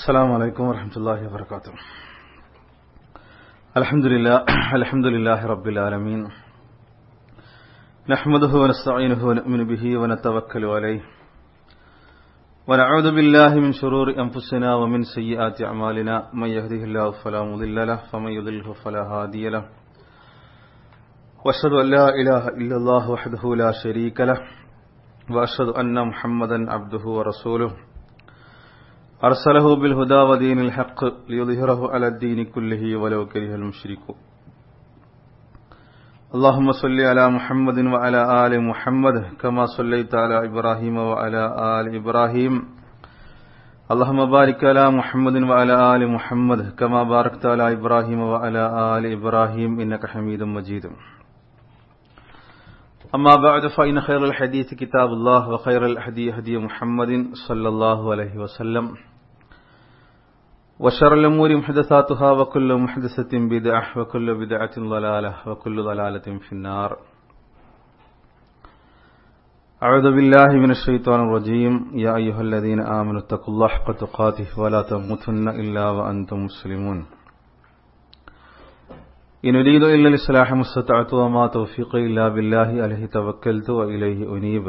السلام عليكم ورحمة الله وبركاته الحمد لله الحمد لله رب العالمين نحمده ونستعينه ونؤمن به ونتوكل عليه ونعوذ بالله من شرور أنفسنا ومن سيئات أعمالنا من يهده الله فلا مضل له فمن يضله فلا هادي له وأشهد أن لا إله إلا الله وحده لا شريك له وأشهد أن محمدا عبده ورسوله أرسله بالهدى ودين الحق ليظهره على الدين كله ولو كره المشركون اللهم صل على محمد وعلى آل محمد كما صليت على إبراهيم وعلى آل إبراهيم اللهم بارك على محمد وعلى آل محمد كما باركت على إبراهيم وعلى آل إبراهيم إنك حميد مجيد أما بعد فإن خير الحديث كتاب الله وخير الهدي هدي محمد صلى الله عليه وسلم وشر الأمور محدثاتها وكل محدثة بدعة وكل بدعة ضلالة وكل ضلالة في النار أعوذ بالله من الشيطان الرجيم يا أيها الذين آمنوا اتقوا الله حق تقاته ولا تموتن إلا وأنتم مسلمون إن أريد إلا الإصلاح ما استطعت وما توفيقي إلا بالله عليه توكلت وإليه أنيب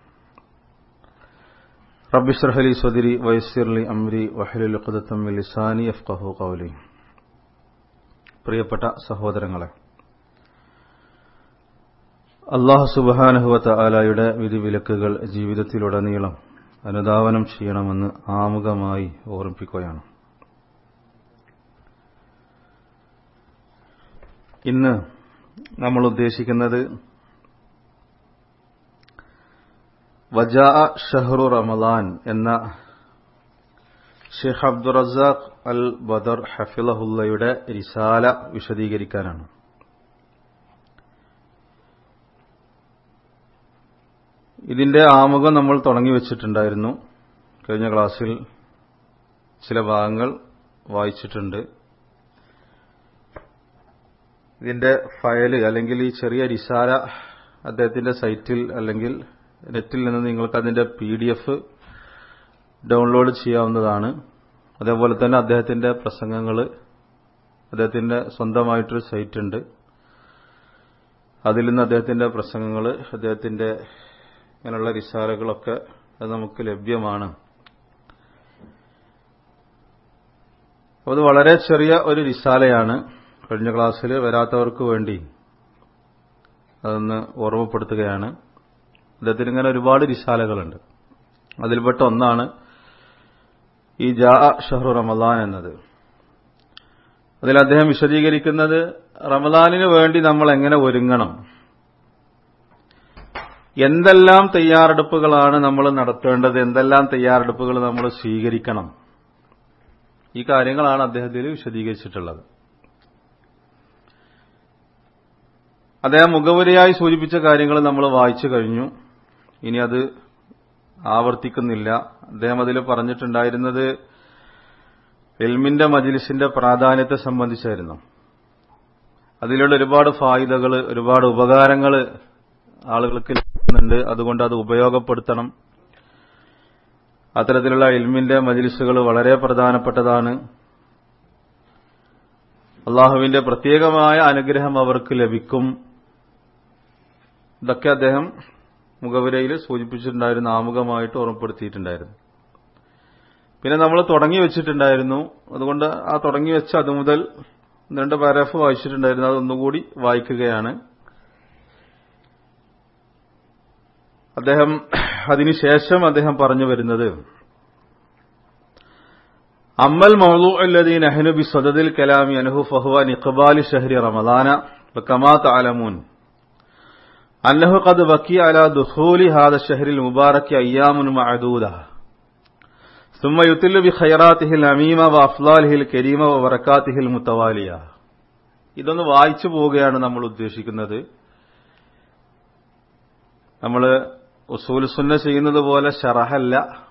رب اشرح لي صدري ويسر لي أمري واحلل عقدة من لساني يفقهوا قولي പ്രിയപ്പെട്ട സഹോദരങ്ങളെ അള്ളാഹു സുബാനഹുവത്ത ആലായുടെ വിധിവിലക്കുകൾ ജീവിതത്തിലുടനീളം അനുധാവനം ചെയ്യണമെന്ന് ആമുഖമായി ഓർമ്മിപ്പിക്കുകയാണ് ഇന്ന് നമ്മൾ ഉദ്ദേശിക്കുന്നത് വജാ ഷഹ്റു റമദാൻ എന്ന ഷെയ്ഖ് അബ്ദുറസാഖ് അൽ ബദർ ഹഫിലഹുല്ലയുടെ റിസാല വിശദീകരിക്കാനാണ് ഇതിന്റെ ആമുഖം നമ്മൾ തുടങ്ങി വെച്ചിട്ടുണ്ടായിരുന്നു കഴിഞ്ഞ ക്ലാസ്സിൽ ചില ഭാഗങ്ങൾ വായിച്ചിട്ടുണ്ട് ഇതിന്റെ ഫയല് അല്ലെങ്കിൽ ഈ ചെറിയ റിസാല അദ്ദേഹത്തിന്റെ സൈറ്റിൽ അല്ലെങ്കിൽ നെറ്റിൽ നിന്ന് നിങ്ങൾക്ക് അതിന്റെ പി ഡി എഫ് ഡൗൺലോഡ് ചെയ്യാവുന്നതാണ് അതേപോലെ തന്നെ അദ്ദേഹത്തിന്റെ പ്രസംഗങ്ങൾ അദ്ദേഹത്തിന്റെ സ്വന്തമായിട്ടൊരു സൈറ്റ് ഉണ്ട് അതിൽ നിന്ന് അദ്ദേഹത്തിന്റെ പ്രസംഗങ്ങൾ അദ്ദേഹത്തിന്റെ ഇങ്ങനെയുള്ള റിസാലകളൊക്കെ അത് നമുക്ക് ലഭ്യമാണ് അത് വളരെ ചെറിയ ഒരു റിസാലയാണ് കഴിഞ്ഞ ക്ലാസ്സിൽ വരാത്തവർക്ക് വേണ്ടി അതൊന്ന് ഓർമ്മപ്പെടുത്തുകയാണ് അദ്ദേഹത്തിന് ഇങ്ങനെ ഒരുപാട് റിസാലകളുണ്ട് അതിൽപ്പെട്ട ഒന്നാണ് ഈ ജാ ഷഹ്റു റമദാൻ എന്നത് അതിൽ അദ്ദേഹം വിശദീകരിക്കുന്നത് റമദാനിന് വേണ്ടി നമ്മൾ എങ്ങനെ ഒരുങ്ങണം എന്തെല്ലാം തയ്യാറെടുപ്പുകളാണ് നമ്മൾ നടത്തേണ്ടത് എന്തെല്ലാം തയ്യാറെടുപ്പുകൾ നമ്മൾ സ്വീകരിക്കണം ഈ കാര്യങ്ങളാണ് അദ്ദേഹത്തിൽ വിശദീകരിച്ചിട്ടുള്ളത് അദ്ദേഹം മുഖവുരയായി സൂചിപ്പിച്ച കാര്യങ്ങൾ നമ്മൾ വായിച്ചു കഴിഞ്ഞു ഇനി അത് ആവർത്തിക്കുന്നില്ല അദ്ദേഹം അതിൽ പറഞ്ഞിട്ടുണ്ടായിരുന്നത് എൽമിന്റെ മജിലിസിന്റെ പ്രാധാന്യത്തെ സംബന്ധിച്ചായിരുന്നു അതിലുള്ള ഒരുപാട് ഫായിദകൾ ഒരുപാട് ഉപകാരങ്ങൾ ആളുകൾക്ക് ലഭിക്കുന്നുണ്ട് അതുകൊണ്ട് അത് ഉപയോഗപ്പെടുത്തണം അത്തരത്തിലുള്ള എൽമിന്റെ മജിലിസുകൾ വളരെ പ്രധാനപ്പെട്ടതാണ് അള്ളാഹുവിന്റെ പ്രത്യേകമായ അനുഗ്രഹം അവർക്ക് ലഭിക്കും ഇതൊക്കെ അദ്ദേഹം മുഖവുരയിൽ സൂചിപ്പിച്ചിട്ടുണ്ടായിരുന്നു ആമുഖമായിട്ട് ഓർമ്മപ്പെടുത്തിയിട്ടുണ്ടായിരുന്നു പിന്നെ നമ്മൾ തുടങ്ങി വെച്ചിട്ടുണ്ടായിരുന്നു അതുകൊണ്ട് ആ തുടങ്ങി വെച്ച അതുമുതൽ രണ്ട് പാരാഫ് വായിച്ചിട്ടുണ്ടായിരുന്നു അതൊന്നുകൂടി വായിക്കുകയാണ് അദ്ദേഹം അതിനുശേഷം അദ്ദേഹം പറഞ്ഞു വരുന്നത് അമ്മൽ മൗലു അല്ലദീൻ അഹ്നു ബി സദദിൽ കലാമി അനഹു ഫഹുവ നിഖബാലി ഷഹരി റമദാന കമാ തഅലമൂൻ أنه قد بقي على دخول هذا الشهر المبارك أيام معدودة ثم يطل بخيراته العميمة وأفضاله الكريمة وبركاته المتوالية ഇതൊന്ന് വായിച്ചു പോവുകയാണ് നമ്മൾ ഉദ്ദേശിക്കുന്നത് നമ്മൾ ഉസൂൽ സുന്ന ചെയ്യുന്നത് പോലെ ഷറഹല്ല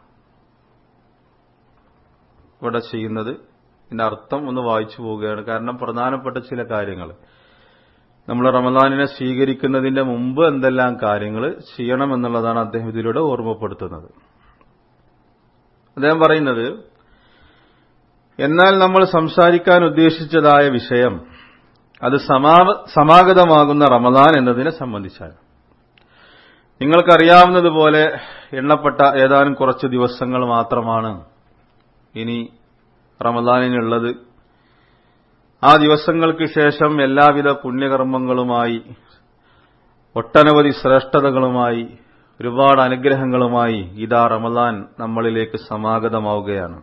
ഇവിടെ ചെയ്യുന്നത് ഇതിന്റെ അർത്ഥം ഒന്ന് വായിച്ചു പോവുകയാണ് കാരണം പ്രധാനപ്പെട്ട ചില കാര്യങ്ങൾ നമ്മൾ റമദാനിനെ സ്വീകരിക്കുന്നതിന്റെ മുമ്പ് എന്തെല്ലാം കാര്യങ്ങൾ ചെയ്യണമെന്നുള്ളതാണ് അദ്ദേഹം ഇതിലൂടെ ഓർമ്മപ്പെടുത്തുന്നത് അദ്ദേഹം പറയുന്നത് എന്നാൽ നമ്മൾ സംസാരിക്കാൻ ഉദ്ദേശിച്ചതായ വിഷയം അത് സമാഗതമാകുന്ന റമദാൻ എന്നതിനെ സംബന്ധിച്ചാണ് നിങ്ങൾക്കറിയാവുന്നതുപോലെ എണ്ണപ്പെട്ട ഏതാനും കുറച്ച് ദിവസങ്ങൾ മാത്രമാണ് ഇനി റമദാനിനുള്ളത് ആ ദിവസങ്ങൾക്ക് ശേഷം എല്ലാവിധ പുണ്യകർമ്മങ്ങളുമായി ഒട്ടനവധി ശ്രേഷ്ഠതകളുമായി ഒരുപാട് അനുഗ്രഹങ്ങളുമായി ഇതാ റമദാൻ നമ്മളിലേക്ക് സമാഗതമാവുകയാണ്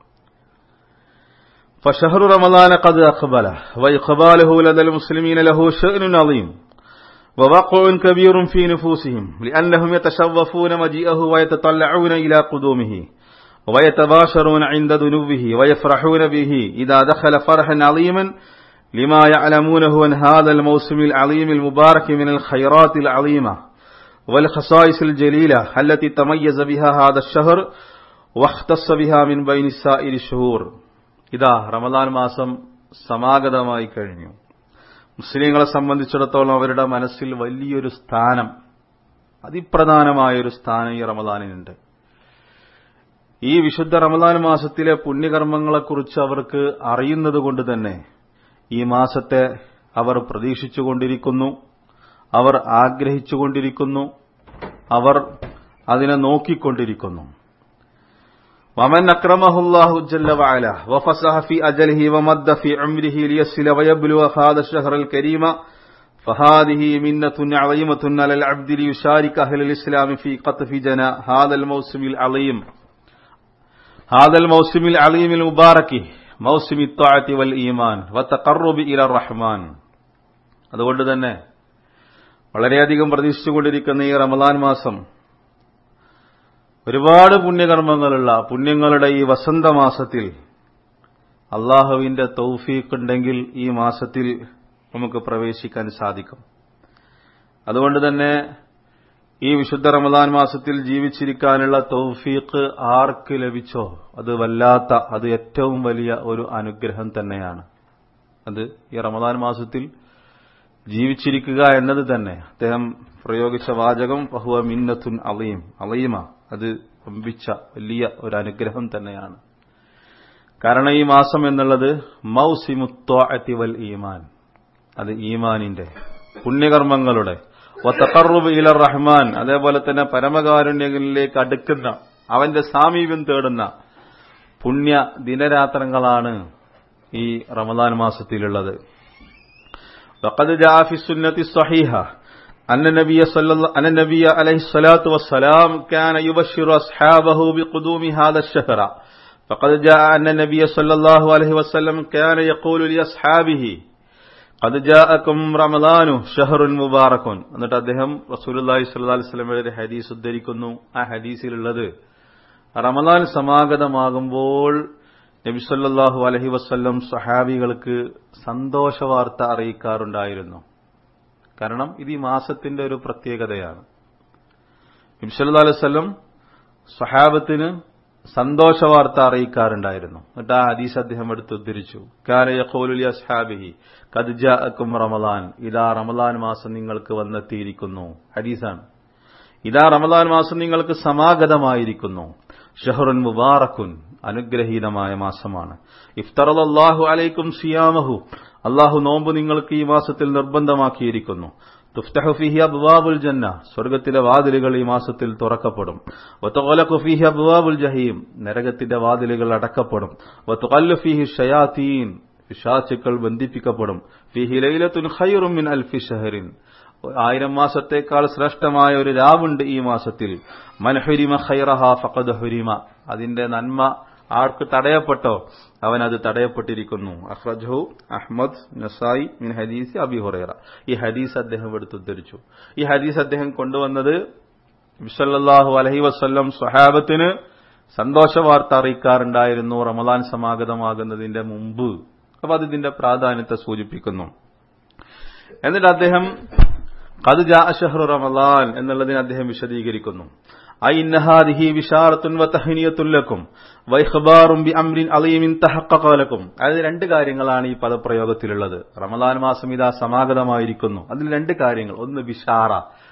فشهر رمضان قد أقبل وإقباله لدى المسلمين له شأن عظيم ووقع كبير في نفوسهم لأنهم يتشوفون مجيئه ويتطلعون إلى قدومه ويتباشرون عند ذنوبه ويفرحون به إذا دخل فرحا عظيما لما يعلمونه عن هذا الموسم العظيم المبارك من الخيرات العظيمة والخصائص الجليلة التي تميز بها هذا الشهر واختص بها من بين سائر الشهور ഇതാ റമദാൻ മാസം സമാഗതമായി കഴിഞ്ഞു മുസ്ലിങ്ങളെ സംബന്ധിച്ചിടത്തോളം അവരുടെ മനസ്സിൽ വലിയൊരു സ്ഥാനം അതിപ്രധാനമായൊരു സ്ഥാനം ഈ റമദാനിനുണ്ട് ഈ വിശുദ്ധ റമദാൻ മാസത്തിലെ പുണ്യകർമ്മങ്ങളെക്കുറിച്ച് അവർക്ക് അറിയുന്നത് കൊണ്ട് തന്നെ ഈ മാസത്തെ അവർ പ്രതീക്ഷിച്ചുകൊണ്ടിരിക്കുന്നു അവർ ആഗ്രഹിച്ചുകൊണ്ടിരിക്കുന്നു അവർ അതിനെ നോക്കിക്കൊണ്ടിരിക്കുന്നു ومن أكرمه الله جل وعلا وفسح في أجله ومد في عمره ليصل ويبلغ هذا الشهر الكريم فهذه منة عظيمة على العبد ليشارك أهل الإسلام في قطف جنى هذا الموسم العظيم هذا الموسم العظيم المبارك موسم الطاعة والإيمان والتقرب إلى الرحمن അതുകൊണ്ട് തന്നെ വളരെയധികം പ്രതീക്ഷിച്ചുകൊണ്ടിരിക്കുന്ന ഈ റമദാൻ മാസം ഒരുപാട് പുണ്യകർമ്മങ്ങളുള്ള പുണ്യങ്ങളുടെ ഈ വസന്തമാസത്തിൽ അള്ളാഹുവിന്റെ തൗഫീഖ് ഉണ്ടെങ്കിൽ ഈ മാസത്തിൽ നമുക്ക് പ്രവേശിക്കാൻ സാധിക്കും അതുകൊണ്ട് തന്നെ ഈ വിശുദ്ധ റമദാൻ മാസത്തിൽ ജീവിച്ചിരിക്കാനുള്ള തൗഫീഖ് ആർക്ക് ലഭിച്ചോ അത് വല്ലാത്ത അത് ഏറ്റവും വലിയ ഒരു അനുഗ്രഹം തന്നെയാണ് അത് ഈ റമദാൻ മാസത്തിൽ ജീവിച്ചിരിക്കുക എന്നത് തന്നെ അദ്ദേഹം പ്രയോഗിച്ച വാചകം ഫഹുവ മിന്നത്തുൻ അലീം അലീമ അത് വമ്പിച്ച വലിയ ഒരു അനുഗ്രഹം തന്നെയാണ് കാരണം ഈ മാസം എന്നുള്ളത് മൗസിമുത്വാഅത്തി വൽ ഈമാൻ അത് ഈമാനിന്റെ പുണ്യകർമ്മങ്ങളുടെ ഒത്തക്കറുബ് ഇല റഹ്മാൻ അതേപോലെ തന്നെ പരമകാരുണ്യങ്ങളിലേക്ക് അടുക്കുന്ന അവന്റെ സാമീപ്യം തേടുന്ന പുണ്യ ദിനരാത്രങ്ങളാണ് ഈ റമദാൻ മാസത്തിലുള്ളത് وقد جاء في السنة الصحيحة أن النبي صلى الله أن النبي عليه الصلاة والسلام كان يبشر أصحابه بقدوم هذا الشهر فقد جاء أن النبي صلى الله عليه وسلم كان يقول لأصحابه قد جاءكم رمضان شهر مبارك എന്നിട്ട് അദ്ദേഹം റസൂലുള്ളാഹി സ്വല്ലല്ലാഹി അലൈഹി വസല്ലമയുടെ ഹദീസ് ഉദ്ധരിക്കുന്നു ആ ഹദീസിലുള്ളത് റമദാൻ സമാഗതമാകുമ്പോൾ നബി സല്ലല്ലാഹു അലൈഹി വസല്ലം സഹാബികൾക്ക് സന്തോഷവാർത്ത അറിയിക്കാറുണ്ടായിരുന്നു കാരണം ഇത് ഈ മാസത്തിന്റെ ഒരു പ്രത്യേകതയാണ് നബി സല്ലല്ലാഹു അലൈഹി വസല്ലം സഹാബത്തിന് സന്തോഷവാർത്ത അറിയിക്കാറുണ്ടായിരുന്നു എന്നിട്ട് ആ ഹദീസ് അദ്ദേഹം എടുത്ത് ഉദ്ധരിച്ചു കാരയഖോലുലി അസ്ഹാബിഹി കദ്ജാഅക്കും റമദാൻ ഇതാ റമദാൻ മാസം നിങ്ങൾക്ക് വന്നെത്തിയിരിക്കുന്നു ഹദീസാണ് ഇതാ റമദാൻ മാസം നിങ്ങൾക്ക് സമാഗതമായിരിക്കുന്നു ഷഹറുൻ മുബാറക്കുൻ അനുഗ്രഹീതമായ മാസമാണ് ഇഫ്തറല്ലാഹു അലൈക്കും സിയാമഹു അള്ളാഹു നോമ്പ് നിങ്ങൾക്ക് ഈ മാസത്തിൽ നിർബന്ധമാക്കിയിരിക്കുന്നു തുഫ്തഹു ഫിഹി അബ്വാബുൽ ജന്ന സ്വർഗത്തിലെ വാതിലുകൾ ഈ മാസത്തിൽ തുറക്കപ്പെടും വത്തുകലഖു ഫിഹി അബ്വാബുൽ ജഹീം നരകത്തിന്റെ വാതിലുകൾ അടക്കപ്പെടും വത്തുകല്ലു ഫിഹി ഷയാത്തീൻ പിശാചുക്കൾ ബന്ധിപ്പിക്കപ്പെടും ഫിഹി ലൈലത്തുൻ ഖൈറും മിൻ അൽഫി ഷഹറിൻ ആയിരം മാസത്തേക്കാൾ ശ്രേഷ്ഠമായ ഒരു രാവുണ്ട് ഈ മാസത്തിൽ മൻഹുരിമ ഖൈറഹ ഫഖദ് ഹുരിമ അതിന്റെ നന്മ ആർക്ക് തടയപ്പെട്ടോ അവൻ അത് തടയപ്പെട്ടിരിക്കുന്നു അഹ്റജു അഹ്മദ് നസായി മിൻ ഹദീസ് അബി ഹുറൈറ ഈ ഹദീസ് അദ്ദേഹം എടുത്തുദ്ധരിച്ചു ഈ ഹദീസ് അദ്ദേഹം കൊണ്ടുവന്നത് വിസല്ലാഹു അലഹി വസ്ല്ലം സ്വഹാബത്തിന് സന്തോഷ വാർത്ത അറിയിക്കാറുണ്ടായിരുന്നു റമദാൻ സമാഗതമാകുന്നതിന്റെ മുമ്പ് അപ്പൊ അത് ഇതിന്റെ പ്രാധാന്യത്തെ സൂചിപ്പിക്കുന്നു എന്നിട്ട് അദ്ദേഹം കത് ജാ ഷഹ്റു റമദാൻ എന്നുള്ളതിനെ അദ്ദേഹം വിശദീകരിക്കുന്നു ഐന്നഹാദിഹി വിഷാറത്തുൻ വതഹനിയത്തുല്ലക്കും വൈഖബാറും ബി അംരിൻ അലീമിൻ തഹഖഖലക്കും അതായത് രണ്ട് കാര്യങ്ങളാണ് ഈ പദപ്രയോഗത്തിലുള്ളത് റമദാൻ മാസം ഇതാ സമാഗതമായിരിക്കുന്നു അതിൽ രണ്ട് കാര്യങ്ങൾ ഒന്ന് ബിഷാറ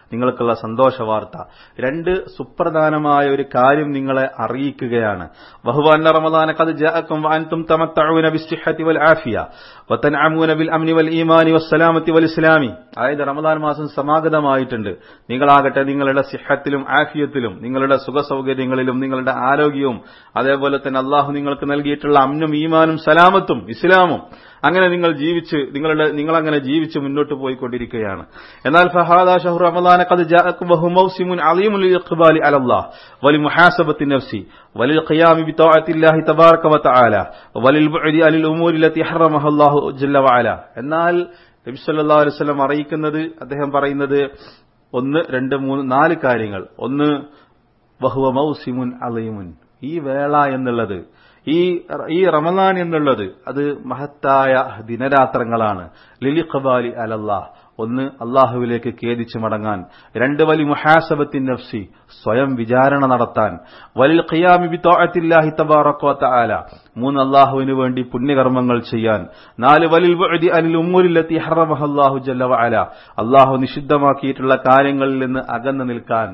നിങ്ങൾക്കുള്ള സന്തോഷ വാർത്ത രണ്ട് സുപ്രധാനമായ ഒരു കാര്യം നിങ്ങളെ അറിയിക്കുകയാണ് വഹുവ അന്ന റമദാന ഖദ് ജാഅക്കും വഅൻതും തമത്തഊന ബിസ്സിഹത്തി വൽ ആഫിയ വതൻഅമൂന ബിൽ അംനി വൽ ഈമാനി വസ്സലാമത്തി വൽ ഇസ്ലാമി അതായത് റമദാൻ മാസം സമാഗതമായിട്ടുണ്ട് നിങ്ങളാകട്ടെ നിങ്ങളുടെ സിഹത്തിലും ആഫിയത്തിലും നിങ്ങളുടെ സുഖ സൗകര്യങ്ങളിലും നിങ്ങളുടെ ആരോഗ്യവും അതേപോലെ തന്നെ അള്ളാഹു നിങ്ങൾക്ക് നൽകിയിട്ടുള്ള അമ്നും ഈമാനും സലാമത്തും ഇസ്ലാമും അങ്ങനെ നിങ്ങൾ ജീവിച്ച് നിങ്ങളുടെ നിങ്ങൾ അങ്ങനെ ജീവിച്ച് മുന്നോട്ട് പോയിക്കൊണ്ടിരിക്കുകയാണ് എന്നാൽ ഫഹാദ ഷഹ്റു റമദാന ഖദ് ജാഅക്കും വഹു മൗസിമുൻ അലീമുൽ ഇഖ്ബാലി അലല്ലാഹ് വലി മുഹാസബത്തി നഫ്സി വലിൽ ഖിയാമി ബിതആത്തില്ലാഹി തബാറക വതആല വലിൽ ബുഅദി അനിൽ ഉമൂരി ലത്തി ഹറമഹ അല്ലാഹു ജല്ല വഅല എന്നാൽ നബി സല്ലല്ലാഹു അലൈഹി വസല്ലം അറിയിക്കുന്നത് അദ്ദേഹം പറയുന്നത് ഒന്ന് രണ്ട് മൂന്ന് നാല് കാര്യങ്ങൾ ഒന്ന് വഹുവ മൗസിമുൻ അലീമുൻ ഈ വേള എന്നുള്ളത് ഈ ഈ റമദാൻ എന്നുള്ളത് അത് മഹത്തായ ദിനരാത്രങ്ങളാണ് ലിലി ഖബാലി അലല്ലാഹ് ഒന്ന് അള്ളാഹുവിലേക്ക് ഖേദിച്ചു മടങ്ങാൻ രണ്ട് വലി മുഹാസബത്തിൻ നഫ്സി സ്വയം വിചാരണ നടത്താൻ വലിൽ ഖിയാമി ബിത്തോഅത്തില്ലാഹി തബാറക തആല മൂന്ന് അള്ളാഹുവിന് വേണ്ടി പുണ്യകർമ്മങ്ങൾ ചെയ്യാൻ നാല് വലിൽ ബുഅദി അനിൽ ഉമ്മൂരില്ലത്തി ഹറമഹല്ലാഹു ജല്ല വഅല അള്ളാഹു നിഷിദ്ധമാക്കിയിട്ടുള്ള കാര്യങ്ങളിൽ നിന്ന് അകന്നു നിൽക്കാൻ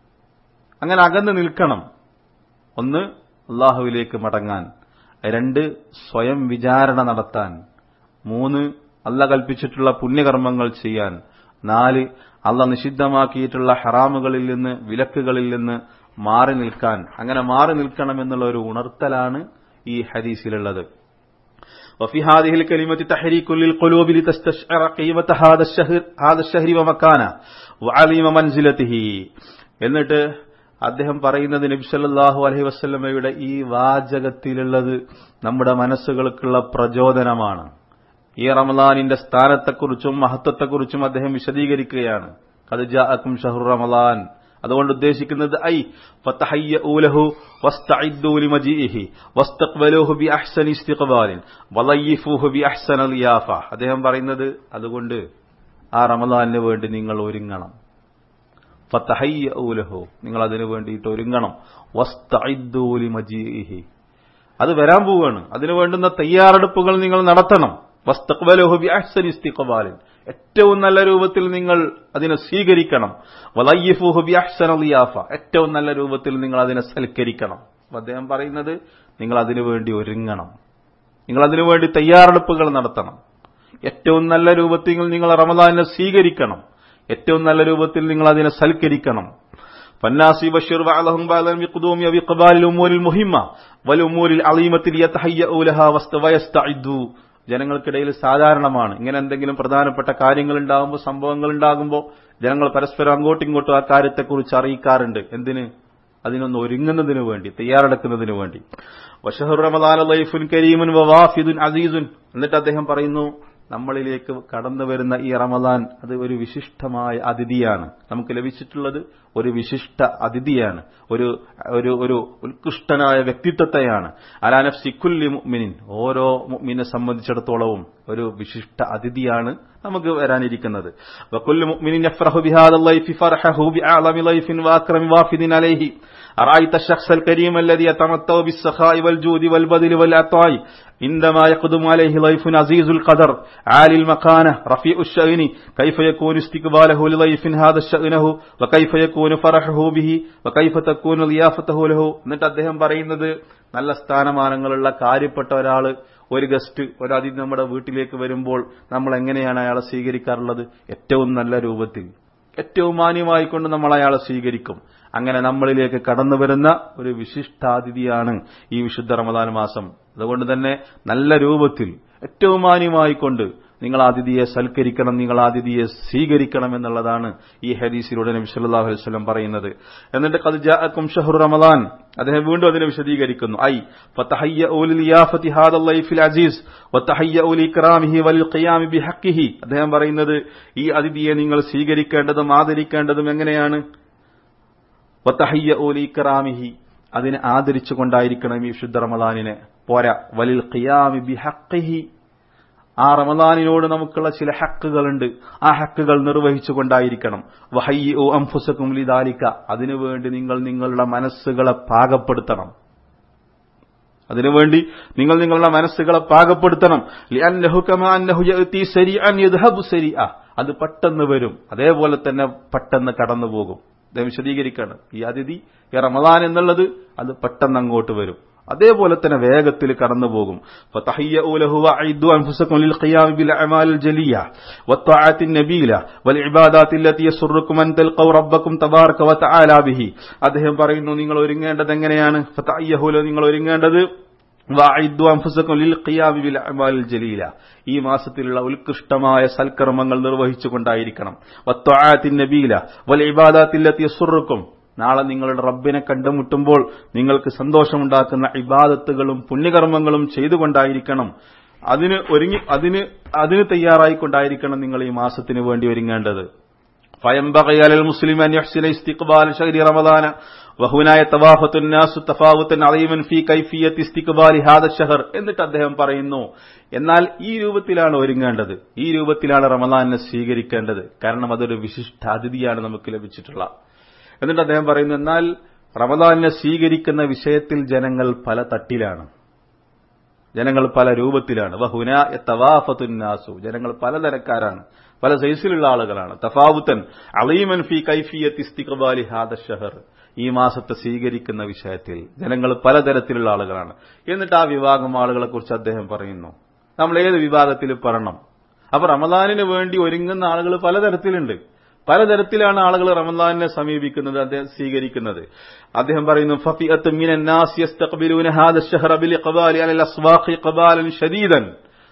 അങ്ങനെ അകന്നു നിൽക്കണം ഒന്ന് അള്ളാഹുവിലേക്ക് മടങ്ങാൻ രണ്ട് സ്വയം വിചാരണ നടത്താൻ മൂന്ന് അല്ല കൽപ്പിച്ചിട്ടുള്ള പുണ്യകർമ്മങ്ങൾ ചെയ്യാൻ നാല് അല്ല നിഷിദ്ധമാക്കിയിട്ടുള്ള ഹറാമുകളിൽ നിന്ന് വിലക്കുകളിൽ നിന്ന് മാറി നിൽക്കാൻ അങ്ങനെ മാറി നിൽക്കണമെന്നുള്ള ഒരു ഉണർത്തലാണ് ഈ ഹദീസിലുള്ളത് وفي هذه الكلمة تحريك للقلوب لتستشعر قيمة هذا الشهر هذا الشهر ومكانه وعظيم منزلته എന്നിട്ട് അദ്ദേഹം പറയുന്നത് നബിസല്ലാഹു അലഹി വസ്ല്ലമയുടെ ഈ വാചകത്തിലുള്ളത് നമ്മുടെ മനസ്സുകൾക്കുള്ള പ്രചോദനമാണ് ഈ റമലാനിന്റെ സ്ഥാനത്തെക്കുറിച്ചും മഹത്വത്തെക്കുറിച്ചും അദ്ദേഹം വിശദീകരിക്കുകയാണ് കദ്ജാഅക്കും ഷഹുർ റമലാൻ അതുകൊണ്ട് ഉദ്ദേശിക്കുന്നത് ഐ ഫതഹയ്യഊലഹു വസ്തഇദ്ദൂ ലിമജീഇഹി വസ്തഖ്ബലൂഹു ബിഅഹ്സനി ഇസ്തിഖ്ബാലിൻ വളയ്യിഫൂഹു ബിഅഹ്സന ലിയാഫ അദ്ദേഹം പറയുന്നത് അതുകൊണ്ട് ആ റമലാനിന് വേണ്ടി നിങ്ങൾ ഒരുങ്ങണം ഫത്തഹയ്യഊലഹു നിങ്ങൾ അതിനു വേണ്ടിയിട്ട് ഒരുങ്ങണം വസ്തഇദ്ദൂ ലിമജീഇഹി അത് വരാൻ പോവുകയാണ് അതിനു വേണ്ടുന്ന തയ്യാറെടുപ്പുകൾ നിങ്ങൾ നടത്തണം വസ്തഖ്ബലൂഹു ബിഅഹ്സനി ഇസ്തിഖ്ബാലിൻ ഏറ്റവും നല്ല രൂപത്തിൽ നിങ്ങൾ അതിനെ സ്വീകരിക്കണം വലയ്യഫുഹു ബിഅഹ്സന ലിയാഫ ഏറ്റവും നല്ല രൂപത്തിൽ നിങ്ങൾ അതിനെ സൽക്കരിക്കണം അദ്ദേഹം പറയുന്നത് നിങ്ങൾ അതിനു വേണ്ടി ഒരുങ്ങണം നിങ്ങൾ അതിനു വേണ്ടി തയ്യാറെടുപ്പുകൾ നടത്തണം ഏറ്റവും നല്ല രൂപത്തിൽ നിങ്ങൾ റമദാനെ സ്വീകരിക്കണം ഏറ്റവും നല്ല രൂപത്തിൽ നിങ്ങൾ അതിനെ സൽക്കരിക്കണം فالناس يبشر بعضهم بعضا بقدوم وبقبال الأمور المهمة والأمور العظيمة ليتهيئوا لها ويستعدوا ജനങ്ങൾക്കിടയിൽ സാധാരണമാണ് ഇങ്ങനെ എന്തെങ്കിലും പ്രധാനപ്പെട്ട കാര്യങ്ങൾ ഉണ്ടാകുമ്പോൾ സംഭവങ്ങൾ ഉണ്ടാകുമ്പോൾ ജനങ്ങൾ പരസ്പരം അങ്ങോട്ടും ഇങ്ങോട്ടും ആ കാര്യത്തെക്കുറിച്ച് അറിയിക്കാറുണ്ട് എന്തിന് അതിനൊന്ന് ഒരുങ്ങുന്നതിനു വേണ്ടി തയ്യാറെടുക്കുന്നതിനു വേണ്ടി വഷഹുർ റമദാൻ ലൈഫുൻ കരീമുൻ വവാഫിദുൻ അസീസുൻ എന്നിട്ട് അദ്ദേഹം പറയുന്നു നമ്മളിലേക്ക് കടന്നു വരുന്ന ഈ റമദാൻ അത് ഒരു വിശിഷ്ടമായ അതിഥിയാണ് നമുക്ക് ലഭിച്ചിട്ടുള്ളത് ഒരു വിശിഷ്ട അതിഥിയാണ് ഒരു ഒരു ഒരു ഉത്കൃഷ്ടനായ വ്യക്തിത്വത്തെയാണ് അലാനഫ്സി കുല്ലി മുഅ്മിനിൻ ഓരോ മുഅ്മിനെ സംബന്ധിച്ചിടത്തോളവും ഒരു വിശിഷ്ട അതിഥിയാണ് നമുക്ക് വരാനിരിക്കുന്നത് വകുല്ലു മുഅ്മിനിൻ യഫ്റഹു ബിഹാദ ലൈഫി ഫർഹഹു ബിഅഅലമി ലൈഫിൻ വഅക്രമി വാഫിദിൻ അലൈഹി أرأيت الشخص الكريم الذي يتمتع بالسخاء والجود والبذل والعطاء عندما يقدم عليه ضيف عزيز القدر عالي المكانة رفيع الشأن كيف يكون استقباله لضيف هذا شأنه وكيف يكون فرحه به وكيف تكون ضيافته له എന്നിട്ട് അദ്ദേഹം പറയുന്നത് നല്ല സ്ഥാനമാനങ്ങളുള്ള കാര്യപ്പെട്ട ഒരാള് ഒരു ഗസ്റ്റ് ഒരു അതിഥി നമ്മുടെ വീട്ടിലേക്ക് വരുമ്പോൾ നമ്മൾ എങ്ങനെയാണ് അയാളെ സ്വീകരിക്കാറുള്ളത് ഏറ്റവും നല്ല രൂപത്തിൽ ഏറ്റവും മാന്യമായിക്കൊണ്ട് നമ്മൾ അയാളെ സ്വീകരിക്കും അങ്ങനെ നമ്മളിലേക്ക് കടന്നു വരുന്ന ഒരു വിശിഷ്ടാതിഥിയാണ് ഈ വിശുദ്ധ റമദാൻ മാസം അതുകൊണ്ട് തന്നെ നല്ല രൂപത്തിൽ ഏറ്റവും മാന്യമായിക്കൊണ്ട് നിങ്ങൾ അതിഥിയെ സൽക്കരിക്കണം നിങ്ങൾ അതിഥിയെ സ്വീകരിക്കണം എന്നുള്ളതാണ് ഈ ഹദീസിലൂടെ നബി സല്ലല്ലാഹു അലൈഹി വസല്ലം പറയുന്നത് എന്നിട്ട് ഖദ് ജാഅക്കും ഷഹ്റു റമദാൻ അദ്ദേഹം വീണ്ടും അതിനെ വിശദീകരിക്കുന്നു ഐ ഫതഹയ്യഉ ലിയാഫതി ഹാദൽ ലൈഫിൽ അസീസ് വതഹയ്യഉ ലിക്റാമിഹി വൽ ഖിയാമി ബിഹഖിഹി അദ്ദേഹം പറയുന്നത് ഈ അതിഥിയെ നിങ്ങൾ സ്വീകരിക്കേണ്ടതും ആദരിക്കേണ്ടതും എങ്ങനെയാണ് വതഹയ്യഉ ലിക്റാമിഹി അതിനെ ആദരിച്ചുകൊണ്ടായിരിക്കണം ഈ വിശുദ്ധ റമദാനിനെ പോരാ വലിൽ ഖിയാമി ബിഹഖിഹി ആ റമദാനിനോട് നമുക്കുള്ള ചില ഹക്കുകളുണ്ട് ആ ഹക്കുകൾ നിർവഹിച്ചുകൊണ്ടായിരിക്കണം വഹയ്യ ഓ അംഫുസക്കും ലിദാലിക്ക അതിനുവേണ്ടി നിങ്ങൾ നിങ്ങളുടെ മനസ്സുകളെ പാകപ്പെടുത്തണം അതിനുവേണ്ടി നിങ്ങൾ നിങ്ങളുടെ മനസ്സുകളെ പാകപ്പെടുത്തണം അത് പെട്ടെന്ന് വരും അതേപോലെ തന്നെ പെട്ടെന്ന് കടന്നു പോകും ഇത് വിശദീകരിക്കാണ് ഈ അതിഥി ഈ റമദാൻ എന്നുള്ളത് അത് പെട്ടെന്ന് അങ്ങോട്ട് വരും അതേപോലെ തന്നെ വേഗത്തിൽ കടന്നു പോകും فتهيئوا له وأعدوا أنفسكم للقيام بالأعمال الجلية والطاعات النبيلة والعبادات التي يسركم أن تلقوا ربكم تبارك وتعالى به അദ്ദേഹം പറയുന്നു നിങ്ങൾ ഒരുങ്ങേണ്ടത് എങ്ങനെയാണ് ഫതയ്യഹുല നിങ്ങൾ ഒരുങ്ങേണ്ടത് വാഇദ്ദു അൻഫുസക്കും ലിൽ ഖിയാമി ബിൽ അഅമാലിൽ ജലീല ഈ മാസത്തിലുള്ള ഉത്കൃഷ്ടമായ സൽക്കർമ്മങ്ങൾ നിർവഹിച്ചുകൊണ്ടായിരിക്കണം വത്വആത്തിൻ നബീല വൽ ഇബാദാത്തില്ലത്തി യസുറുക്കും നാളെ നിങ്ങളുടെ റബ്ബിനെ കണ്ടുമുട്ടുമ്പോൾ നിങ്ങൾക്ക് സന്തോഷമുണ്ടാക്കുന്ന ഇബാദത്തുകളും പുണ്യകർമ്മങ്ങളും ചെയ്തുകൊണ്ടായിരിക്കണം അതിന് ഒരുങ്ങി അതിന് അതിന് തയ്യാറായിക്കൊണ്ടായിരിക്കണം നിങ്ങൾ ഈ മാസത്തിന് വേണ്ടി ഒരുങ്ങേണ്ടത് فينبغي على المسلم أن يحسن استقبال شهر رمضان وهنا يتوافت الناس تفاوتا عظيما في كيفية استقبال هذا الشهر എന്നിട്ട് അദ്ദേഹം പറയുന്നു എന്നാൽ ഈ രൂപത്തിലാണ് ഒരുങ്ങേണ്ടത് ഈ രൂപത്തിലാണ് റമദാനിനെ സ്വീകരിക്കേണ്ടത് കാരണം അതൊരു വിശിഷ്ടാതിഥിയാണ് നമുക്ക് ലഭിച്ചിട്ടുള്ള എന്നിട്ട് അദ്ദേഹം പറയുന്നു എന്നാൽ റമദാനിനെ സ്വീകരിക്കുന്ന വിഷയത്തിൽ ജനങ്ങൾ പല തട്ടിലാണ് ജനങ്ങൾ പല രൂപത്തിലാണ് വഹുന തവാഫത്തുന്നാസു ജനങ്ങൾ പലതരക്കാരാണ് പല സൈസിലുള്ള ആളുകളാണ് തഫാവുത്തൻ അളീമൻ ഫി കൈഫിയത്ത് ഇസ്തിഖബാലി ഹാദ ഷഹർ ഈ മാസത്തെ സ്വീകരിക്കുന്ന വിഷയത്തിൽ ജനങ്ങൾ പലതരത്തിലുള്ള ആളുകളാണ് എന്നിട്ട് ആ വിഭാഗം ആളുകളെ കുറിച്ച് അദ്ദേഹം പറയുന്നു നമ്മൾ ഏത് വിഭാഗത്തിൽ പറയണം അപ്പൊ റമദാനിന് വേണ്ടി ഒരുങ്ങുന്ന ആളുകൾ പലതരത്തിലുണ്ട് പലതരത്തിലാണ് ആളുകൾ റമദാനിനെ സമീപിക്കുന്നത് അദ്ദേഹം സ്വീകരിക്കുന്നത് അദ്ദേഹം പറയുന്നു ഫഫിഅത്ത് മിനൻ നാസ് യസ്തഖ്ബിലൂന ഹാദ الشهر بالإقبال على الأسواق إقبالا شديدا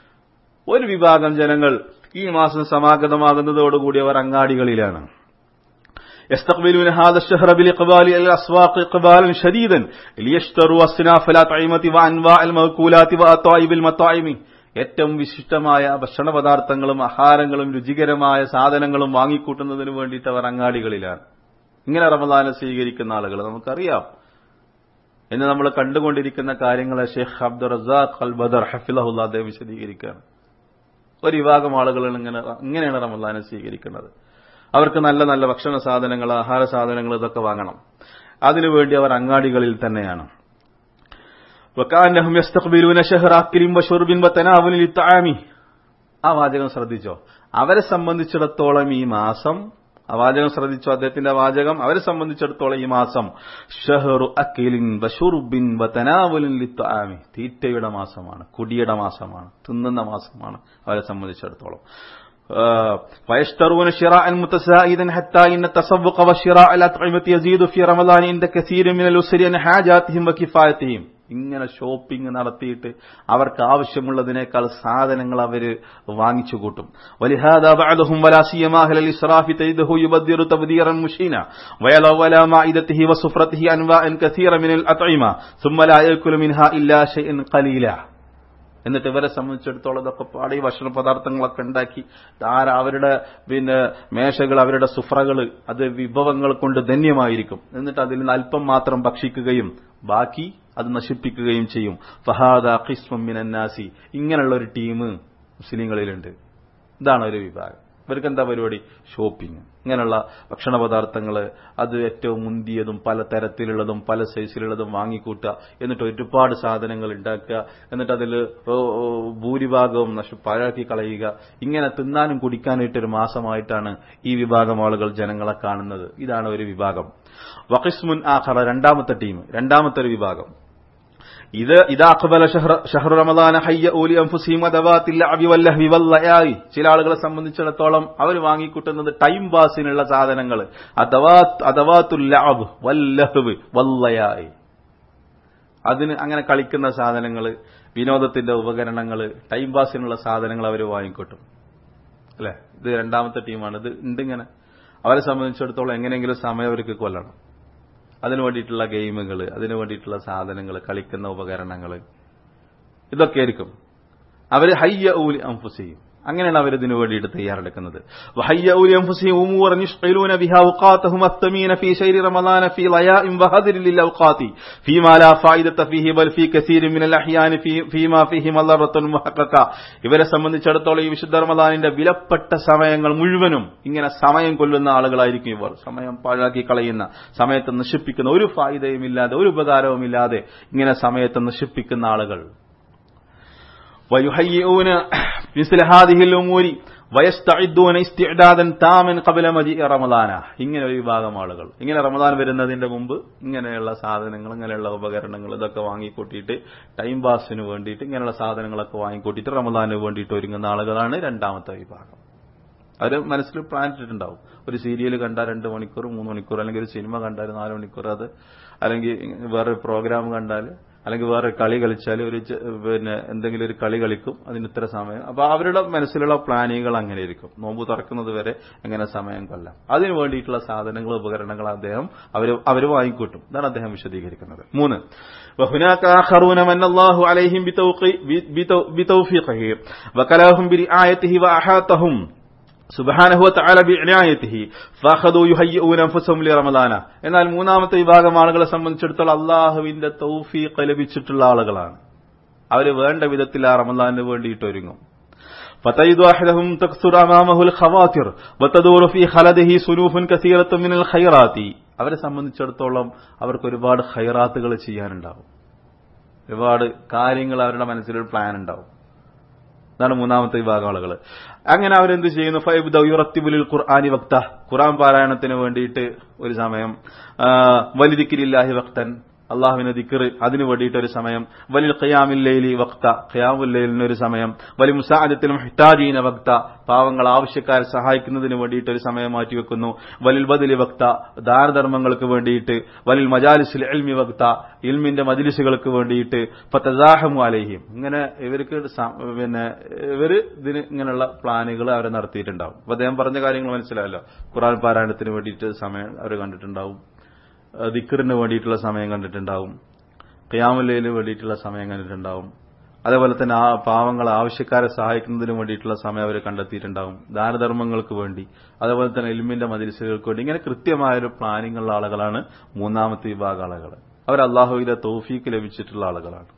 ഒരു വിഭാഗം ജനങ്ങൾ ഈ മാസം സമാഗതമാകുന്നതോടുകൂടി അവർ അങ്ങാടികളിലാണ് يستقبلون هذا الشهر بالإقبال إلى الأسواق إقبالا شديدا ليشتروا أصناف الأطعمة وأنواع المأكولات وأطايب المطاعم ഏറ്റവും വിശിഷ്ടമായ ഭക്ഷണ പദാർത്ഥങ്ങളും ആഹാരങ്ങളും രുചികരമായ സാധനങ്ങളും വാങ്ങിക്കൂട്ടുന്നതിന് വേണ്ടിയിട്ട് അവർ അങ്ങാടികളിലാണ് ഇങ്ങനെ റമദാനെ സ്വീകരിക്കുന്ന ആളുകൾ നമുക്കറിയാം എന്ന് നമ്മൾ കണ്ടുകൊണ്ടിരിക്കുന്ന കാര്യങ്ങളെ ഷെയ്ഖ് അബ്ദുൾ റസാഖ് അൽ ബദർ ഹഫിലഹുല്ല അദ്ദേഹം വിശദീകരിക്കുകയാണ് ഒരു വിഭാഗം ആളുകൾ ഇങ്ങനെ ഇങ്ങനെയാണ് റമദാനെ സ്വീകരിക്കുന്നത് അവർക്ക് നല്ല നല്ല ഭക്ഷണ സാധനങ്ങൾ ആഹാര സാധനങ്ങൾ ഇതൊക്കെ വാങ്ങണം അതിനുവേണ്ടി അവർ അങ്ങാടികളിൽ തന്നെയാണ് وكأنهم يستقبلون شهر أكل وشرب وتناول للطعام ആ വാചകം ശ്രദ്ധിച്ചോ അവരെ സംബന്ധിച്ചിടത്തോളം ഈ മാസം ആ വാചകം ശ്രദ്ധിച്ചോ അദ്ദേഹത്തിന്റെ വാചകം അവരെ സംബന്ധിച്ചിടത്തോളം ഈ മാസം ഷഹറു അക്കിലിൻ ബഷുറുബിൻ വതനാവുലിൻ ലിത്താമി തീറ്റയുടെ മാസമാണ് കുടിയുടെ മാസമാണ് തിന്നുന്ന മാസമാണ് അവരെ സംബന്ധിച്ചിടത്തോളം ويشترون شراء متسائدا حتى إن التسوق وشراء الأطعمة يزيد في رمضان عند كثير من الأسر عن حاجاتهم وكفايتهم ഇങ്ങനെ ഷോപ്പിംഗ് നടത്തിയിട്ട് അവർക്ക് ആവശ്യമുള്ളതിനേക്കാൾ സാധനങ്ങൾ അവർ വാങ്ങിച്ചു കൂട്ടും ولهذا بعضهم ولا سيما اهل الاسراف تجده يبذر تبذيرا مشينا ويلو على مائدته وسفرته انواعا كثيرا من الاطعمه ثم لا ياكل منها الا شيئا قليلا എന്നിട്ട് ഇവരെ സംബന്ധിച്ചിടത്തോളം ഇതൊക്കെ പാടി ഭക്ഷണ പദാർത്ഥങ്ങളൊക്കെ ഉണ്ടാക്കി ധാരാ അവരുടെ പിന്നെ മേശകൾ അവരുടെ സുഫ്രകൾ അത് വിഭവങ്ങൾ കൊണ്ട് ധന്യമായിരിക്കും എന്നിട്ട് അതിൽ നിന്ന് അല്പം മാത്രം ഭക്ഷിക്കുകയും ബാക്കി അത് നശിപ്പിക്കുകയും ചെയ്യും ഫഹാദ ഖിസ്മം മിനന്നാസി ഇങ്ങനെയുള്ള ഒരു ടീം മുസ്ലിങ്ങളിലുണ്ട് ഇതാണ് ഒരു വിഭാഗം ഇവർക്ക് എന്താ പരിപാടി ഷോപ്പിംഗ് ഇങ്ങനെയുള്ള ഭക്ഷണ പദാർത്ഥങ്ങൾ അത് ഏറ്റവും മുന്തിയതും പല തരത്തിലുള്ളതും പല സൈസിലുള്ളതും വാങ്ങിക്കൂട്ടുക എന്നിട്ട് ഒരുപാട് സാധനങ്ങൾ ഉണ്ടാക്കുക എന്നിട്ട് അതിൽ ഭൂരിഭാഗവും നശ പാഴാക്കി കളയുക ഇങ്ങനെ തിന്നാനും കുടിക്കാനായിട്ടൊരു മാസമായിട്ടാണ് ഈ വിഭാഗം ആളുകൾ ജനങ്ങളെ കാണുന്നത് ഇതാണ് ഒരു വിഭാഗം വഖിസ്മുൻ ആഖറ രണ്ടാമത്തെ ടീം രണ്ടാമത്തെ ഒരു വിഭാഗം ഇത് ഇതാ അഖബല ഷഹർ റമദാന ഹയ്യ ഓലി അംഫുസീം അദവാത്തിൽ അബിവല്ലഹി വല്ലയായി ചില ആളുകളെ സംബന്ധിച്ചിടത്തോളം അവർ വാങ്ങിക്കൂട്ടുന്നത് ടൈം പാസിനുള്ള സാധനങ്ങൾ അദവാത്തുല്ലാബ് വല്ലഹ് വല്ലയായി അതിന് അങ്ങനെ കളിക്കുന്ന സാധനങ്ങൾ വിനോദത്തിന്റെ ഉപകരണങ്ങൾ ടൈം പാസിനുള്ള സാധനങ്ങൾ അവർ വാങ്ങിക്കൂട്ടും അല്ലെ ഇത് രണ്ടാമത്തെ ടീമാണ് ഇത് ഉണ്ടിങ്ങനെ അവരെ സംബന്ധിച്ചിടത്തോളം എങ്ങനെയെങ്കിലും സമയം അവർക്ക് കൊല്ലണം അതിനു വേണ്ടിയിട്ടുള്ള ഗെയിമുകൾ അതിനു വേണ്ടിയിട്ടുള്ള സാധനങ്ങൾ കളിക്കുന്ന ഉപകരണങ്ങൾ ഇതൊക്കെ ആയിരിക്കും അവർ ഹയ്യ ഊലി അംഫുസയും അങ്ങനെയാണ് അവർ ഇതിനു വേണ്ടിയിട്ട് തയ്യാറെടുക്കുന്നത് وهيئ لأنفسهم أمورا يشغلون بها أوقاتهم الثمين في شهر رمضان في ضياء وهدر للأوقات فيما لا فائدة فيه بل في كثير من الأحيان في فيما فيه مضرة محققة ഇവരെ സംബന്ധിച്ചിടത്തോളം ഈ വിശുദ്ധ റമദാനിന്റെ വിലപ്പെട്ട സമയങ്ങൾ മുഴുവനും ഇങ്ങനെ സമയം കൊല്ലുന്ന ആളുകളായിരിക്കും ഇവർ സമയം പാഴാക്കി കളയുന്ന സമയത്തെ നശിപ്പിക്കുന്ന ഒരു ഫായിദയുമില്ലാതെ ഒരു ഉപകാരവുമില്ലാതെ ഇങ്ങനെ സമയത്തെ നശിപ്പിക്കുന്ന ആളുകൾ ويهيئون مثل هذه الأمور വയസ്തഇദ്ദൂന ഇസ്തിഅദാദൻ താമൻ ഖബല മജി റമദാന ഇങ്ങനെ ഒരു വിഭാഗം ആളുകൾ ഇങ്ങനെ റമദാൻ വരുന്നതിന്റെ മുമ്പ് ഇങ്ങനെയുള്ള സാധനങ്ങൾ ഇങ്ങനെയുള്ള ഉപകരണങ്ങൾ ഇതൊക്കെ വാങ്ങിക്കൂട്ടിയിട്ട് ടൈം പാസിന് വേണ്ടിയിട്ട് ഇങ്ങനെയുള്ള സാധനങ്ങളൊക്കെ വാങ്ങിക്കൂട്ടിയിട്ട് റമദാന് വേണ്ടിയിട്ട് ഒരുങ്ങുന്ന ആളുകളാണ് രണ്ടാമത്തെ വിഭാഗം അവർ മനസ്സിൽ പ്ലാൻ ഇട്ടിട്ടുണ്ടാവും ഒരു സീരിയൽ കണ്ടാൽ രണ്ട് മണിക്കൂർ മൂന്ന് മണിക്കൂർ അല്ലെങ്കിൽ ഒരു സിനിമ കണ്ടാൽ നാല് മണിക്കൂർ അത് അല്ലെങ്കിൽ വേറെ പ്രോഗ്രാം കണ്ടാൽ അല്ലെങ്കിൽ വേറെ കളി കളിച്ചാൽ ഒരു ചെ- പിന്നെ എന്തെങ്കിലും ഒരു കളി കളിക്കും അതിന് ഇത്ര സമയം അപ്പൊ അവരുടെ മനസ്സിലുള്ള പ്ലാനിങ്ങുകൾ അങ്ങനെ ഇരിക്കും നോമ്പ് തുറക്കുന്നത് വരെ എങ്ങനെ സമയം കൊല്ലാം അതിനു വേണ്ടിയിട്ടുള്ള സാധനങ്ങൾ ഉപകരണങ്ങൾ അദ്ദേഹം അവർ അവർ വാങ്ങിക്കൂട്ടും ഇതാണ് അദ്ദേഹം വിശദീകരിക്കുന്നത് മൂന്ന് وهناك آخرون من الله عليهم بتوقي- بتو- بتوفيقه وكلاهم برعايته وأحاطهم സുബാനഹു തആല ബിഇനായതിഹി ഫഖദു യുഹയ്യിഊന അൻഫുസഹും ലറമദാന എന്നാൽ മൂന്നാമത്തെ വിഭാഗം ആളുകളെ സംബന്ധിച്ചിടത്തോളം അള്ളാഹുവിന്റെ തൗഫീഖ് ലഭിച്ചിട്ടുള്ള ആളുകളാണ് അവര് വേണ്ട വിധത്തിൽ ആ റമദാനിന് വേണ്ടിയിട്ട് ഒരുങ്ങും فتجد أحدهم تكثر أمامه الخواطر وتدور في خلده صنوف كثيرة من الخيرات അവരെ സംബന്ധിച്ചിടത്തോളം അവർക്ക് ഒരുപാട് ഖൈറാത്തുകൾ ചെയ്യാനുണ്ടാവും ഒരുപാട് കാര്യങ്ങൾ അവരുടെ മനസ്സിലൊരു പ്ലാൻ ഉണ്ടാവും അതാണ് മൂന്നാമത്തെ വിഭാഗം ആളുകൾ അങ്ങനെ അവരെന്ത് ചെയ്യുന്നു ഫൈബ് യുറത്തിബുലിൽ ഖുർആാനി വക്ത ഖുർആൻ പാരായണത്തിന് വേണ്ടിയിട്ട് ഒരു സമയം ആ, വലിദിക്കിരില്ലാഹി വക്തൻ അള്ളാഹുവിനെ ദിക്കർ അതിനു വേണ്ടിയിട്ട് ഒരു സമയം വലിൽ ഖിയാമില്ലയിലി വക്ത ഖിയാമുല്ലയിലിന് ഒരു സമയം വലി മുസാഅദത്തിലും ഹിറ്റാജീന വക്ത പാവങ്ങൾ ആവശ്യക്കാരെ സഹായിക്കുന്നതിന് വേണ്ടിയിട്ട് ഒരു സമയം മാറ്റിവെക്കുന്നു വലിൽ ബദലി വക്ത ദാനധർമ്മങ്ങൾക്ക് വേണ്ടിയിട്ട് വലിൽ മജാലിസിൽ എൽമി വക്ത ഇൽമിന്റെ മജിലിസുകൾക്ക് വേണ്ടിയിട്ട് ഫതസാഹമു അലൈഹിം ഇങ്ങനെ ഇവർക്ക് സ- പിന്നെ ഇവര് ഇതിന് ഇങ്ങനെയുള്ള പ്ലാനുകൾ അവർ നടത്തിയിട്ടുണ്ടാവും അപ്പൊ അദ്ദേഹം പറഞ്ഞ കാര്യങ്ങൾ മനസ്സിലായല്ലോ ഖുറാൻ പാരായണത്തിന് വേണ്ടിയിട്ട് സമയം അവർ കണ്ടിട്ടുണ്ടാവും ഏഹ് ദിക്കറിന് വേണ്ടിയിട്ടുള്ള സമയം കണ്ടിട്ടുണ്ടാവും ഖിയാമുല്ലയിന് വേണ്ടിയിട്ടുള്ള സമയം കണ്ടിട്ടുണ്ടാവും അതേപോലെ തന്നെ ആ പാവങ്ങൾ ആവശ്യക്കാരെ സഹായിക്കുന്നതിന് വേണ്ടിയിട്ടുള്ള സമയം അവർ കണ്ടെത്തിയിട്ടുണ്ടാവും ദാനധർമ്മങ്ങൾക്ക് വേണ്ടി അതേപോലെ തന്നെ ഇൽമിന്റെ മജിലിസുകൾക്ക് വേണ്ടി ഇങ്ങനെ കൃത്യമായൊരു പ്ലാനിംഗ് ഉള്ള ആളുകളാണ് മൂന്നാമത്തെ വിഭാഗം ആളുകൾ അവർ അള്ളാഹുവിന്റെ തോഫീക്ക് ലഭിച്ചിട്ടുള്ള ആളുകളാണ്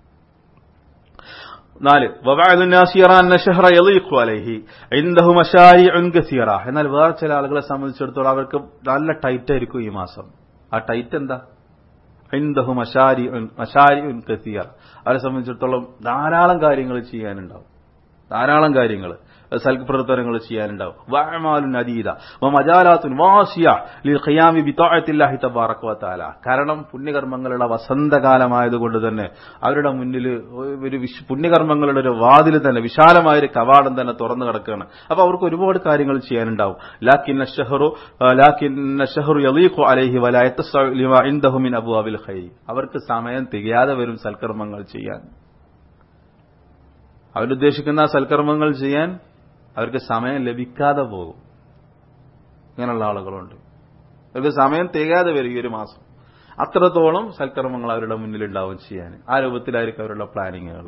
നാല് വബഅദു الناس يرى أن الشهر يضيق عليه عنده مشاريع كثيرة എന്നാൽ വേറെ ചില ആളുകളെ സംബന്ധിച്ചിടത്തോളം അവർക്ക് നല്ല ടൈറ്റ് ആയിരിക്കും ഈ മാസം ആ ടൈറ്റ് എന്താ عنده مشاريع مشاريع كثيرة അവരെ സംബന്ധിച്ചിടത്തോളം ധാരാളം കാര്യങ്ങൾ ചെയ്യാനുണ്ടാവും ധാരാളം കാര്യങ്ങൾ സൽപ്രവർത്തനങ്ങൾ ചെയ്യാനുണ്ടാവും വഅമാലുൻ അദീദ വമജാലാത്തുൻ വാസിയ ലിൽഖിയാമി ബിതാഅത്തില്ലാഹി തബാറക വതആല കാരണം പുണ്യകർമ്മങ്ങളുടെ വസന്തകാലമായതുകൊണ്ട് തന്നെ അവരുടെ മുന്നിൽ ഒരു വിശ്- പുണ്യകർമ്മങ്ങളുടെ ഒരു വാതിൽ തന്നെ വിശാലമായ ഒരു കവാടം തന്നെ തുറന്നു കിടക്കുകയാണ് അപ്പൊ അവർക്ക് ഒരുപാട് കാര്യങ്ങൾ ചെയ്യാനുണ്ടാവും ലാക്കിൻ അഷ്ഹറു ലാക്കിൻ അഷ്ഹറു യളീഖു അലൈഹി വലാ യത്തസ്അ ലിമാ ഇൻദഹു മിൻ അബ്വാബിൽ ഖൈർ അവർക്ക് സമയം തികയാതെ വരും സൽക്കർമ്മങ്ങൾ ചെയ്യാൻ അവരുദ്ദേശിക്കുന്ന ആ സൽക്കർമ്മങ്ങൾ ചെയ്യാൻ അവർക്ക് സമയം ലഭിക്കാതെ പോകും ഇങ്ങനെയുള്ള ആളുകളുണ്ട് അവർക്ക് സമയം തികയാതെ വരും ഈ ഒരു മാസം അത്രത്തോളം സൽക്കർമ്മങ്ങൾ അവരുടെ മുന്നിൽ ഉണ്ടാവും ചെയ്യാൻ ആ രൂപത്തിലായിരിക്കും അവരുടെ പ്ലാനിങ്ങുകൾ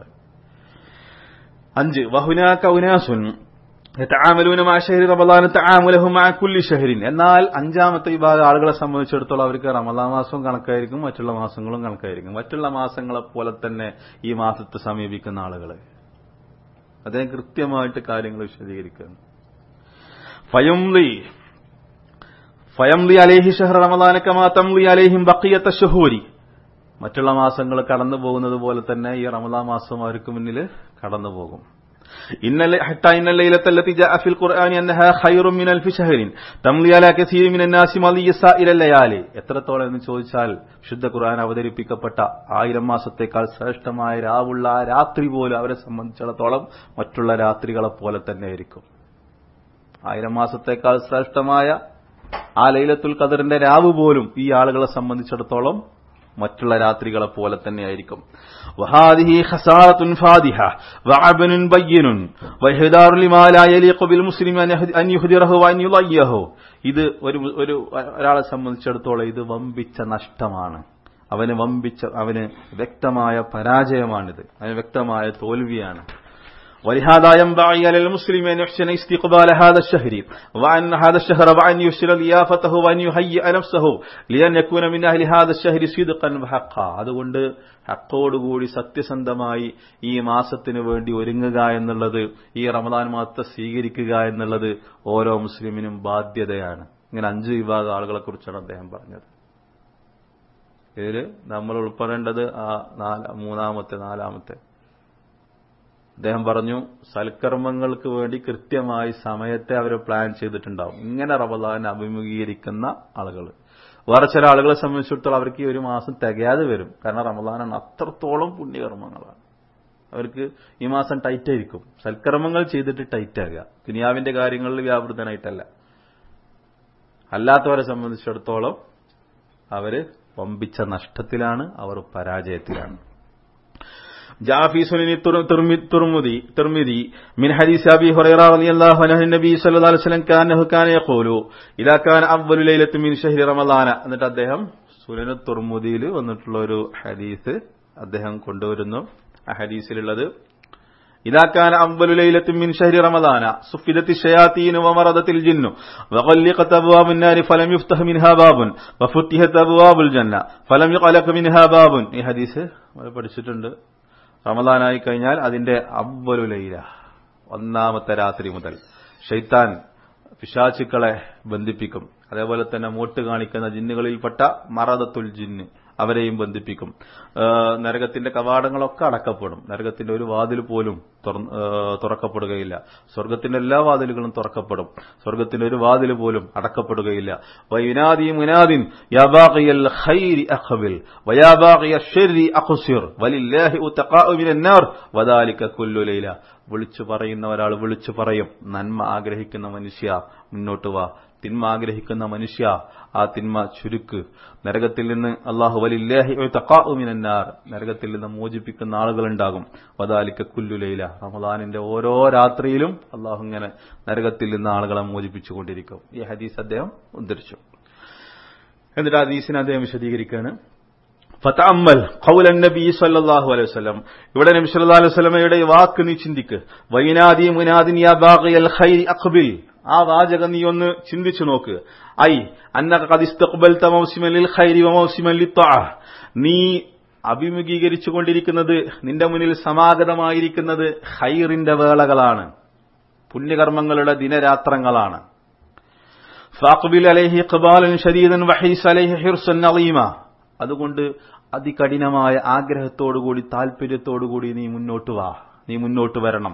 അഞ്ച് വഹുനാക്ക ഉനാസുൻ يتعاملون مع شهر رمضان تعاملهم مع كل شهر എന്നാൽ അഞ്ചാമത്തെ വിഭാഗം ആളുകളെ സംബന്ധിച്ചിടത്തോളം അവർക്ക് റമദാൻ മാസവും കണക്കായിരിക്കും മറ്റുള്ള മാസങ്ങളും കണക്കായിരിക്കും മറ്റുള്ള മാസങ്ങളെ പോലെ തന്നെ ഈ മാസത്തെ സമീപിക്കുന്ന ആളുകൾ അദ്ദേഹം കൃത്യമായിട്ട് കാര്യങ്ങൾ വിശദീകരിക്കുകയാണ് ഫയംലി ഫയംലി അലേഹി ഷഹർ റമദാനക്കമാ തംലി അലേഹിം ബക്കിയത്ത ഷഹൂരി മറ്റുള്ള മാസങ്ങൾ കടന്നു പോകുന്നത് പോലെ തന്നെ ഈ റമദാൻ മാസം അവർക്ക് മുന്നിൽ കടന്നു പോകും إن ال- حتى إن الليلة التي جاء في القرآن أنها خير من ألف شهر تمضي على كثير من الناس مضي سائر الليالي എത്രത്തോളം എന്ന് ചോദിച്ചാൽ ശുദ്ധ ഖുർആൻ അവതരിപ്പിക്കപ്പെട്ട ആയിരം മാസത്തേക്കാൾ ശ്രേഷ്ഠമായ രാവുള്ള ആ രാത്രി പോലും അവരെ സംബന്ധിച്ചിടത്തോളം മറ്റുള്ള രാത്രികളെ പോലെ തന്നെ ആയിരിക്കും ആയിരം മാസത്തേക്കാൾ ശ്രേഷ്ഠമായ ആ ലൈലത്തുൽ ഖദറിന്റെ രാവ് പോലും ഈ ആളുകളെ സംബന്ധിച്ചിടത്തോളം മറ്റുള്ള രാത്രികളെ പോലെ തന്നെയായിരിക്കും വഹാദിഹി ഖസാറത്തുൻ ഫാദിഹ വഅബനുൻ ബയ്യിനുൻ വഹിദാറു ലിമാ ലാ യലീഖു ബിൽ മുസ്ലിമി അൻ യഹ്- അൻ യുഹ്ദിറഹു വഅൻ യുളയ്യഹു ഇത് ഒരു ഒരു ഒരാളെ സംബന്ധിച്ചിടത്തോളം ഇത് വമ്പിച്ച നഷ്ടമാണ് അവന് വമ്പിച്ച അവന് വ്യക്തമായ പരാജയമാണിത് അവന് വ്യക്തമായ തോൽവിയാണ് ولهذا ينبغي على المسلم أن يحسن استقبال هذا الشهر وأن هذا الشهر وأن يحسن ضيافته وأن يهيئ نفسه لأن يكون من أهل هذا الشهر صدقا وحقا അതുകൊണ്ട് ഹക്കോടുകൂടി സത്യസന്ധമായി ഈ മാസത്തിന് വേണ്ടി ഒരുങ്ങുക എന്നുള്ളത് ഈ റമദാൻ മാസത്തെ സ്വീകരിക്കുക എന്നുള്ളത് ഓരോ മുസ്ലിമിനും ബാധ്യതയാണ് ഇങ്ങനെ അഞ്ച് വിഭാഗം ആളുകളെ കുറിച്ചാണ് അദ്ദേഹം പറഞ്ഞത് ഇതിൽ നമ്മൾ ഉൾപ്പെടേണ്ടത് ആ നാല മൂന്നാമത്തെ നാലാമത്തെ അദ്ദേഹം പറഞ്ഞു സൽക്കർമ്മങ്ങൾക്ക് വേണ്ടി കൃത്യമായി സമയത്തെ അവർ പ്ലാൻ ചെയ്തിട്ടുണ്ടാവും ഇങ്ങനെ റമദാൻ അഭിമുഖീകരിക്കുന്ന ആളുകൾ വേറെ ചില ആളുകളെ സംബന്ധിച്ചിടത്തോളം അവർക്ക് ഈ ഒരു മാസം തികയാതെ വരും കാരണം റമദാനാണ് അത്രത്തോളം പുണ്യകർമ്മങ്ങളാണ് അവർക്ക് ഈ മാസം ടൈറ്റ് ആയിരിക്കും സൽക്കർമ്മങ്ങൾ ചെയ്തിട്ട് ടൈറ്റ് ആകുക ദുനിയാവിന്റെ കാര്യങ്ങളിൽ വ്യാപൃതനായിട്ടല്ല അല്ലാത്തവരെ സംബന്ധിച്ചിടത്തോളം അവര് വമ്പിച്ച നഷ്ടത്തിലാണ് അവർ പരാജയത്തിലാണ് جاء سنن الترمذي ترمذي من حديث ابي هريره رضي الله عنه النبي صلى الله عليه وسلم كانه كان يقول اذا كان اول ليله من شهر رمضان എന്നിട്ട് അദ്ദേഹം സുനൻ തുർമുദിയിൽ വന്നിട്ടുള്ള ഒരു ഹദീസ് അദ്ദേഹം കൊണ്ടുവരുന്നു ആ ഹദീസിലുള്ളത് إذا كان أول ليلة من شهر رمضان صفدت الشياطين ومرضت الجن وغلقت أبواب النار فلم يفتح منها باب وفتحت أبواب الجنة فلم يغلق منها باب ഈ ഹദീസ് പഠിച്ചിട്ടുണ്ട് റമദാനായി കഴിഞ്ഞാൽ അതിന്റെ അവലുലൈല ഒന്നാമത്തെ രാത്രി മുതൽ ഷെയ്ത്താൻ പിശാചുക്കളെ ബന്ധിപ്പിക്കും അതേപോലെ തന്നെ മോട്ട് കാണിക്കുന്ന ജിന്നുകളിൽപ്പെട്ട മറദത്തുൽ ജിന്ന് അവരെയും ബന്ധിപ്പിക്കും നരകത്തിന്റെ കവാടങ്ങളൊക്കെ അടക്കപ്പെടും നരകത്തിന്റെ ഒരു വാതിൽ പോലും തുറക്കപ്പെടുകയില്ല സ്വർഗത്തിന്റെ എല്ലാ വാതിലുകളും തുറക്കപ്പെടും സ്വർഗത്തിന്റെ ഒരു വാതിൽ പോലും അടക്കപ്പെടുകയില്ല വൈനാദി മുനാദിൻ യാബാഖിയൽ ഖൈരി അഖബിൽ വയാബാഖിയ ഷർരി അഖ്സിർ വലില്ലാഹി ഉതഖാഉ മിനന്നാർ വദാലിക കുല്ലു ലൈല വിളിച്ചു പറയുന്ന ഒരാൾ വിളിച്ചു പറയും നന്മ ആഗ്രഹിക്കുന്ന മനുഷ്യ മുന്നോട്ട് വാ തിന്മ ആഗ്രഹിക്കുന്ന മനുഷ്യ ആ തിന്മ ചുരുക്ക് നരകത്തിൽ നിന്ന് അള്ളാഹു വലില്ലാഹിമിനാർ നരകത്തിൽ നിന്ന് മോചിപ്പിക്കുന്ന ആളുകളുണ്ടാകും വദാലിക്ക കുല്ലുലയില റമദാനിന്റെ ഓരോ രാത്രിയിലും അള്ളാഹു ഇങ്ങനെ നരകത്തിൽ നിന്ന് ആളുകളെ മോചിപ്പിച്ചുകൊണ്ടിരിക്കും ഈ ഹദീസ് അദ്ദേഹം ഉദ്ധരിച്ചു എന്നിട്ട് ഹദീസിനെ അദ്ദേഹം വിശദീകരിക്കുകയാണ് ഫതഅമ്മൽ ഖൗലൻ നബി സല്ലല്ലാഹു അലൈഹി വസല്ലം ഇവിടെ നബി സല്ലല്ലാഹു അലൈഹി വസല്ലമയുടെ വാക്ക് നീ ചിന്തിക്ക് വൈനാദി മുനാദിൻ യാ ബാഗിയൽ ഖൈരി അഖ്ബിൽ ആ വാചകം നീ ഒന്ന് ചിന്തിച്ചു നോക്ക് ഐ അന്നക ഖദ് ഇസ്തഖ്ബൽത മൗസിമൻ ലിൽ ഖൈരി വ മൗസിമൻ ലിത്വഅ നീ അഭിമുഖീകരിച്ചു കൊണ്ടിരിക്കുന്നത് നിന്റെ മുന്നിൽ സമാഗതമായിരിക്കുന്നത് ഖൈറിന്റെ വേളകളാണ് പുണ്യകർമ്മങ്ങളുടെ ദിനരാത്രങ്ങളാണ് ഫാഖ്ബിൽ അലൈഹി ഇഖ്ബാലൻ ഷദീദൻ വഹീസ് അലൈഹി ഹിർസൻ അളീമ അതുകൊണ്ട് അതികഠിനമായ ആഗ്രഹത്തോടുകൂടി താല്പര്യത്തോടുകൂടി നീ മുന്നോട്ട് വാ നീ മുന്നോട്ട് വരണം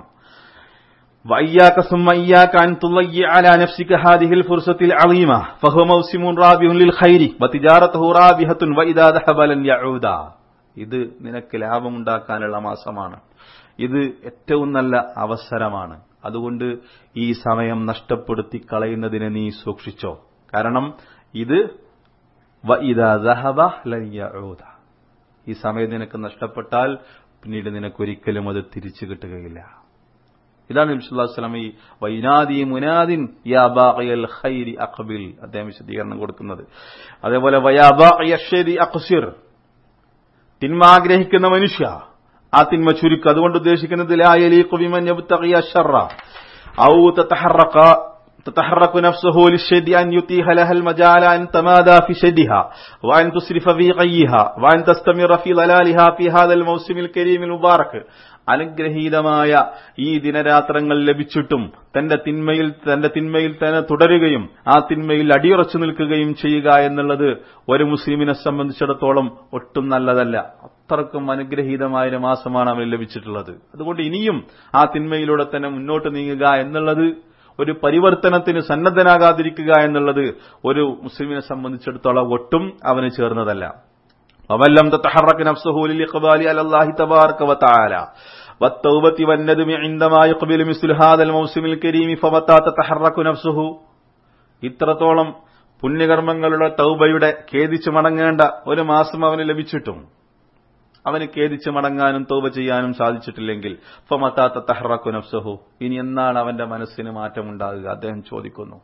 وإياك ثم إياك أن تضيع على نفسك هذه الفرصة العظيمة فهو موسم رابح للخير وتجارته رابحة وإذا ذهب لن يعودا ഇത് നിനക്ക് ലാഭമുണ്ടാക്കാനുള്ള മാസമാണ് ഇത് ഏറ്റവും നല്ല അവസരമാണ് അതുകൊണ്ട് ഈ സമയം നഷ്ടപ്പെടുത്തി കളയുന്നതിനെ നീ സൂക്ഷിച്ചോ കാരണം ഇത് ഈ സമയം നിനക്ക് നഷ്ടപ്പെട്ടാൽ പിന്നീട് നിനക്കൊരിക്കലും അത് തിരിച്ചു കിട്ടുകയില്ല ഇതാണ് നബിസ്വല്ലാസ്ലാം ഈ വൈനാദി മുനാദിൻ യാബാഖിയൽ ഖൈരി അഖബിൽ അദ്ദേഹം വിശദീകരണം കൊടുക്കുന്നത് അതേപോലെ വയാബാഖിയശ്ശേരി അഖ്സിർ തിന്മ ആഗ്രഹിക്കുന്ന മനുഷ്യ ആ തിന്മ ചുരുക്കുക അതുകൊണ്ട് ഉദ്ദേശിക്കുന്നത് ലാ യലീഖു ബിമൻ യബ്തഗി അശ്ശറ ഔ തതഹറക تتحرك نفسه للشد أن يتيح لها المجال أن تمادى في شدها وأن تسرف في غيها وأن تستمر في ضلالها في هذا الموسم الكريم المبارك അനുഗ്രഹീതമായ ഈ ദിനരാത്രങ്ങൾ ലഭിച്ചിട്ടും തന്റെ തിന്മയിൽ തന്റെ തിന്മയിൽ തന്നെ തുടരുകയും ആ തിന്മയിൽ അടിയുറച്ചു നിൽക്കുകയും ചെയ്യുക എന്നുള്ളത് ഒരു മുസ്ലിമിനെ സംബന്ധിച്ചിടത്തോളം ഒട്ടും നല്ലതല്ല അത്രക്കും അനുഗ്രഹീതമായ ഒരു മാസമാണ് അവന് ലഭിച്ചിട്ടുള്ളത് അതുകൊണ്ട് ഇനിയും ആ തിന്മയിലൂടെ തന്നെ മുന്നോട്ട് നീങ്ങുക എന്നുള്ളത് ഒരു പരിവർത്തനത്തിന് സന്നദ്ധനാകാതിരിക്കുക എന്നുള്ളത് ഒരു മുസ്ലിമിനെ സംബന്ധിച്ചിടത്തോളം ഒട്ടും അവന് ചേർന്നതല്ല ومن لم تتحرك نفسه للإقبال على الله تبارك وتعالى والتوبة والندم عندما يقبل مثل هذا الموسم الكريم فمتى تتحرك نفسه ഇത്രത്തോളം പുണ്യകർമ്മങ്ങളുടെ തൗബയുടെ ഖേദിച്ചു മടങ്ങേണ്ട ഒരു മാസം അവന് ലഭിച്ചിട്ടും അവന് ഖേദിച്ച് മടങ്ങാനും തൗബ ചെയ്യാനും സാധിച്ചിട്ടില്ലെങ്കിൽ ഫമത്താത്ത തഹറക്കു നഫ്സഹു ഇനി എന്നാണ് അവന്റെ മനസ്സിന് മാറ്റമുണ്ടാകുക അദ്ദേഹം ചോദിക്കുന്നു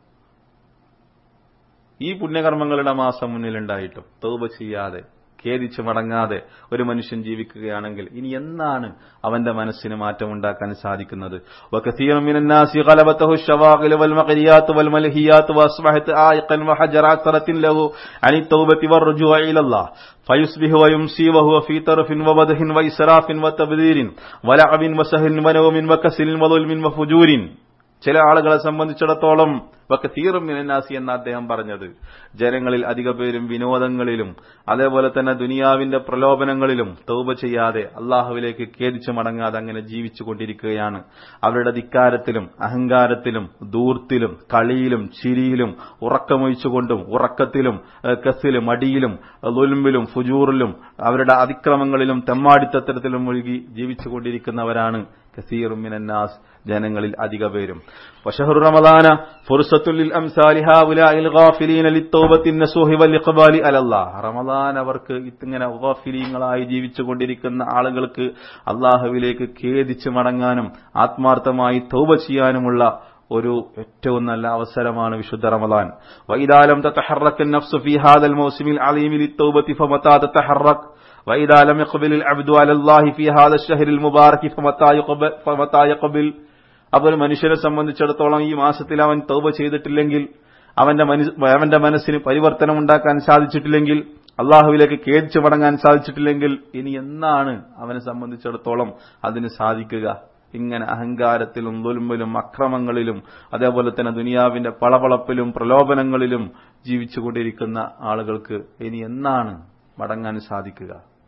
ഈ പുണ്യകർമ്മങ്ങളുടെ മാസം മുന്നിലുണ്ടായിട്ടും തൗബ ചെയ്യാതെ ഖേദിച്ച് മടങ്ങാതെ ഒരു മനുഷ്യൻ ജീവിക്കുകയാണെങ്കിൽ ഇനി എന്നാണ് അവന്റെ മനസ്സിന് മാറ്റമുണ്ടാക്കാൻ സാധിക്കുന്നത് وكثير من الناس غلبته الشواغل والمقريات والملهيات واصبحت عائقا وحجر عثرة له عن التوبة والرجوع الى الله فيصبح ويمسي وهو في طرف وبده وإسراف وتبذير ولعب وسهل ونوم وكسل وظلم وفجور ചില ആളുകളെ സംബന്ധിച്ചിടത്തോളം വക്കത്തീറും മിനന്നാസി എന്ന അദ്ദേഹം പറഞ്ഞത് ജനങ്ങളിൽ അധിക പേരും വിനോദങ്ങളിലും അതേപോലെ തന്നെ ദുനിയാവിന്റെ പ്രലോഭനങ്ങളിലും തൗബ ചെയ്യാതെ അള്ളാഹുവിലേക്ക് ഖേദിച്ചു മടങ്ങാതെ അങ്ങനെ ജീവിച്ചു കൊണ്ടിരിക്കുകയാണ് അവരുടെ ധിക്കാരത്തിലും അഹങ്കാരത്തിലും ദൂർത്തിലും കളിയിലും ചിരിയിലും ഉറക്കമൊഴിച്ചുകൊണ്ടും ഉറക്കത്തിലും ഏഹ്, കസിലും അടിയിലും ലുൽമിലും ഫുജൂറിലും അവരുടെ അതിക്രമങ്ങളിലും തെമ്മാടിത്തത്തിലും മുഴുകി ജീവിച്ചു കൊണ്ടിരിക്കുന്നവരാണ് കസീറും മിനന്നാസ് ജനങ്ങളിൽ അധിക പേരും വശഹറു റമദാന ഫുർസത്തുൽ ലിൽ അംസാലി ഹൗലാഇൽ ഗാഫിലീന ലിത്തൗബത്തി നസൂഹി വൽ ഇഖ്ബാലി അലല്ലാഹ് റമദാൻ അവർക്ക് ഇങ്ങനെ ഗാഫിലീങ്ങളായി ജീവിച്ചു കൊണ്ടിരിക്കുന്ന ആളുകൾക്ക് അള്ളാഹുവിലേക്ക് ഖേദിച്ച് മടങ്ങാനും ആത്മാർത്ഥമായി തൗബ ചെയ്യാനുമുള്ള ഒരു ഏറ്റവും നല്ല അവസരമാണ് വിശുദ്ധ റമദാൻ വൈദാലം തതഹറക്ക് നഫ്സു ഫീ ഹാദൽ മൗസിമിൽ അലീമി ലിത്തൗബത്തി ഫമതാ തതഹറക്ക് وإذا لم يقبل العبد على الله في هذا الشهر المبارك فمتى يقبل فمتى يقبل അപ്പോൾ ഒരു മനുഷ്യനെ സംബന്ധിച്ചിടത്തോളം ഈ മാസത്തിൽ അവൻ തൗബ ചെയ്തിട്ടില്ലെങ്കിൽ അവന്റെ മനസ്- അവന്റെ മനസ്സിന് പരിവർത്തനം ഉണ്ടാക്കാൻ സാധിച്ചിട്ടില്ലെങ്കിൽ അള്ളാഹുവിലേക്ക് ഖേദിച്ചു മടങ്ങാൻ സാധിച്ചിട്ടില്ലെങ്കിൽ ഇനി എന്നാണ് അവനെ സംബന്ധിച്ചിടത്തോളം അതിന് സാധിക്കുക ഇങ്ങനെ അഹങ്കാരത്തിലും ദുൽമിലും അക്രമങ്ങളിലും അതേപോലെ തന്നെ ദുനിയാവിന്റെ പളപളപ്പിലും പ്രലോഭനങ്ങളിലും ജീവിച്ചുകൊണ്ടിരിക്കുന്ന ആളുകൾക്ക് ഇനി എന്നാണ് മടങ്ങാൻ സാധിക്കുക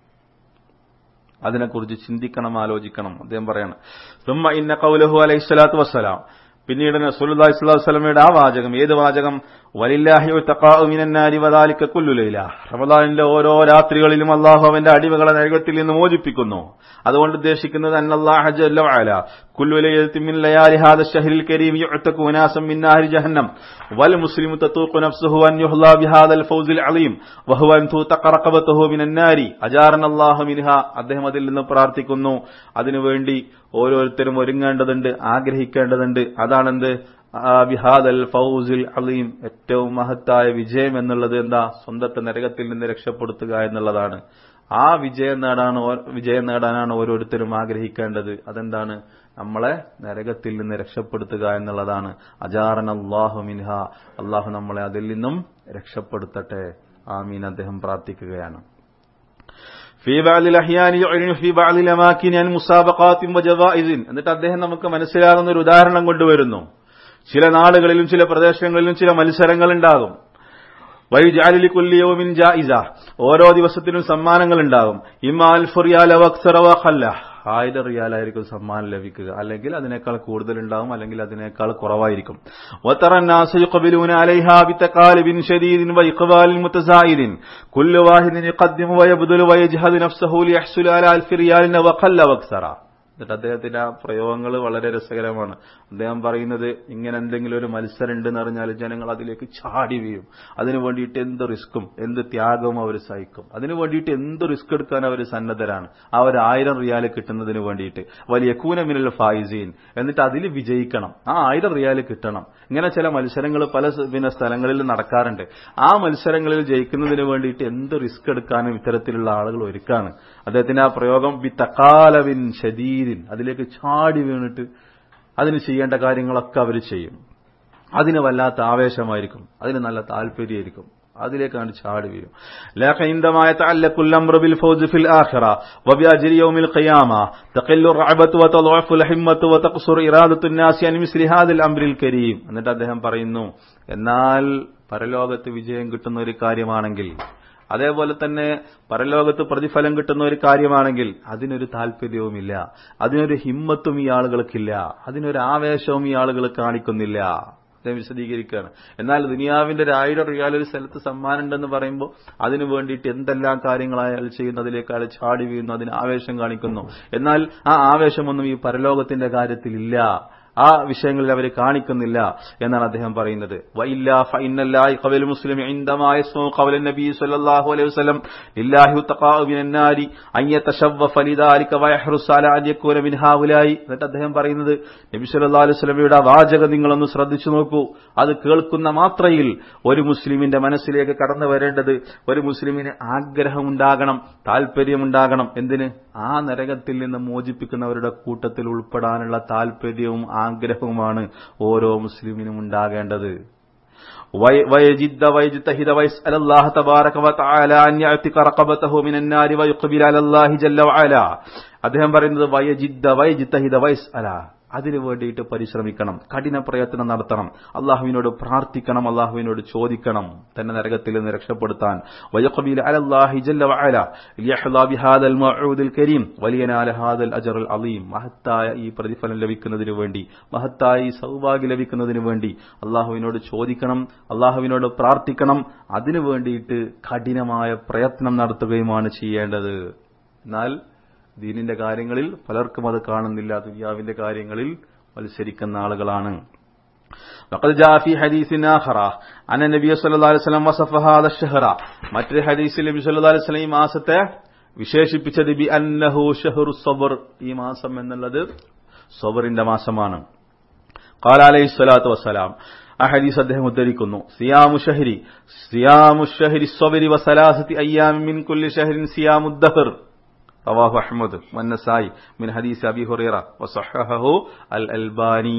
അതിനെക്കുറിച്ച് ചിന്തിക്കണം ആലോചിക്കണം അദ്ദേഹം പറയണം സുമ്മ ഇന്ന കൗലഹു അലൈഹി സ്വലാത്തു വസ്സലാം പിന്നീട് റസൂലുള്ളാഹി സ്വല്ലല്ലാഹു അലൈഹി വസല്ലമയുടെ ആ വാചകം ഏത് വാചകം വലില്ലാഹി തഖാഉ മിനന്നാരി വദാലിക കുല്ലു ലൈല റമദാനിലെ ഓരോ രാത്രികളിലും അല്ലാഹു അവന്റെ അടിമകളെ നരകത്തിൽ നിന്ന് മോചിപ്പിക്കുന്നു അതുകൊണ്ട് ഉദ്ദേശിക്കുന്നത് അന്നല്ലാഹ ജല്ല വഅല കുല്ലു ലൈലത്തിൻ മിൻ ലയാലി ഹാദ الشهر الكريم يعتق ناسا من نار جهنم والمسلم تطوق نفسه أن يحظى بهذا الفوز العظيم وهو أن توتق رقبته من النار أجارنا الله منها അദ്ദേഹം അതിൽ നിന്ന് പ്രാർത്ഥിക്കുന്നു അതിനുവേണ്ടി ഓരോരുത്തരും ഒരുങ്ങേണ്ടതുണ്ട് ആഗ്രഹിക്കേണ്ടതുണ്ട് അതാണെന്ത് ആ ബിഹാദൽ ഫൗസിൽ അലീം ഏറ്റവും മഹത്തായ വിജയം എന്നുള്ളത് എന്താ സ്വന്തത്തെ നരകത്തിൽ നിന്ന് രക്ഷപ്പെടുത്തുക എന്നുള്ളതാണ് ആ വിജയം നേടാണ് ഓ- വിജയം നേടാനാണ് ഓരോരുത്തരും ആഗ്രഹിക്കേണ്ടത് അതെന്താണ് നമ്മളെ നരകത്തിൽ നിന്ന് രക്ഷപ്പെടുത്തുക എന്നുള്ളതാണ് അജാറൻ അള്ളാഹു മിൻഹ അള്ളാഹു നമ്മളെ അതിൽ നിന്നും രക്ഷപ്പെടുത്തട്ടെ ആമീൻ അദ്ദേഹം പ്രാർത്ഥിക്കുകയാണ് في بعض الأحيان يعلن في بعض الأماكن عن مسابقات وجوائز എന്നിട്ട് അദ്ദേഹം നമുക്ക് മനസ്സിലാകുന്ന ഒരു ഉദാഹരണം കൊണ്ടുവരുന്നു ചില നാടുകളിലും ചില പ്രദേശങ്ങളിലും ചില മത്സരങ്ങൾ ഉണ്ടാകും വൈജാലിലി കുല്ലിയവുമിൻ ജായിസ ഓരോ ദിവസത്തിനും സമ്മാനങ്ങൾ ഉണ്ടാകും ഇമാൽ ഫുറിയാല വക്സറവ ഖല്ല ആയിരം റിയാലായിരിക്കും സമ്മാനം ലഭിക്കുക അല്ലെങ്കിൽ അതിനേക്കാൾ കൂടുതൽ ഉണ്ടാകും അല്ലെങ്കിൽ അതിനേക്കാൾ കുറവായിരിക്കും وترى الناس يقبلون عليها بتقالب شديد وإقبال متزايد كل واحد يقدم ويبذل ويجهد نفسه ليحصل على ألف ريال وقل وكثر എന്നിട്ട് അദ്ദേഹത്തിന്റെ ആ പ്രയോഗങ്ങൾ വളരെ രസകരമാണ് അദ്ദേഹം പറയുന്നത് ഇങ്ങനെ എന്തെങ്കിലും ഒരു മത്സരം ഉണ്ടെന്ന് അറിഞ്ഞാൽ ജനങ്ങൾ അതിലേക്ക് ചാടി വീഴും അതിനു വേണ്ടിയിട്ട് എന്ത് റിസ്ക്കും എന്ത് ത്യാഗവും അവർ സഹിക്കും അതിനു വേണ്ടിയിട്ട് എന്ത് റിസ്ക് എടുക്കാൻ അവർ സന്നദ്ധരാണ് ആ ഒരു ആയിരം റിയാൽ കിട്ടുന്നതിന് വേണ്ടിയിട്ട് വലിയ കൂനമിനുള്ള ഫായിസീൻ എന്നിട്ട് അതിൽ വിജയിക്കണം ആ ആയിരം റിയാൽ കിട്ടണം ഇങ്ങനെ ചില മത്സരങ്ങൾ പല സ് പിന്നെ സ്ഥലങ്ങളിൽ നടക്കാറുണ്ട് ആ മത്സരങ്ങളിൽ ജയിക്കുന്നതിന് വേണ്ടിയിട്ട് എന്ത് റിസ്ക് എടുക്കാനും ഇത്തരത്തിലുള്ള ആളുകൾ ഒരുക്കാണ് അദ്ദേഹത്തിന്റെ ആ പ്രയോഗം ബി തക്കാലവിൻ ഷദീദിൻ അതിലേക്ക് ചാടി വീണിട്ട് അതിന് ചെയ്യേണ്ട കാര്യങ്ങളൊക്കെ അവർ ചെയ്യും അതിന് വല്ലാത്ത ആവേശമായിരിക്കും അതിന് നല്ല താല്പര്യമായിരിക്കും അതിലേക്കാണ് ചാടി വീഴും لكن عندما يتعلق الأمر بالفوز في الآخرة وبأجر يوم القيامة تقل الرعبة وتضعف الحمة وتقصر إرادة الناس عن مثل هذا الأمر الكريم എന്നിട്ട് അദ്ദേഹം പറയുന്നു എന്നാൽ പരലോകത്ത് വിജയം കിട്ടുന്ന ഒരു കാര്യമാണെങ്കിൽ അതേപോലെ തന്നെ പരലോകത്ത് പ്രതിഫലം കിട്ടുന്ന ഒരു കാര്യമാണെങ്കിൽ അതിനൊരു താല്പര്യവുമില്ല അതിനൊരു ഹിമ്മത്തും ഈ ആളുകൾക്കില്ല അതിനൊരു ആവേശവും ഈ ആളുകൾ കാണിക്കുന്നില്ല അദ്ദേഹം വിശദീകരിക്കുകയാണ് എന്നാൽ ദുനിയാവിന്റെ ഒരു ആയിരം റിയാൽ ഒരു സ്ഥലത്ത് സമ്മാനം ഉണ്ടെന്ന് പറയുമ്പോൾ അതിനു വേണ്ടിയിട്ട് എന്തെല്ലാം കാര്യങ്ങൾ അയാൾ ചെയ്യുന്നു അതിലേക്ക് അയാൾ ചാടി വീഴുന്നു അതിന് ആവേശം കാണിക്കുന്നു എന്നാൽ ആ ആവേശമൊന്നും ഈ പരലോകത്തിന്റെ കാര്യത്തിൽ ഇല്ല ആ വിഷയങ്ങളിൽ അവർ കാണിക്കുന്നില്ല എന്നാണ് അദ്ദേഹം പറയുന്നത് വൈല്ല ഫൈനല്ലാഹി ഖബൽ മുസ്ലിം عندما يسمع قول النبي صلى الله عليه وسلم لله تقاء من النار ان يتشوف لذلك ويحرص على ان يكون من هؤلاء എന്നിട്ട് അദ്ദേഹം പറയുന്നത് നബി സല്ലല്ലാഹു അലൈഹി വസല്ലമയുടെ വാചകം നിങ്ങളൊന്ന് ശ്രദ്ധിച്ചു നോക്കൂ അത് കേൾക്കുന്ന മാത്രയിൽ ഒരു മുസ്ലിമിന്റെ മനസ്സിലേക്ക് കടന്നു വരേണ്ടത് ഒരു മുസ്ലിമിന് ആഗ്രഹമുണ്ടാകണം താല്പര്യമുണ്ടാകണം എന്തിന് ആ നരകത്തിൽ നിന്ന് മോചിപ്പിക്കുന്നവരുടെ കൂട്ടത്തിൽ ഉൾപ്പെടാനുള്ള താല്പര്യവും ആഗ്രഹവുമാണ് ഓരോ മുസ്ലിമിനും ഉണ്ടാകേണ്ടത് ويجد ويجتهد ويسأل الله تبارك وتعالى أن يعتق رقبته من النار ويقبل على الله جل وعلا അദ്ദേഹം പറയുന്നത് വയജിദ്ദ വയജിത്തഹിദ വയസ് അല അതിനു വേണ്ടിയിട്ട് പരിശ്രമിക്കണം കഠിന പ്രയത്നം നടത്തണം അള്ളാഹുവിനോട് പ്രാർത്ഥിക്കണം അള്ളാഹുവിനോട് ചോദിക്കണം തന്നെ നരകത്തിൽ നിന്ന് രക്ഷപ്പെടുത്താൻ വയഖബീൽ അലല്ലാഹി ജല്ല വഅല ലിയഹ്ലാ ബിഹാദൽ മഅൂദിൽ കരീം വലിയനാല ഹാദൽ അജറുൽ അലീം മഹത്തായ ഈ പ്രതിഫലം ലഭിക്കുന്നതിന് വേണ്ടി മഹത്തായ ഈ സൗഭാഗ്യം ലഭിക്കുന്നതിന് വേണ്ടി അള്ളാഹുവിനോട് ചോദിക്കണം അള്ളാഹുവിനോട് പ്രാർത്ഥിക്കണം അതിനു വേണ്ടിയിട്ട് കഠിനമായ പ്രയത്നം നടത്തുകയുമാണ് ചെയ്യേണ്ടത് എന്നാൽ ദീനിന്റെ കാര്യങ്ങളിൽ പലർക്കും അത് കാണുന്നില്ല ദുനിയാവിന്റെ കാര്യങ്ങളിൽ മത്സരിക്കുന്ന ആളുകളാണ് وقد جاء في حديث آخر أن النبي صلى الله عليه وسلم وصف هذا الشهر മറ്റൊരു ഹദീസിൽ നബി സല്ലല്ലാഹു അലൈഹി വസല്ലം ഈ മാസത്തെ വിശേഷിപ്പിച്ചത് ബി അന്നഹു ഷഹറു സബർ ഈ മാസം എന്നുള്ളത് സബറിന്റെ മാസമാണ് قال عليه الصلاة والسلام ആ ഹദീസ് അദ്ദേഹം ഉദ്ധരിക്കുന്നു സിയാമു ഷഹരി സിയാമു ഷഹരി സ്വബരി വസലാസത്തി അയ്യാം മിൻ കുല്ലി ഷഹരിൻ സിയാമുദ്ദഹർ رواه أحمد والنسائي من حديث أبي هريرة وصححه الألباني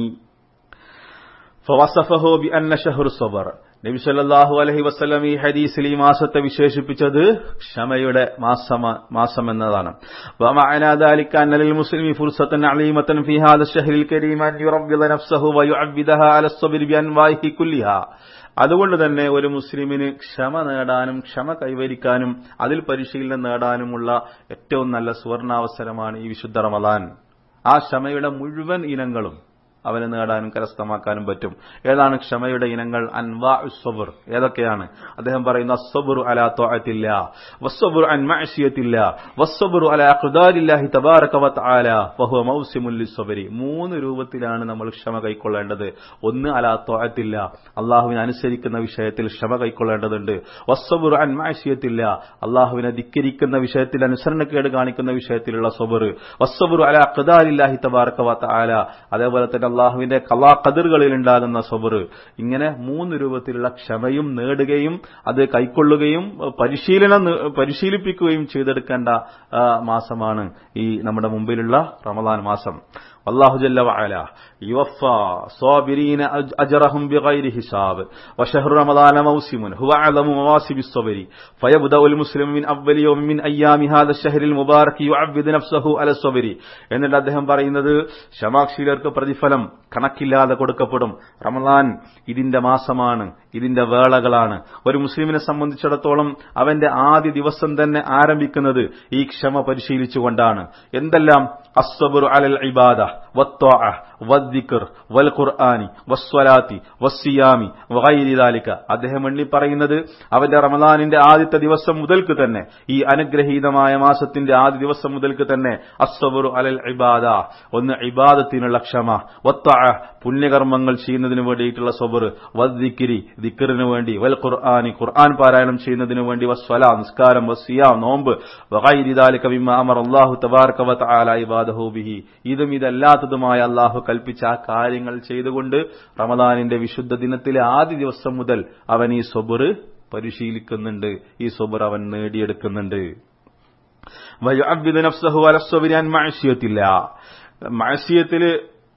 فوصفه بأن شهر الصبر നബി സല്ലല്ലാഹു അലൈഹി വസല്ലം ഈ ഹദീസിൽ ഈ മാസത്തെ വിശേഷിപ്പിച്ചത് ക്ഷമയുടെ മാസം മാസം എന്നതാണ് ومعنى ذلك أن للمسلم فرصة عظيمة في هذا الشهر الكريم أن يربض نفسه ويعبدها على الصبر بأنواعه كلها അതുകൊണ്ട് തന്നെ ഒരു മുസ്ലിമിന് ക്ഷമ നേടാനും ക്ഷമ കൈവരിക്കാനും അതിൽ പരിശീലനം നേടാനുമുള്ള ഏറ്റവും നല്ല സുവർണാവസരമാണ് ഈ വിശുദ്ധ റമദാൻ ആ ക്ഷമയുടെ മുഴുവൻ ഇനങ്ങളും അവന് നേടാനും കരസ്ഥമാക്കാനും പറ്റും ഏതാണ് ക്ഷമയുടെ ഇനങ്ങൾ അൻവാ സബുർ ഏതൊക്കെയാണ് അദ്ദേഹം പറയുന്നു അസ്സബുർ അലാ തോഅത്തില്ല വസ്സബുർ അൻ മഅസിയത്തില്ല വസ്സബുർ അലാ ഖുദാരില്ലാഹി തബാറക വതആല വഹുവ മൗസിമുൽ ലിസ്സബരി മൂന്ന് രൂപത്തിലാണ് നമ്മൾ ക്ഷമ കൈക്കൊള്ളേണ്ടത് ഒന്ന് അലാ തോഅത്തില്ല അള്ളാഹുവിനെ അനുസരിക്കുന്ന വിഷയത്തിൽ ക്ഷമ കൈക്കൊള്ളേണ്ടതുണ്ട് വസ്സബുർ അൻ മഅസിയത്തില്ല അള്ളാഹുവിനെ ധിക്കരിക്കുന്ന വിഷയത്തിൽ അനുസരണക്കേട് കാണിക്കുന്ന വിഷയത്തിലുള്ള സബുർ വസ്സബുർ അലാ ഖുദാരില്ലാഹി തബാറക വതആല അതേപോലെ തന്നെ അള്ളാഹുവിന്റെ കലാ കതിറുകളിൽ ഉണ്ടാകുന്ന സബർ ഇങ്ങനെ മൂന്ന് രൂപത്തിലുള്ള ക്ഷമയും നേടുകയും അത് കൈക്കൊള്ളുകയും പരിശീലനം പരിശീലിപ്പിക്കുകയും ചെയ്തെടുക്കേണ്ട മാസമാണ് ഈ നമ്മുടെ മുമ്പിലുള്ള റമദാൻ മാസം والله جل وعلا يوفى صابرين أجرهم بغير حساب وشهر رمضان موسم هو أعظم مواسم الصبر فيبدأ المسلم من أول يوم من أيام هذا الشهر المبارك يعبد نفسه على الصبر എന്നിട്ട് അദ്ദേഹം പറയുന്നത് ക്ഷമാക്ഷീലർക്ക് പ്രതിഫലം കണക്കില്ലാതെ കൊടുക്കപ്പെടും റമദാൻ ഇതിന്റെ മാസമാണ് ഇതിന്റെ വേളകളാണ് ഒരു മുസ്ലിമിനെ സംബന്ധിച്ചിടത്തോളം അവന്റെ ആദ്യ ദിവസം തന്നെ ആരംഭിക്കുന്നത് ഈ ക്ഷമ പരിശീലിച്ചുകൊണ്ടാണ് എന്തെല്ലാം അസ്വബുർ അലൽ ഇബാദ والطاعة والذكر والقرآن والصلاة والصيام وغير ذلك അദ്ദേഹം എണ്ണി പറയുന്നത് അവന്റെ റമദാനിന്റെ ആദ്യത്തെ ദിവസം മുതൽക്ക് തന്നെ ഈ അനുഗ്രഹീതമായ മാസത്തിന്റെ ആദ്യ ദിവസം മുതൽക്ക് തന്നെ അസ്വബുർ അലൽ ഇബാദ ഒന്ന് ഇബാദത്തിനുള്ള ക്ഷമ വത്താ പുണ്യകർമ്മങ്ങൾ ചെയ്യുന്നതിന് വേണ്ടിയിട്ടുള്ള സബർ വദ്ദിക്കിരി ദിക്കറിന് വേണ്ടി വൽ ഖുർആാനി ഖുർആൻ പാരായണം ചെയ്യുന്നതിന് വേണ്ടി വസ്വല നിസ്കാരം വസിയ നോമ്പ് വകൈരിദാലിക ബിമ്മ അമർ അല്ലാഹു തബാറക വതആല ഇബാദഹു ബിഹി ഇതും ഇതല്ലാത്തതുമായ അള്ളാഹു കൽപ്പിച്ച ആ കാര്യങ്ങൾ ചെയ്തുകൊണ്ട് റമദാനിന്റെ വിശുദ്ധ ദിനത്തിലെ ആദ്യ ദിവസം മുതൽ അവൻ ഈ സൊബർ പരിശീലിക്കുന്നുണ്ട് ഈ സൊബർ അവൻ നേടിയെടുക്കുന്നുണ്ട് വയുഅബ്ബിദു നഫ്സഹു അല സ്വബരി അൻ മഅസിയത്തില്ല മഅസിയത്തില്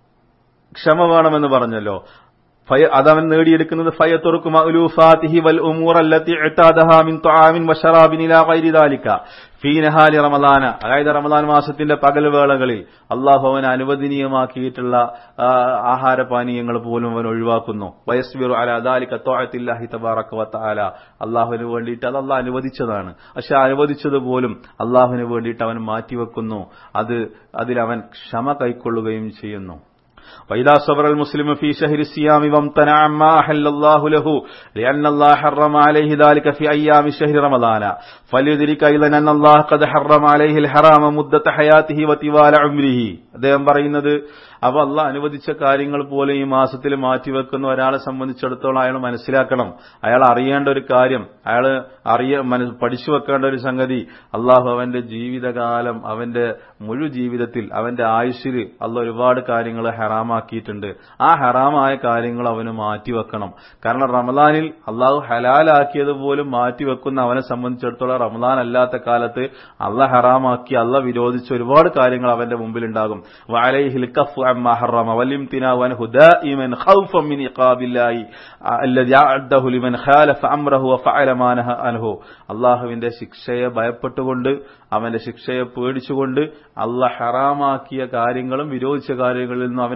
ക്ഷമ വേണമെന്ന് പറഞ്ഞല്ലോ അതവൻ നേടിയെടുക്കുന്നത് ഫയത്തുറുക്കും അലൂഫാത്തിഹി വൽ ഉമൂർ അല്ലത്തി ഇഅ്താദഹ മിൻ തുആമിൻ വശറാബിൻ ഇലാ ഗൈരി ദാലിക ഫീ നഹാലി റമദാന അതായത് റമദാൻ മാസത്തിന്റെ പകൽ വേളകളിൽ അള്ളാഹു അവൻ അനുവദനീയമാക്കിയിട്ടുള്ള ആഹാരപാനീയങ്ങൾ പോലും അവൻ ഒഴിവാക്കുന്നു വയസ്ബിറു അല ദാലിക തോഴത്തില്ലാഹി തബാറക വതആല അള്ളാഹുവിന് വേണ്ടിയിട്ട് അത് അള്ളാഹ് അനുവദിച്ചതാണ് പക്ഷെ അനുവദിച്ചത് പോലും അള്ളാഹുവിന് വേണ്ടിയിട്ട് അവൻ മാറ്റിവെക്കുന്നു അത് അതിലവൻ ക്ഷമ കൈക്കൊള്ളുകയും ചെയ്യുന്നു وإذا صبر المسلم في شهر الصيام وامتنع ما أحل الله له لأن الله حرم عليه ذلك في أيام شهر رمضان فليدرك أيضا أن الله قد حرم عليه الحرام مدة حياته وطوال عمره അദ്ദേഹം പറയുന്നത് അവ അല്ല അനുവദിച്ച കാര്യങ്ങൾ പോലെ ഈ മാസത്തിൽ മാറ്റിവെക്കുന്ന ഒരാളെ സംബന്ധിച്ചിടത്തോളം അയാൾ മനസ്സിലാക്കണം അയാൾ അറിയേണ്ട ഒരു കാര്യം അയാൾ അറിയ പഠിച്ചു വെക്കേണ്ട ഒരു സംഗതി അള്ളാഹു അവന്റെ ജീവിതകാലം അവന്റെ മുഴു ജീവിതത്തിൽ അവന്റെ ആയുഷിൽ അല്ല ഒരുപാട് കാര്യങ്ങൾ ഹറാമാക്കിയിട്ടുണ്ട് ആ ഹറാമായ കാര്യങ്ങൾ അവന് മാറ്റിവെക്കണം കാരണം റമദാനിൽ അള്ളാഹു ഹലാലാക്കിയത് പോലും മാറ്റിവെക്കുന്ന അവനെ സംബന്ധിച്ചിടത്തോളം റമദാൻ അല്ലാത്ത കാലത്ത് അള്ള ഹറാമാക്കി അള്ള വിരോധിച്ച ഒരുപാട് കാര്യങ്ങൾ അവന്റെ മുമ്പിൽ ഉണ്ടാകും വഅലൈഹിൽ കഫ് അമ്മാ ഹറമ വൽഇംതിനാഉ അൻഹു ദായിമൻ ഖൗഫൻ മിൻ ഇഖാബില്ലാഹി അല്ലദി അഅദ്ദഹു ലിമൻ ഖാലഫ അംറഹു വഫഅല മാ നഹ അൻഹു അള്ളാഹുവിന്റെ ശിക്ഷയെ ഭയപ്പെട്ടുകൊണ്ട് അവന്റെ ശിക്ഷയെ പേടിച്ചുകൊണ്ട് അള്ളാഹ് ഹറാമാക്കിയ കാര്യങ്ങളും വിരോധിച്ച കാര്യങ്ങളിൽ നിന്നും അവൻ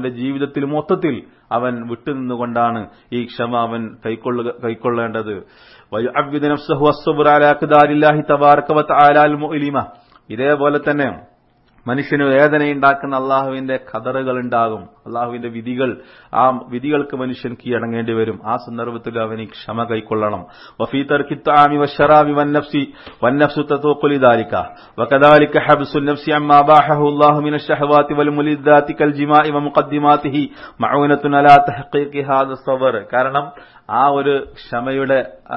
അവന്റെ ജീവിതത്തിൽ മൊത്തത്തിൽ അവൻ വിട്ടുനിന്നുകൊണ്ടാണ് ഈ ക്ഷമ അവൻ കൈക്കൊള്ളുക കൈക്കൊള്ളേണ്ടത് വയുഅബ്ബിദ് നഫ്സഹു വസ്സബ്റ അലാ ഖദാരില്ലാഹി തബാറക വതആല അൽ മുഅ്ലിമ ഇതേപോലെ തന്നെ മനുഷ്യന് വേദനയുണ്ടാക്കുന്ന അള്ളാഹുവിന്റെ ഖദറുകൾ ഉണ്ടാകും അള്ളാഹുവിന്റെ വിധികൾ ആ വിധികൾക്ക് മനുഷ്യൻ കീഴടങ്ങേണ്ടി വരും ആ സന്ദർഭത്തിൽ അവൻ ഈ ക്ഷമ കൈക്കൊള്ളണം വഫീ തർക്കി الطعام والشراب والنفس والنفس تذوق لذلك وكذلك حبس النفس عما باحه الله من الشهوات والملذات كالجماع ومقدماته معونة على تحقيق هذا الصبر കാരണം ആ ഒരു ക്ഷമയുടെ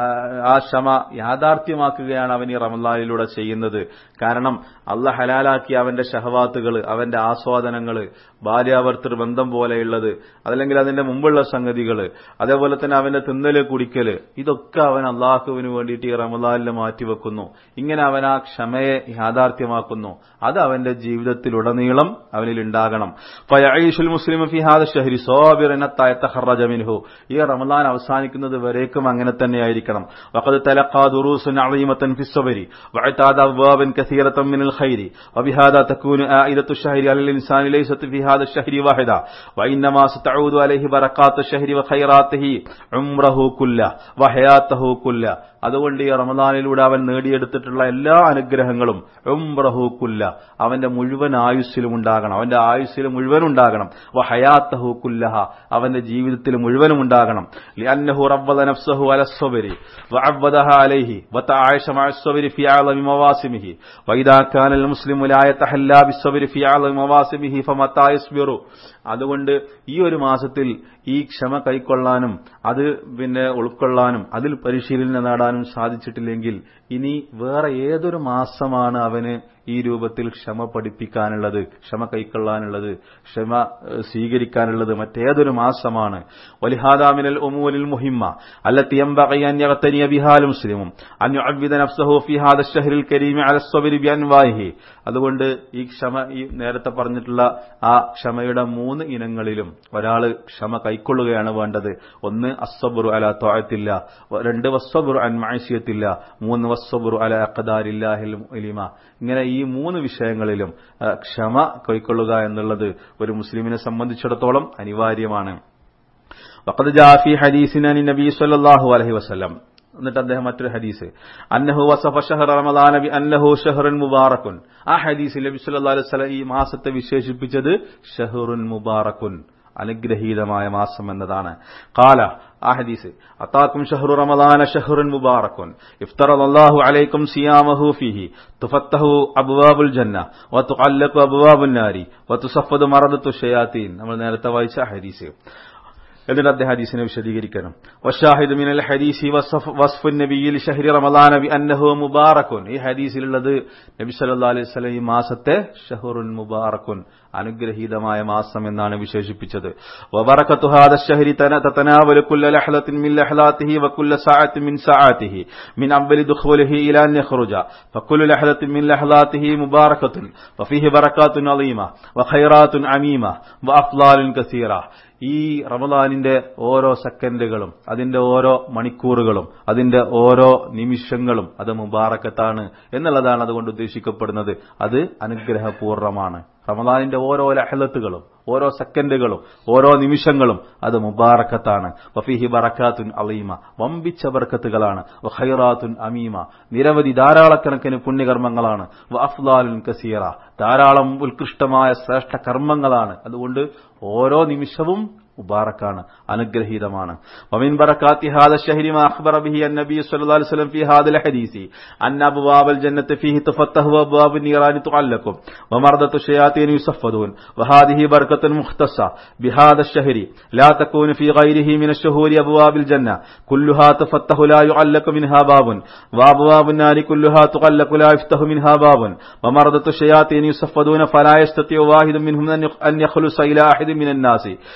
ആ ക്ഷമ യാഥാർത്ഥ്യമാക്കുകയാണ് അവൻ ഈ റമലാനിലൂടെ ചെയ്യുന്നത് കാരണം അള്ള ഹലാലാക്കിയ അവന്റെ ഷഹവാത്തുകൾ അവന്റെ ആസ്വാദനങ്ങൾ ഭാര്യാഭർത്തൃ ബന്ധം പോലെയുള്ളത് അതല്ലെങ്കിൽ അതിന്റെ മുമ്പുള്ള സംഗതികൾ അതേപോലെ തന്നെ അവന്റെ തിന്നല് കുടിക്കല് ഇതൊക്കെ അവൻ അള്ളാഹുവിന് വേണ്ടിയിട്ട് ഈ റമലാനിൽ മാറ്റിവെക്കുന്നു ഇങ്ങനെ അവൻ ആ ക്ഷമയെ യാഥാർത്ഥ്യമാക്കുന്നു അത് അവന്റെ ജീവിതത്തിലുടനീളം അവനിൽ ഉണ്ടാകണം ഫയീഷുൽ മുസ്ലിം ഫിഹാദ ഷഹരി സോബിറിനത്തായത്തഹറജമിൻഹു ഈ റമലാൻ അവസാനിക്കുന്നത് വരേക്കും അങ്ങനെ തന്നെയായിരിക്കണം വഖദ് തലഖാ ദുറൂസുൻ അളീമത്തൻ ഫിസ്സബരി വഅതാദ അബ്വാബൻ കസീറത്തൻ മിനൽ ഖൈരി وبهذا تكون آئدة الشهر على الإنسان ليست في هذا الشهر واحدة وإنما ستعود عليه بركات الشهر وخيراته عمره كله وحياته كله അതുകൊണ്ട് ഈ റമദാനിലൂടെ അവൻ നേടിയെടുത്തിട്ടുള്ള എല്ലാ അനുഗ്രഹങ്ങളും ഉംറഹൂക്കുല്ല അവന്റെ മുഴുവൻ ആയുസ്സിലും ഉണ്ടാകണം അവന്റെ ആയുസ്സിൽ മുഴുവൻ ഉണ്ടാകണം വ ഹയാത്തഹൂക്കുല്ലഹ അവന്റെ ജീവിതത്തിൽ മുഴുവനും ഉണ്ടാകണം ലിഅന്നഹു റബ്ബദ നഫ്സഹു അല الصبر وعبدها عليه وتعايش مع الصبر في أعظم مواسمه وإذا كان المسلم لا يتحلى بالصبر في أعظم مواسمه فمتى يصبر അതുകൊണ്ട് ഈ ഒരു മാസത്തിൽ ഈ ക്ഷമ കൈക്കൊള്ളാനും അത് പിന്നെ ഉൾക്കൊള്ളാനും അതിൽ പരിശീലനം നേടാനും സാധിച്ചിട്ടില്ലെങ്കിൽ ഇനി വേറെ ഏതൊരു മാസമാണ് അവന് ഈ രൂപത്തിൽ ക്ഷമ പഠിപ്പിക്കാനുള്ളത് ക്ഷമ കൈക്കൊള്ളാനുള്ളത് ക്ഷമ സ്വീകരിക്കാനുള്ളത് മറ്റേതൊരു മാസമാണ് വലിഹാദാമിനൽ ഒമൂലിൽ മുഹിമ്മ التي ينبغي أن يغتني بها المسلم أن يعبد نفسه في هذا الشهر الكريم على الصبر بأنواعه അതുകൊണ്ട് ഈ ക്ഷമ ഈ നേരത്തെ പറഞ്ഞിട്ടുള്ള ആ ക്ഷമയുടെ മൂന്ന് ഇനങ്ങളിലും ഒരാൾ ക്ഷമ കൈക്കൊള്ളുകയാണ് വേണ്ടത് ഒന്ന് അസ്വബുറു അല തോഴത്തില്ല രണ്ട് വസ്വബുറു അൻമാശയത്തില്ല മൂന്ന് വസ്വബുറു അല അക്കദാരില്ലാഹിൽ ഇലിമ ഇങ്ങനെ ഈ മൂന്ന് വിഷയങ്ങളിലും ക്ഷമ കൈക്കൊള്ളുക എന്നുള്ളത് ഒരു മുസ്ലിമിനെ സംബന്ധിച്ചിടത്തോളം അനിവാര്യമാണ് وقد جاء في حديثنا عن النبي صلى الله عليه وسلم എന്നിട്ട് അദ്ദേഹം മറ്റൊരു ഹദീസ് അന്നഹു വസഫ ഷഹർ റമദാന ബി അന്നഹു ഷഹറുൻ മുബാറക്കുൻ ആ ഹദീസിൽ നബി സല്ലല്ലാഹു അലൈഹി വസല്ലം ഈ മാസത്തെ വിശേഷിപ്പിച്ചത് ഷഹറുൻ മുബാറക്കുൻ അനുഗ്രഹീതമായ മാസം എന്നതാണ് കാല ആ ഹദീസ് അതാക്കും ഷഹ്റു റമദാന ഷഹ്റുൻ മുബാറക്കുൻ ഇഫ്തറല്ലാഹു അലൈക്കും സിയാമഹു ഫീഹി തുഫത്തഹു അബ്വാബുൽ ജന്ന വതുഅല്ലഖു അബ്വാബുൻ നാരി വതുസഫദു മറദത്തു ഷയാത്തീൻ നമ്മൾ നേരത്തെ വായിച്ച ഹദീസ് എന്നിട്ട് അദ്ദേഹം ഹദീസിനെ വിശദീകരിക്കണം വഷാഹിദ് മിനൽ ഹദീസി വസ്ഫു നബിയിൽ ഷഹരി റമദാന ബി അന്നഹു മുബാറക്കുൻ ഈ ഹദീസിലുള്ളത് നബി സല്ലല്ലാഹു അലൈഹി വസല്ലം ഈ മാസത്തെ ഷഹറുൻ മുബാറക്കുൻ അനുഗ്രഹീതമായ മാസം എന്നാണ് വിശേഷിപ്പിച്ചത് വബറകത്തു ഹാദ الشهر تتناول كل لحظة من لحظاته وكل ساعة من ساعاته من أول دخوله إلى أن يخرج فكل لحظة من لحظاته مباركة وفيه بركات عظيمة وخيرات عميمة وأفضال كثيرة ഈ റമദാനിന്റെ ഓരോ സെക്കൻഡുകളും അതിന്റെ ഓരോ മണിക്കൂറുകളും അതിന്റെ ഓരോ നിമിഷങ്ങളും അത് മുബാറക്കത്താണ് എന്നുള്ളതാണ് അതുകൊണ്ട് ഉദ്ദേശിക്കപ്പെടുന്നത് അത് അനുഗ്രഹപൂർണമാണ് റമദാനിന്റെ ഓരോ ലഹലത്തുകളും ഓരോ സെക്കൻഡുകളും ഓരോ നിമിഷങ്ങളും അത് മുബാറക്കത്താണ് വഫീഹി ബറക്കാത്തുൻ അലീമ വമ്പിച്ച ബർക്കത്തുകളാണ് വഖൈറാത്തുൻ അമീമ നിരവധി ധാരാളക്കണക്കിന് പുണ്യകർമ്മങ്ങളാണ് വഅഫ്ലാലുൻ കസീറ ധാരാളം ഉത്കൃഷ്ടമായ ശ്രേഷ്ഠ കർമ്മങ്ങളാണ് അതുകൊണ്ട് ഓരോ നിമിഷവും മുബാറക്കാണ് അനുഗ്രഹീതമാണ് ومن بركات هذا الشهر ما أخبر به النبي صلى الله عليه وسلم في هذا الحديث أن أبواب الجنة فيه تفتح وأبواب النيران تعلق ومرضة الشياطين يصفدون وهذه بركة مختصة بهذا الشهر لا تكون في غيره من الشهور أبواب الجنة كلها تفتح لا يعلق منها باب وأبواب النار كلها تغلق لا يفتح منها باب ومرضة الشياطين يصفدون فلا يستطيع واحد منهم أن يخلص إلى أحد من الناس كما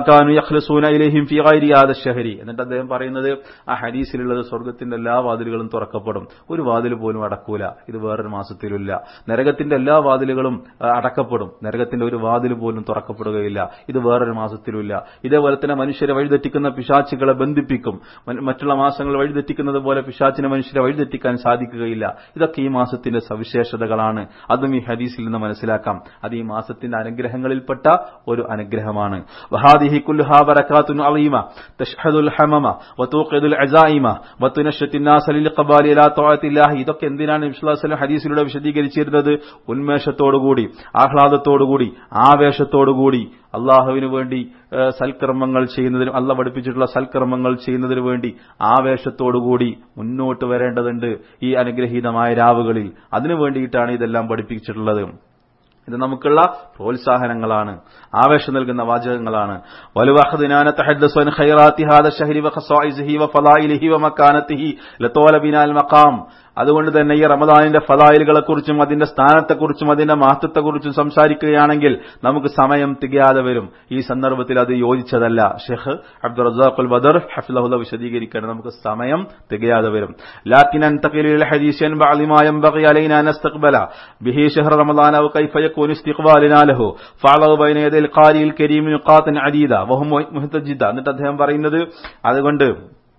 കാനു യഖ്ലസൂന ഇലൈഹിം ഫീ ഗൈരി ഹാദ ഷഹരി എന്നിട്ട് അദ്ദേഹം പറയുന്നത് ആ ഹദീസിലുള്ളത് സ്വർഗ്ഗത്തിന്റെ എല്ലാ വാതിലുകളും തുറക്കപ്പെടും ഒരു വാതിൽ പോലും അടക്കൂല ഇത് വേറൊരു മാസത്തിലില്ല നരകത്തിന്റെ എല്ലാ വാതിലുകളും ആ, അടക്കപ്പെടും നരകത്തിന്റെ ഒരു വാതിൽ പോലും തുറക്കപ്പെടുകയില്ല ഇത് വേറൊരു മാസത്തിലുമില്ല ഇതേപോലെ തന്നെ മനുഷ്യരെ വഴിതെറ്റിക്കുന്ന പിശാച്ചുകളെ ബന്ധിപ്പിക്കും മ- മറ്റുള്ള മാസങ്ങൾ വഴിതെറ്റിക്കുന്നത് പോലെ പിശാച്ചിനെ മനുഷ്യരെ വഴിതെറ്റിക്കാൻ സാധിക്കുകയില്ല ഇതൊക്കെ ഈ മാസത്തിന്റെ സവിശേഷതകളാണ് അതും ഈ ഹദീസിൽ നിന്ന് മനസ്സിലാക്കാം അത് ഈ മാസത്തിന്റെ അനുഗ്രഹങ്ങളിൽപ്പെട്ട ഒരു അനുഗ്രഹമാണ് വഹാദിഹി കുല്ലുഹാ ബറകാത്തുൻ അളീമ തഷ്ഹദുൽ ഹമമ വതൂഖിദുൽ അസായിമ വതുനശ്ശത്തിൻ നാസ ലിൽഖബാലി ഇലാ തഅത്തില്ലാഹി ഇതൊക്കെ എന്തിനാണ് നബി സല്ലല്ലാഹു അലൈഹി വസല്ലം ഹദീസിലൂടെ വിശദീകരിച്ചിരുന്നത് ഉന്മേഷത്തോടുകൂടി ആഹ്ലാദത്തോടുകൂടി ആവേശത്തോടുകൂടി അള്ളാഹുവിന് വേണ്ടി ഏഹ്, സൽക്കർമ്മങ്ങൾ ചെയ്യുന്നതിനും അല്ല പഠിപ്പിച്ചിട്ടുള്ള സൽക്കർമ്മങ്ങൾ ചെയ്യുന്നതിനു വേണ്ടി ആവേശത്തോടുകൂടി മുന്നോട്ട് വരേണ്ടതുണ്ട് ഈ അനുഗ്രഹീതമായ രാവുകളിൽ അതിനു വേണ്ടിയിട്ടാണ് ഇതെല്ലാം പഠിപ്പിച്ചിട്ടുള്ളത് ഇത് നമുക്കുള്ള പ്രോത്സാഹനങ്ങളാണ് ആവേശം നൽകുന്ന വാചകങ്ങളാണ് വലുവഹദിനാന തഹദ്ദസു അൻ ഖൈറാത്തി ഹാദ ശഹരി വഖസായിസിഹി വഫളായിലിഹി വമക്കാനത്തിഹി ലതോല ബിനാൽ മഖാം അതുകൊണ്ട് തന്നെ ഈ റമദാനിന്റെ ഫലായിലുകളെ കുറിച്ചും അതിന്റെ സ്ഥാനത്തെക്കുറിച്ചും അതിന്റെ മഹത്വത്തെക്കുറിച്ചും സംസാരിക്കുകയാണെങ്കിൽ നമുക്ക് സമയം തികയാതെ വരും ഈ സന്ദർഭത്തിൽ അത് യോജിച്ചതല്ല ഷെഖ് അബ്ദുൾ റസാഖുൽ ബദർ ഹഫിലഹുല വിശദീകരിക്കണം നമുക്ക് സമയം തികയാതെ വരും ലാക്കിൻ അൻതഖിലിൽ ഹദീസൻ ബഅദി മാ യൻബഗി അലൈനാ നസ്തഖ്ബല ബിഹി ഷഹർ റമദാന വ കൈഫ യകൂനു ഇസ്തിഖ്ബാലിനാ ലഹു ഫഅലു ബൈന യദിൽ ഖാരിയിൽ കരീം നിഖാതൻ അദീദ വഹും മുഹ്തജിദ എന്നിട്ട് അദ്ദേഹം പറയുന്നത് അതുകൊണ്ട്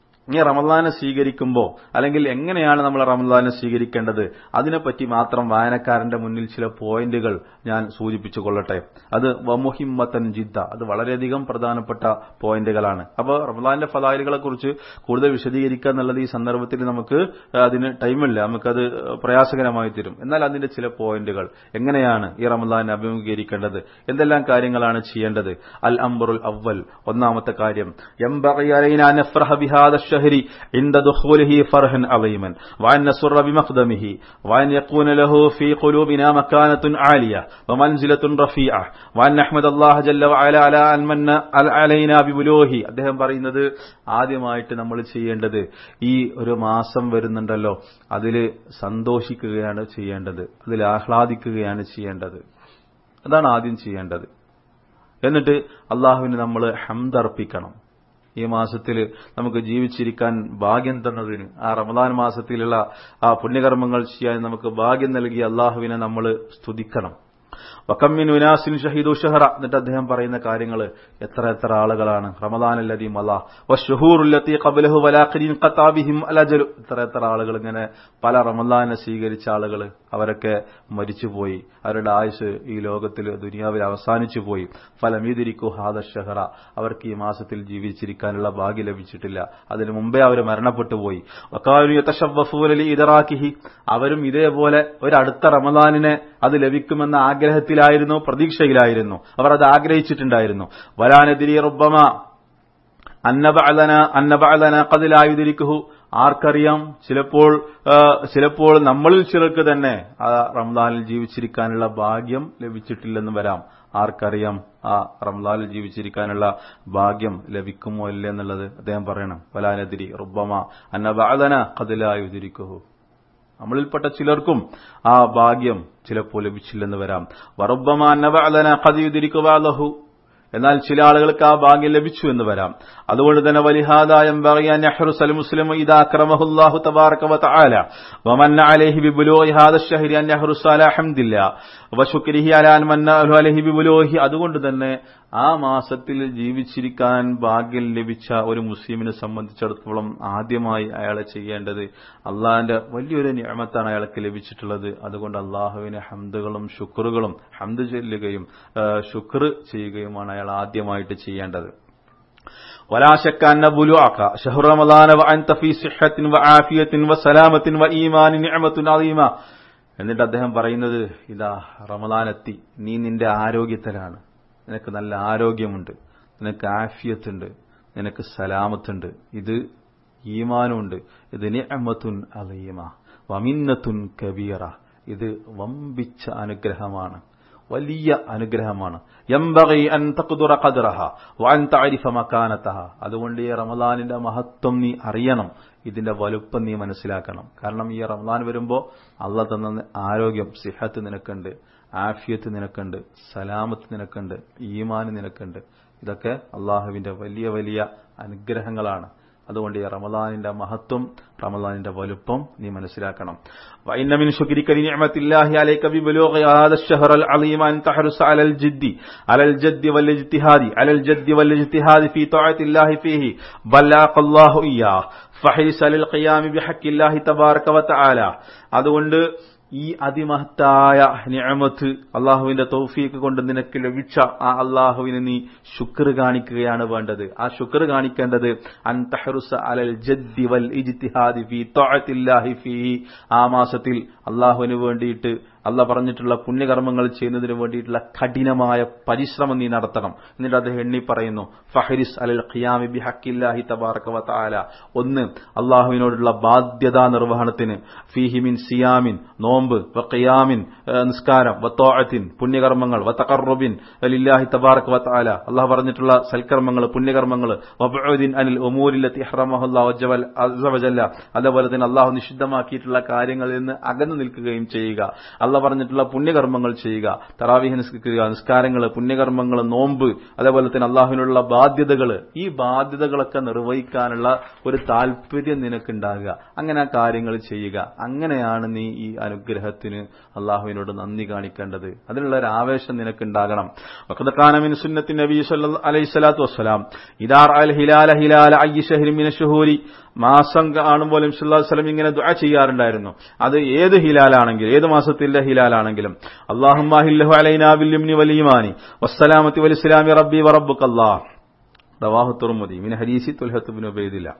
ഈ റമദാനെ സ്വീകരിക്കുമ്പോൾ അല്ലെങ്കിൽ എങ്ങനെയാണ് നമ്മൾ റമദാനെ സ്വീകരിക്കേണ്ടത് അതിനെപ്പറ്റി മാത്രം വായനക്കാരന്റെ മുന്നിൽ ചില പോയിന്റുകൾ ഞാൻ സൂചിപ്പിച്ചു കൊള്ളട്ടെ അത് വമുഹിമ്മത്തൻ ജിദ്ദ അത് വളരെയധികം പ്രധാനപ്പെട്ട പോയിന്റുകളാണ് അപ്പോൾ റമദാന്റെ ഫലായിലുകളെ കുറിച്ച് കൂടുതൽ വിശദീകരിക്കുക എന്നുള്ളത് ഈ സന്ദർഭത്തിൽ നമുക്ക് അതിന് ടൈമില്ല നമുക്കത് പ്രയാസകരമായി തരും എന്നാൽ അതിന്റെ ചില പോയിന്റുകൾ എങ്ങനെയാണ് ഈ റമദാനെ അഭിമുഖീകരിക്കേണ്ടത് എന്തെല്ലാം കാര്യങ്ങളാണ് ചെയ്യേണ്ടത് അൽ അംബറുൽ അവൽ ഒന്നാമത്തെ കാര്യം ينبغي علينا أن نفرح بهذا الشهر عند دخوله فرحا عظيما وأن نسر بمقدمه وأن يكون له في قلوبنا مكانة عالية ومنزلة رفيعة وأن نحمد الله جل وعلا على أن من علينا ببلوغه അദ്ദേഹം പറയുന്നത് ആദ്യമായിട്ട് നമ്മൾ ചെയ്യേണ്ടത് ഈ ഒരു മാസം വരുന്നുണ്ടല്ലോ അതിൽ സന്തോഷിക്കുകയാണ് ചെയ്യേണ്ടത് അതിൽ ആഹ്ലാദിക്കുകയാണ് ചെയ്യേണ്ടത് അതാണ് ആദ്യം ചെയ്യേണ്ടത് എന്നിട്ട് അള്ളാഹുവിന് നമ്മൾ ഹംദർപ്പിക്കണം ഈ മാസത്തിൽ നമുക്ക് ജീവിച്ചിരിക്കാൻ ഭാഗ്യം തന്നതിന് ആ റമദാൻ മാസത്തിലുള്ള ആ പുണ്യകർമ്മങ്ങൾ ചെയ്യാൻ നമുക്ക് ഭാഗ്യം നൽകി അള്ളാഹുവിനെ നമ്മൾ സ്തുതിക്കണം വക്കമ്മിൻ വിനാസിൻ ഷഹീദു ഷഹറ എന്നിട്ട് അദ്ദേഹം പറയുന്ന കാര്യങ്ങൾ എത്ര എത്ര ആളുകളാണ് റമദാൻ അല്ലതി മല വഷഹൂറുല്ലത്തി കബലഹു വലാഖിൻ ഖത്താബിഹിം അലജലു എത്ര എത്ര ആളുകൾ ഇങ്ങനെ പല റമദാനെ സ്വീകരിച്ച ആളുകൾ അവരൊക്കെ മരിച്ചുപോയി അവരുടെ ആയുസ് ഈ ലോകത്തിൽ ദുനിയാവിൽ അവസാനിച്ചു പോയി ഫലമീതിരിക്കു ഹാദ ഷഹറ അവർക്ക് ഈ മാസത്തിൽ ജീവിച്ചിരിക്കാനുള്ള ഭാഗ്യം ലഭിച്ചിട്ടില്ല അതിനു മുമ്പേ അവർ മരണപ്പെട്ടു പോയി വക്കാലുയത്തഷവഫൂലി ഇതറാക്കിഹി അവരും ഇതേപോലെ ഒരു അടുത്ത റമദാനിനെ അത് ലഭിക്കുമെന്ന ആഗ്രഹത്തിലായിരുന്നു പ്രതീക്ഷയിലായിരുന്നു അവർ അത് ആഗ്രഹിച്ചിട്ടുണ്ടായിരുന്നു വലാനെതിരി റുബമ അന്നബഅലന അന്നബഅലന കതിലായുതിരിക്കുഹു ആർക്കറിയാം ചിലപ്പോൾ ആ, ചിലപ്പോൾ നമ്മളിൽ ചിലർക്ക് തന്നെ ആ റംദാനിൽ ജീവിച്ചിരിക്കാനുള്ള ഭാഗ്യം ലഭിച്ചിട്ടില്ലെന്ന് വരാം ആർക്കറിയാം ആ റംദാനിൽ ജീവിച്ചിരിക്കാനുള്ള ഭാഗ്യം ലഭിക്കുമോ ഇല്ലേ എന്നുള്ളത് അദ്ദേഹം പറയണം വലാനെതിരി റുബമ അന്നബഅലന കതിലായുതിരിക്കുഹു നമ്മളിൽപ്പെട്ട ചിലർക്കും ആ ഭാഗ്യം ചിലപ്പോൾ ലഭിച്ചില്ലെന്ന് വരാം വറുബമ അന്നബഅലന കതിയുതിരിക്കുവാലഹു എന്നാൽ ചില ആളുകൾക്ക് ആ ഭാഗ്യം ലഭിച്ചു എന്ന് വരാം അതുകൊണ്ട് തന്നെ വലിഹാദായം പറയാൻ നെഹ്റുസൽ മുസ്ലിം ഇദാ അക്രമഹുല്ലാഹു തബാറക വതആല വമന്ന അലൈഹി ബിബുലൂഹി ഹാദ الشهر അൻ യഹ്റുസ അലാ ഹംദില്ല വശുക്രിഹി അലാ അൻ മന്ന അലൈഹി ബിബുലൂഹി അതുകൊണ്ട് തന്നെ ആ മാസത്തിൽ ജീവിച്ചിരിക്കാൻ ഭാഗ്യം ലഭിച്ച ഒരു മുസ്ലിമിനെ സംബന്ധിച്ചിടത്തോളം ആദ്യമായി അയാളെ ചെയ്യേണ്ടത് അള്ളാഹിന്റെ വലിയൊരു നിയമത്താണ് അയാൾക്ക് ലഭിച്ചിട്ടുള്ളത് അതുകൊണ്ട് അള്ളാഹുവിന് ഹംദുകളും ശുക്റുകളും ഹംദ് ചൊല്ലുകയും ആ, ശുക്ർ ചെയ്യുകയുമാണ് അയാൾ ആദ്യമായിട്ട് ചെയ്യേണ്ടത് ولا شك أن بلوعك شهر رمضان وأنت في صحة وعافية وسلامة وإيمان نعمة عظيمة എന്നിട്ട് അദ്ദേഹം പറയുന്നത് ഇതാ റമദാനെത്തി നീ നിന്റെ ആരോഗ്യത്തിലാണ് നിനക്ക് നല്ല ആരോഗ്യമുണ്ട് നിനക്ക് ആഫിയത്തുണ്ട് നിനക്ക് സലാമത്തുണ്ട് ഇത് ഈമാനുണ്ട് ഇത് നിഅമത്തുൻ അലീമ വമിന്നത്തുൻ കബീറ ഇത് വമ്പിച്ച അനുഗ്രഹമാണ് വലിയ അനുഗ്രഹമാണ് യംബഗി അൻ തഖ്ദുറ ഖദ്റഹ വഅൻ തഅരിഫ മകാനതഹ അതുകൊണ്ട് ഈ റമദാനിന്റെ മഹത്വം നീ അറിയണം ഇതിന്റെ വലുപ്പം നീ മനസ്സിലാക്കണം കാരണം ഈ റമദാൻ വരുമ്പോൾ അള്ളാഹ് തന്ന ആരോഗ്യം സിഹത്ത് നിനക്കുണ്ട് ആഫിയത്ത് നിനക്കുണ്ട് സലാമത്ത് നിനക്കുണ്ട് ഈമാന് നിനക്കുണ്ട് ഇതൊക്കെ അള്ളാഹുവിന്റെ വലിയ വലിയ അനുഗ്രഹങ്ങളാണ് അതുകൊണ്ട് ഈ റമദാനിന്റെ മഹത്വം റമദാനിന്റെ വലുപ്പം നീ മനസ്സിലാക്കണം وإن من شكرك لنعمة الله عليك ببلوغ هذا الشهر العظيم أن تحرص على الجد على الجد والاجتهاد على الجد والاجتهاد في طاعة الله فيه بلغ الله إياه فحرص للقيام بحق الله تبارك وتعالى അതുകൊണ്ട് ഈ അതിമഹത്തായ നിയമത്ത് അള്ളാഹുവിന്റെ തൗഫീക്ക് കൊണ്ട് നിനക്ക് ലഭിച്ച ആ അള്ളാഹുവിന് നീ ശുക്ർ കാണിക്കുകയാണ് വേണ്ടത് ആ ശുക്ർ കാണിക്കേണ്ടത് അൻതഹറുസ അലൽ ജദ്ദി വൽ ഇജ്തിഹാദി ഫീ ത്വഅത്തില്ലാഹി ഫീ ആ മാസത്തിൽ അള്ളാഹുവിന് വേണ്ടിയിട്ട് അല്ല പറഞ്ഞിട്ടുള്ള പുണ്യകർമ്മങ്ങൾ ചെയ്യുന്നതിന് വേണ്ടിയിട്ടുള്ള കഠിനമായ പരിശ്രമം നീ നടത്തണം എന്നിട്ട് അദ്ദേഹം എണ്ണി പറയുന്നു ഫഹരിസ് അലൽ ഖിയാമി ബി ഹക്കില്ലാഹി തബാറക വതആല ഒന്ന് അള്ളാഹുവിനോടുള്ള ബാധ്യതാ നിർവഹണത്തിന് ഫീഹിമിൻ സിയാമിൻ നോമ്പ് വഖിയാമിൻ നിസ്കാരം വത്തോഅത്തിൻ പുണ്യകർമ്മങ്ങൾ വതഖറുബിൻ ലില്ലാഹി തബാറക വതആല അള്ളാഹു പറഞ്ഞിട്ടുള്ള സൽക്കർമ്മങ്ങൾ പുണ്യകർമ്മങ്ങൾ വബഉദിൻ അനിൽ ഉമൂരില്ലത്തി ഹറമഹുല്ലാഹു വജവൽ അസ്സവജല്ല അതുപോലെ തന്നെ അള്ളാഹു നിഷിദ്ധമാക്കിയിട്ടുള്ള കാര്യങ്ങളിൽ നിന്ന് അകന്നു നിൽക്കുകയും ചെയ്യുക അല്ല പറഞ്ഞിട്ടുള്ള പുണ്യകർമ്മങ്ങൾ ചെയ്യുക തറാവിഹ് നിസ്കരിക്കുക നിസ്കാരങ്ങൾ പുണ്യകർമ്മങ്ങൾ നോമ്പ് അതേപോലെ തന്നെ അള്ളാഹുവിനുള്ള ബാധ്യതകൾ ഈ ബാധ്യതകളൊക്കെ നിർവഹിക്കാനുള്ള ഒരു താല്പര്യം നിനക്കുണ്ടാകുക അങ്ങനെ ആ കാര്യങ്ങൾ ചെയ്യുക അങ്ങനെയാണ് നീ ഈ അനുഗ്രഹത്തിന് അള്ളാഹുവിനോട് നന്ദി കാണിക്കേണ്ടത് അതിനുള്ള ഒരു ആവേശം നിനക്കുണ്ടാകണം വഖദഖാനമിൻ സുന്നത്തി നബി അലൈഹി സ്വലാത്തു വസ്സലാം ഇദാർ അൽ ഹിലാല ഹിലാല അയ്യ ഷഹ്രിമിന ഷുഹൂരി മാസം കാണുമ്പോൾ വസ്ലം ഇങ്ങനെ ദുആ ചെയ്യാറുണ്ടായിരുന്നു അത് ഏത് ഹിലാലാണെങ്കിലും ഏത് മാസത്തിന്റെ ഹിലാലാണെങ്കിലും അള്ളാഹുമാഹില്ലഹു അലൈനാ ബില്ലിംനി വലീമാനി വസ്സലാമത്തി വലിസ്ലാമി റബ്ബി വറബ്ബുക്കല്ലാഹ് റവാഹു തുർമുദി മിൻ ഹദീസി തുൽഹത്ത് ബിൻ ഉബൈദില്ല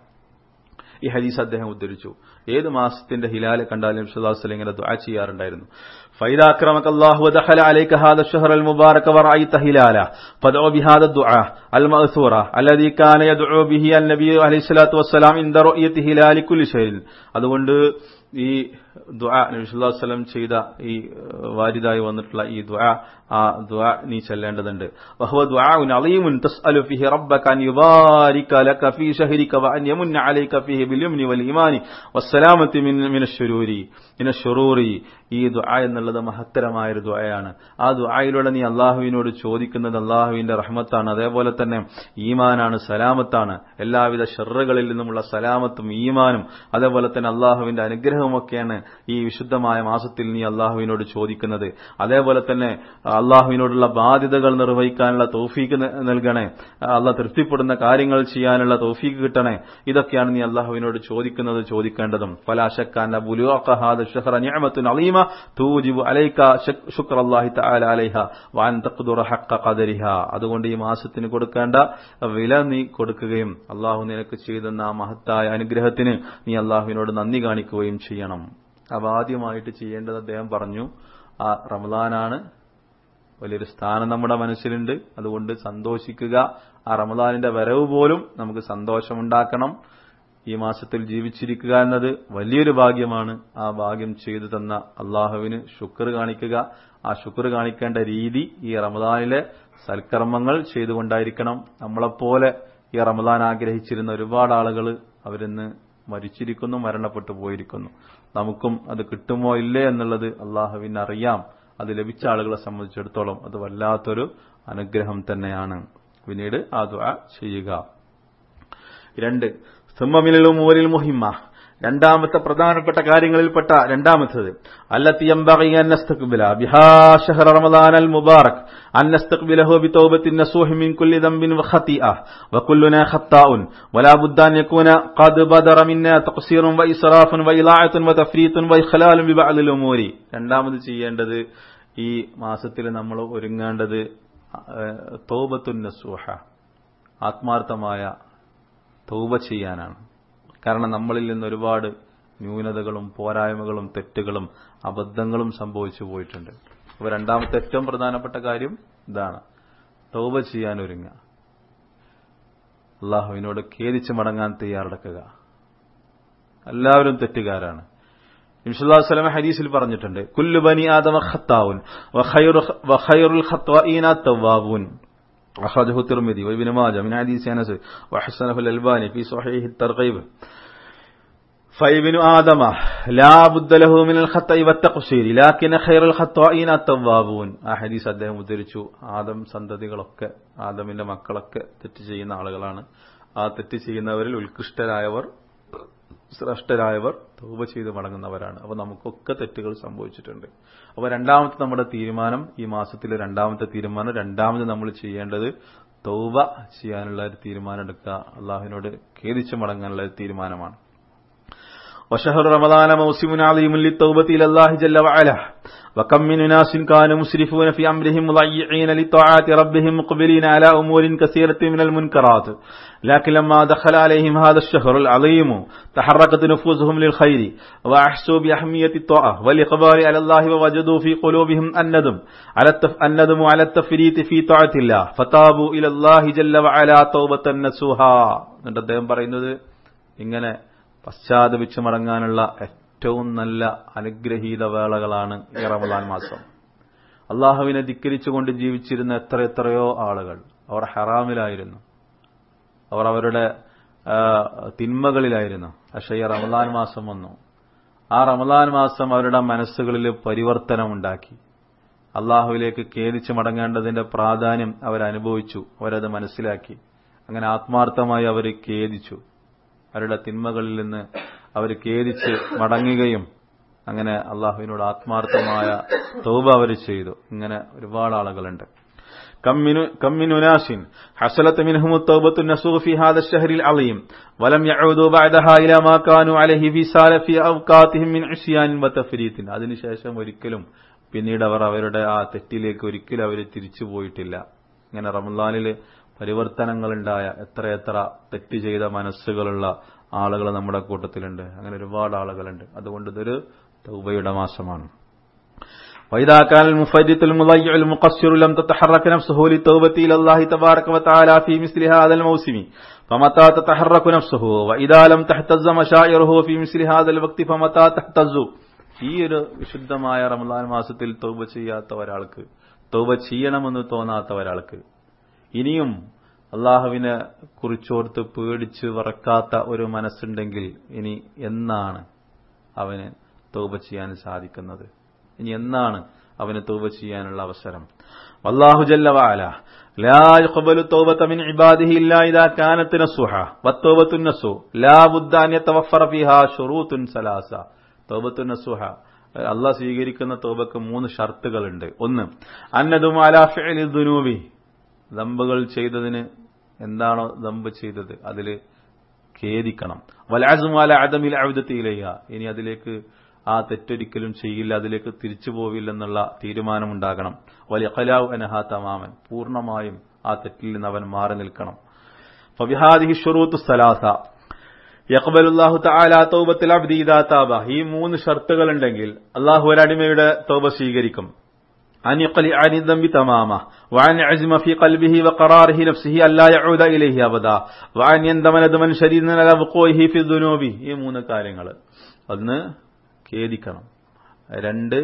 ഈ ഹദീസ് അദ്ദേഹം ഉദ്ധരിച്ചു ഏത് മാസത്തിന്റെ ഹിലാല് കണ്ടാലും വിശ്വാസം ഇങ്ങനെ ദുആ ചെയ്യാറുണ്ടായിരുന്നു فإذا أكرمك الله ودخل عليك هذا الشهر المبارك ورأيت هلاله فادعو بهذا الدعاء المأثورة الذي كان يدعو به النبي عليه الصلاة والسلام عند رؤية هلال كل شيء അതുകൊണ്ട് ഈ ദുആ നബി സല്ലല്ലാഹു അലൈഹി വസല്ലം ചെയ്ത ഈ വാരിദായി വന്നിട്ടുള്ള ഈ ദുആ ആ ദുആ നീ ചെല്ലേണ്ടതുണ്ട് വഹുവ ദുആഉൻ അളീമുൻ തസ്അലു ഫീഹി റബ്ബക അൻ യുബാരിക ലക ഫീ ശഹരിക വഅൻ യമുന്ന അലൈക ഫീഹി ബിൽ യംനി വൽ ഈമാനി വസ്സലാമത്തി മിൻ മിനശ്ശുരൂരി മിനശ്ശുറൂരി ഈ ദുആ എന്നുള്ളത് മഹത്തരമായ ഒരു ദുആയാണ് ആ ദുആയിലൂടെ നീ അള്ളാഹുവിനോട് ചോദിക്കുന്നത് അള്ളാഹുവിന്റെ റഹ്മത്താണ് അതേപോലെ തന്നെ ഈമാനാണ് സലാമത്താണ് എല്ലാവിധ ഷെറുകളിൽ നിന്നുമുള്ള സലാമത്തും ഈമാനും അതേപോലെ തന്നെ അള്ളാഹുവിന്റെ അനുഗ്രഹവുമൊക്കെയാണ് ഈ വിശുദ്ധമായ മാസത്തിൽ നീ അള്ളാഹുവിനോട് ചോദിക്കുന്നത് അതേപോലെ തന്നെ അള്ളാഹുവിനോടുള്ള ബാധ്യതകൾ നിർവഹിക്കാനുള്ള തൗഫീക്ക് നൽകണേ അള്ളാഹ് തൃപ്തിപ്പെടുന്ന കാര്യങ്ങൾ ചെയ്യാനുള്ള തൗഫീക്ക് കിട്ടണേ ഇതൊക്കെയാണ് നീ അള്ളാഹുവിനോട് ചോദിക്കുന്നത് ചോദിക്കേണ്ടതും ഫലാശക്കാന്റെ ബുലുഅഖഹാദ ഷഹറ നിഅമത്തുൻ അളീമ തൂജിബു അലൈക ശുക്ർ അല്ലാഹി തആല അലൈഹ വഅൻ തഖ്ദുറ ഹഖ്ഖ ഖദരിഹ അതുകൊണ്ട് ഈ മാസത്തിന് കൊടുക്കേണ്ട വില നീ കൊടുക്കുകയും അള്ളാഹു നിനക്ക് ചെയ്തെന്ന ആ മഹത്തായ അനുഗ്രഹത്തിന് നീ അള്ളാഹുവിനോട് നന്ദി കാണിക്കുകയും ചെയ്യണം അപ്പൊ ആദ്യമായിട്ട് ചെയ്യേണ്ടത് അദ്ദേഹം പറഞ്ഞു ആ റമദാനാണ് വലിയൊരു സ്ഥാനം നമ്മുടെ മനസ്സിലുണ്ട് അതുകൊണ്ട് സന്തോഷിക്കുക ആ റമദാനിന്റെ വരവ് പോലും നമുക്ക് സന്തോഷമുണ്ടാക്കണം ഈ മാസത്തിൽ ജീവിച്ചിരിക്കുക എന്നത് വലിയൊരു ഭാഗ്യമാണ് ആ ഭാഗ്യം ചെയ്തു തന്ന അള്ളാഹുവിന് ശുക്ർ കാണിക്കുക ആ ശുക്ർ കാണിക്കേണ്ട രീതി ഈ റമദാനിലെ സൽക്കർമ്മങ്ങൾ ചെയ്തുകൊണ്ടായിരിക്കണം നമ്മളെപ്പോലെ ഈ റമദാൻ ആഗ്രഹിച്ചിരുന്ന ഒരുപാട് ആളുകൾ അവരിന്ന് മരിച്ചിരിക്കുന്നു മരണപ്പെട്ടു പോയിരിക്കുന്നു നമുക്കും അത് കിട്ടുമോ ഇല്ലേ എന്നുള്ളത് അള്ളാഹുവിന് അറിയാം അത് ലഭിച്ച ആളുകളെ സംബന്ധിച്ചിടത്തോളം അത് വല്ലാത്തൊരു അനുഗ്രഹം തന്നെയാണ് പിന്നീട് ആ ദുആ ചെയ്യുക രണ്ട് സുമ്മമിനൽ ഉമൂരിൽ മുഹിമ്മ രണ്ടാമത്തെ പ്രധാനപ്പെട്ട കാര്യങ്ങളിൽപ്പെട്ട രണ്ടാമത്തത് التي ينبغي أن نستقبل بها شهر رمضان المبارك أن نستقبله بتوبة النصوح من كل ذنب وخطيئة وكلنا خطاء ولا بد أن يكون قد بدر منا تقصير وإسراف وإلاعة وتفريط وإخلال ببعض الأمور രണ്ടാമത് ചെയ്യേണ്ടത് ഈ മാസത്തിൽ നമ്മൾ ഒരുങ്ങേണ്ടത് തൗബത്തുൻ നസൂഹ ആത്മാർത്ഥമായ തൗബ ചെയ്യാനാണ് കാരണം നമ്മളിൽ നിന്ന് ഒരുപാട് ന്യൂനതകളും പോരായ്മകളും തെറ്റുകളും അബദ്ധങ്ങളും സംഭവിച്ചു പോയിട്ടുണ്ട് അപ്പൊ രണ്ടാമത്തെ ഏറ്റവും പ്രധാനപ്പെട്ട കാര്യം ഇതാണ് തൗബ ചെയ്യാൻ ഒരുങ്ങുക അള്ളാഹുവിനോട് ഖേദിച്ച് മടങ്ങാൻ തയ്യാറെടുക്കുക എല്ലാവരും തെറ്റുകാരാണ് നിമിഷുല്ലാസ്ലമ ഹദീസിൽ പറഞ്ഞിട്ടുണ്ട് കുല്ലു ബനി ആദമ ഖത്താവുൻ വഖൈറുൽ ഖത്വാഈന തവ്വാബൂൻ أخرجه الترمذي وابن ماجه من حديث أنس وحسنه الألباني في صحيح الترغيب فابن آدم لا بد له من الخطأ والتقصير لكن خير الخطائين التوابون ആ ഹദീസ് അദ്ദേഹം ഉദ്ധരിച്ചു ആദം സന്തതികളൊക്കെ ആദമിന്റെ മക്കളൊക്കെ തെറ്റ് ചെയ്യുന്ന ആളുകളാണ് ആ തെറ്റ് ചെയ്യുന്നവരിൽ ഉത്കൃഷ്ടരായവർ ശ്രേഷ്ഠരായവർ തൗബ ചെയ്ത് മടങ്ങുന്നവരാണ് അപ്പൊ നമുക്കൊക്കെ തെറ്റുകൾ സംഭവിച്ചിട്ടുണ്ട് അപ്പൊ രണ്ടാമത്തെ നമ്മുടെ തീരുമാനം ഈ മാസത്തിലെ രണ്ടാമത്തെ തീരുമാനം രണ്ടാമത് നമ്മൾ ചെയ്യേണ്ടത് തൗബ ചെയ്യാനുള്ള ഒരു തീരുമാനം എടുക്കുക അള്ളാഹുവിനോട് ഖേദിച്ച് മടങ്ങാനുള്ള ഒരു തീരുമാനമാണ് وشهر رمضان موسم عظيم للتوبة إلى الله جل وعلا وكم من أناس كانوا مسرفون في أمرهم مضيعين لطاعات ربهم مقبلين على أمور كثيرة من المنكرات لكن لما دخل عليهم هذا الشهر العظيم تحركت نفوسهم للخير وأحسوا بأهمية الطاعة والإقبال على الله ووجدوا في قلوبهم الندم على التف... الندم على التفريط في طاعة الله فتابوا إلى الله جل وعلا توبة نسوها എന്നിട്ട് അദ്ദേഹം പറയുന്നത് ഇങ്ങനെ പശ്ചാത്തപിച്ച് മടങ്ങാനുള്ള ഏറ്റവും നല്ല അനുഗ്രഹീത വേളകളാണ് ഈ റമദാൻ മാസം അള്ളാഹുവിനെ ധിക്കരിച്ചുകൊണ്ട് ജീവിച്ചിരുന്ന എത്ര എത്രയോ ആളുകൾ അവർ ഹറാമിലായിരുന്നു അവർ അവരുടെ തിന്മകളിലായിരുന്നു പക്ഷേ ഈ റമദാൻ മാസം വന്നു ആ റമദാൻ മാസം അവരുടെ മനസ്സുകളിൽ പരിവർത്തനമുണ്ടാക്കി അള്ളാഹുവിലേക്ക് ഖേദിച്ച് മടങ്ങേണ്ടതിന്റെ പ്രാധാന്യം അവരനുഭവിച്ചു അവരത് മനസ്സിലാക്കി അങ്ങനെ ആത്മാർത്ഥമായി അവർ ഖേദിച്ചു അവരുടെ തിന്മകളിൽ നിന്ന് അവർ ഖേദിച്ച് മടങ്ങുകയും അങ്ങനെ അള്ളാഹുവിനോട് ആത്മാർത്ഥമായ തൗബ അവർ ചെയ്തു ഇങ്ങനെ ഒരുപാട് ആളുകളുണ്ട് كم من أناس حصلت منهم التوبة النسوغ في هذا الشهر العظيم ولم يعودوا بعدها إلى ما كانوا عليه في سالف أوقاتهم من عصيان وتفريط അതിനുശേഷം ഒരിക്കലും പിന്നീട് അവർ അവരുടെ ആ തെറ്റിലേക്ക് ഒരിക്കലും അവർ തിരിച്ചു പോയിട്ടില്ല ഇങ്ങനെ റമദാനിൽ പരിവർത്തനങ്ങളുണ്ടായ എത്രയെത്ര തെറ്റ് ചെയ്ത മനസ്സുകളുള്ള ആളുകൾ നമ്മുടെ കൂട്ടത്തിലുണ്ട് അങ്ങനെ ഒരുപാട് ആളുകളുണ്ട് അതുകൊണ്ട് ഇതൊരു തൗബയുടെ മാസമാണ് وإذا كان المفرط المضيع المقصر لم تتحرك نفسه للتوبة إلى الله تبارك وتعالى في مثل هذا الموسم فمتى تتحرك نفسه وإذا لم تهتز مشاعره في مثل هذا الوقت فمتى تهتز ഈ ഒരു വിശുദ്ധമായ റമദാൻ മാസത്തിൽ തൗബ ചെയ്യാത്ത ഒരാൾക്ക് തൗബ ചെയ്യണമെന്ന് തോന്നാത്ത ഒരാൾക്ക് ഇനിയും അള്ളാഹുവിനെ കുറിച്ചോർത്ത് പേടിച്ച് വറക്കാത്ത ഒരു മനസ്സുണ്ടെങ്കിൽ ഇനി എന്നാണ് അവന് തൗബ ചെയ്യാൻ സാധിക്കുന്നത് ഇനി എന്നാണ് അവന് തൗബ ചെയ്യാനുള്ള അവസരം വല്ലാഹു ജല്ല വാല لا يقبل التوبة من عباده إلا إذا كانت نصوحة والتوبة النصوح لا بد أن يتوفر فيها شروط ثلاثة توبة النصوح അള്ളാഹ് സ്വീകരിക്കുന്ന തോബക്ക് മൂന്ന് ഷർത്തുകളുണ്ട് ഒന്ന് അന്നതും അലാഫിഅലി ദുനൂബി ദമ്പുകൾ ചെയ്തതിന് എന്താണോ ദമ്പ് ചെയ്തത് അതിൽ ഖേദിക്കണം വലാസുമാല അദമിൽ അവിധത്തിയിലയ്യ ഇനി അതിലേക്ക് ആ തെറ്റൊരിക്കലും ചെയ്യില്ല അതിലേക്ക് തിരിച്ചു പോവില്ലെന്നുള്ള തീരുമാനമുണ്ടാകണം വലിയ കലാവ് അനഹ തമാമൻ പൂർണ്ണമായും ആ തെറ്റിൽ നിന്ന് അവൻ മാറി നിൽക്കണം ഫബിഹാദിഹി ഷുറൂത്ത് സലാസ യഖ്ബലുല്ലാഹു തആല തൗബത്തുൽ അബ്ദി ഇദാ താബ ഈ മൂന്ന് ഷർത്തുകൾ ഉണ്ടെങ്കിൽ അള്ളാഹു ഒരടിമയുടെ തൗബ സ്വീകരിക്കും أن يقلع عن الذنب تماما وأن يعزم في قلبه وقراره نفسه ألا يعود إليه أبدا وأن يندم ندما شديدا على وقوعه في الذنوب ഈ മൂന്ന് കാര്യങ്ങൾ ഒന്ന് ഖേദിക്കണം രണ്ട്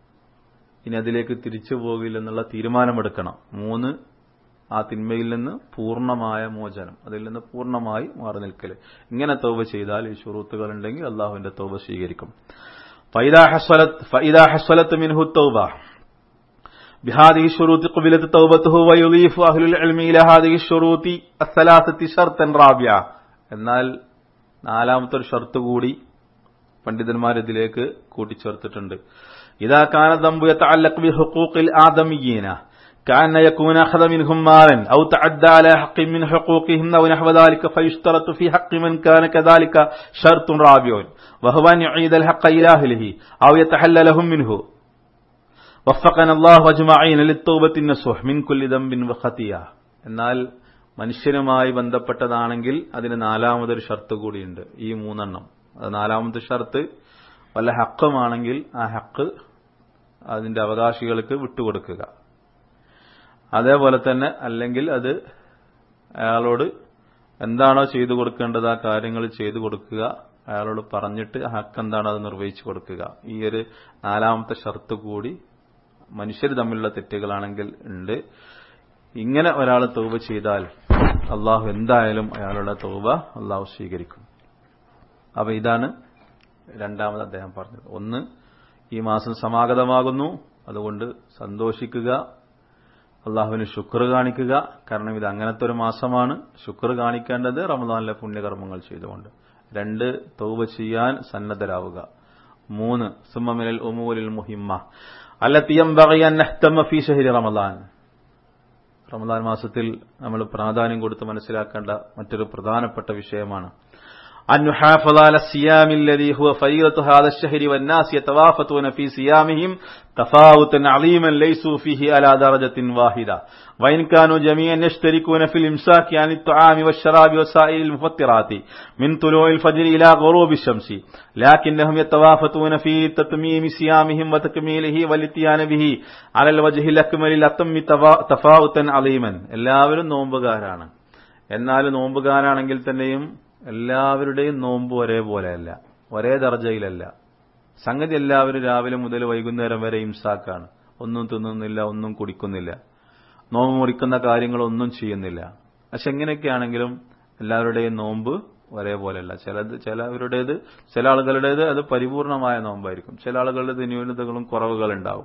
ഇനി അതിലേക്ക് തിരിച്ചു പോകില്ലെന്നുള്ള തീരുമാനമെടുക്കണം മൂന്ന് ആ തിന്മയിൽ നിന്ന് പൂർണ്ണമായ മോചനം അതിൽ നിന്ന് പൂർണ്ണമായി മാറി നിൽക്കൽ ഇങ്ങനെ തോവ ചെയ്താൽ ഈ ഷുറൂത്തുകൾ ഉണ്ടെങ്കിൽ അള്ളാഹുവിന്റെ തോവ സ്വീകരിക്കും فإذا حصلت منه التوبة بهذه الشروط قبلت توبته ويضيف أهل العلم إلى هذه الشروط الثلاثة شرطا رابعة എന്നാൽ നാലാമത്തെ ഒരു ഷർത്ത് കൂടി പണ്ഡിതന്മാർ ഇതിലേക്ക് കൂട്ടിച്ചേർത്തിട്ടുണ്ട് ഇതാ കാന ദമ്പു يتعلق بحقوق الآدميين كأن يكون أخذ منهم مالا أو تعدى على حق من حقوقهم أو نحو ذلك فيشترط في حق من كان كذلك شرط رابع وهو أن يعيد الحق إلى أهله أو يتحللهم منه وفقنا الله أجمعين للتوبة النصوح من كل ذنب وخطيئة എന്നാൽ മനുഷ്യനുമായി ബന്ധപ്പെട്ടതാണെങ്കിൽ അതിന് നാലാമതൊരു ഷർത്ത് കൂടിയുണ്ട് ഈ മൂന്നെണ്ണം അത് നാലാമത്തെ ഷർത്ത് വല്ല ഹക്കുമാണെങ്കിൽ ആ ഹക്ക് അതിന്റെ അവകാശികൾക്ക് വിട്ടുകൊടുക്കുക അതേപോലെ തന്നെ അല്ലെങ്കിൽ അത് അയാളോട് എന്താണോ ചെയ്തു കൊടുക്കേണ്ടത് ആ കാര്യങ്ങൾ ചെയ്തു കൊടുക്കുക അയാളോട് പറഞ്ഞിട്ട് ആ ഹക്ക് എന്താണോ അത് നിർവഹിച്ചു കൊടുക്കുക ഈ ഒരു നാലാമത്തെ ഷർത്ത് കൂടി മനുഷ്യർ തമ്മിലുള്ള തെറ്റുകളാണെങ്കിൽ ഉണ്ട് ഇങ്ങനെ ഒരാൾ തൗബ ചെയ്താൽ അള്ളാഹു എന്തായാലും അയാളുടെ തൗബ അള്ളാഹു സ്വീകരിക്കും അപ്പൊ ഇതാണ് രണ്ടാമത് അദ്ദേഹം പറഞ്ഞത് ഒന്ന് ഈ മാസം സമാഗതമാകുന്നു അതുകൊണ്ട് സന്തോഷിക്കുക അള്ളാഹുവിന് ശുക്ർ കാണിക്കുക കാരണം ഇത് അങ്ങനത്തെ ഒരു മാസമാണ് ശുക്ർ കാണിക്കേണ്ടത് റമദാനിലെ പുണ്യകർമ്മങ്ങൾ ചെയ്തുകൊണ്ട് രണ്ട് തൗബ ചെയ്യാൻ സന്നദ്ധരാവുക മൂന്ന് സുമ്മമിനൽ ഉമൂലിൽ മുഹിമ്മ അല്ലത്തിയം ഫീ ഷഹരി റമദാൻ റമദാൻ മാസത്തിൽ നമ്മൾ പ്രാധാന്യം കൊടുത്ത് മനസ്സിലാക്കേണ്ട മറ്റൊരു പ്രധാനപ്പെട്ട വിഷയമാണ് أن نحافظ على الصيام الذي هو فريضة هذا الشهر والناس يتوافتون في صيامهم تفاوتا عظيما ليسوا فيه على درجة واحدة وإن كانوا جميعا يشتركون في الإمساك عن الطعام والشراب وسائر المفطرات من طلوع الفجر إلى غروب الشمس لكنهم يتوافتون في تتميم صيامهم وتكميله والاتيان به على الوجه الأكمل الأتم تفاوتا عظيما എല്ലാവരും നോമ്പുകാരാണ് എന്നാൽ നോമ്പുകാരാണെങ്കിൽ തന്നെയും എല്ലാവരുടെയും നോമ്പ് ഒരേപോലെയല്ല ഒരേ ദർജയിലല്ല സംഗതി എല്ലാവരും രാവിലെ മുതൽ വൈകുന്നേരം വരെ ഇംസാക്കാണ് ഒന്നും തിന്നുന്നില്ല ഒന്നും കുടിക്കുന്നില്ല നോമ്പ് മുറിക്കുന്ന കാര്യങ്ങളൊന്നും ചെയ്യുന്നില്ല പക്ഷെ എങ്ങനെയൊക്കെയാണെങ്കിലും എല്ലാവരുടെയും നോമ്പ് ഒരേപോലെയല്ല ചിലത് ചിലവരുടേത് ചില ആളുകളുടേത് അത് പരിപൂർണമായ നോമ്പായിരിക്കും ചില ആളുകളുടെ ന്യൂനതകളും കുറവുകൾ ഉണ്ടാവും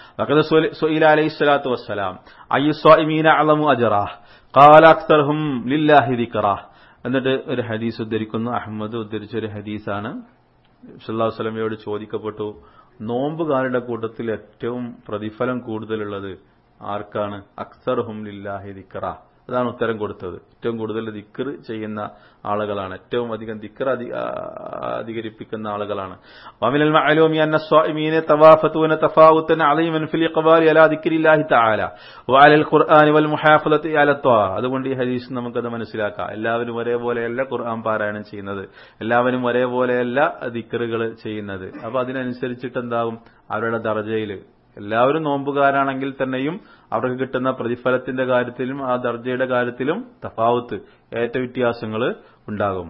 അലൈഹി സ്വലാത്തു വസ്സലാം അയ്യുസ്വാമീന അളമു അജറാഹ് قال أكثرهم لله ذكره എന്നിട്ട് ഒരു ഹദീസ് ഉദ്ധരിക്കുന്നു അഹമ്മദ് ഉദ്ധരിച്ച ഒരു ഹദീസാണ് സല്ലാഹു സ്വലമയോട് ചോദിക്കപ്പെട്ടു നോമ്പുകാരുടെ കൂട്ടത്തിൽ ഏറ്റവും പ്രതിഫലം കൂടുതലുള്ളത് ആർക്കാണ് അക്സർഹും ലില്ലാഹി ദിക്കറ അതാണ് ഉത്തരം കൊടുത്തത് ഏറ്റവും കൂടുതൽ ദിക്കർ ചെയ്യുന്ന ആളുകളാണ് ഏറ്റവും അധികം ദിക്കർ അധികരിപ്പിക്കുന്ന ആളുകളാണ് വമിനൽ മഅലൂമി അന്ന സ്വാഇമീന തവാഫത്തുന തഫാവുത്തൻ അലൈമൻ ഫിൽ ഇഖ്ബാലി അലാ ദിക്രില്ലാഹി തആല വഅലൽ ഖുർആനി വൽ മുഹാഫലത്തി അല ത്വാ അതുകൊണ്ട് ഈ ഹദീസ് നമുക്കത് മനസ്സിലാക്കാം എല്ലാവരും ഒരേപോലെയല്ല ഖുർആൻ പാരായണം ചെയ്യുന്നത് എല്ലാവരും ഒരേപോലെയല്ല ദിക്കറുകൾ ചെയ്യുന്നത് അപ്പൊ അതിനനുസരിച്ചിട്ട് എന്താകും അവരുടെ ദർജയിൽ എല്ലാവരും നോമ്പുകാരാണെങ്കിൽ തന്നെയും അവർക്ക് കിട്ടുന്ന പ്രതിഫലത്തിന്റെ കാര്യത്തിലും ആ ദർജയുടെ കാര്യത്തിലും തഫാവത്ത് ഏറ്റ വ്യത്യാസങ്ങൾ ഉണ്ടാകും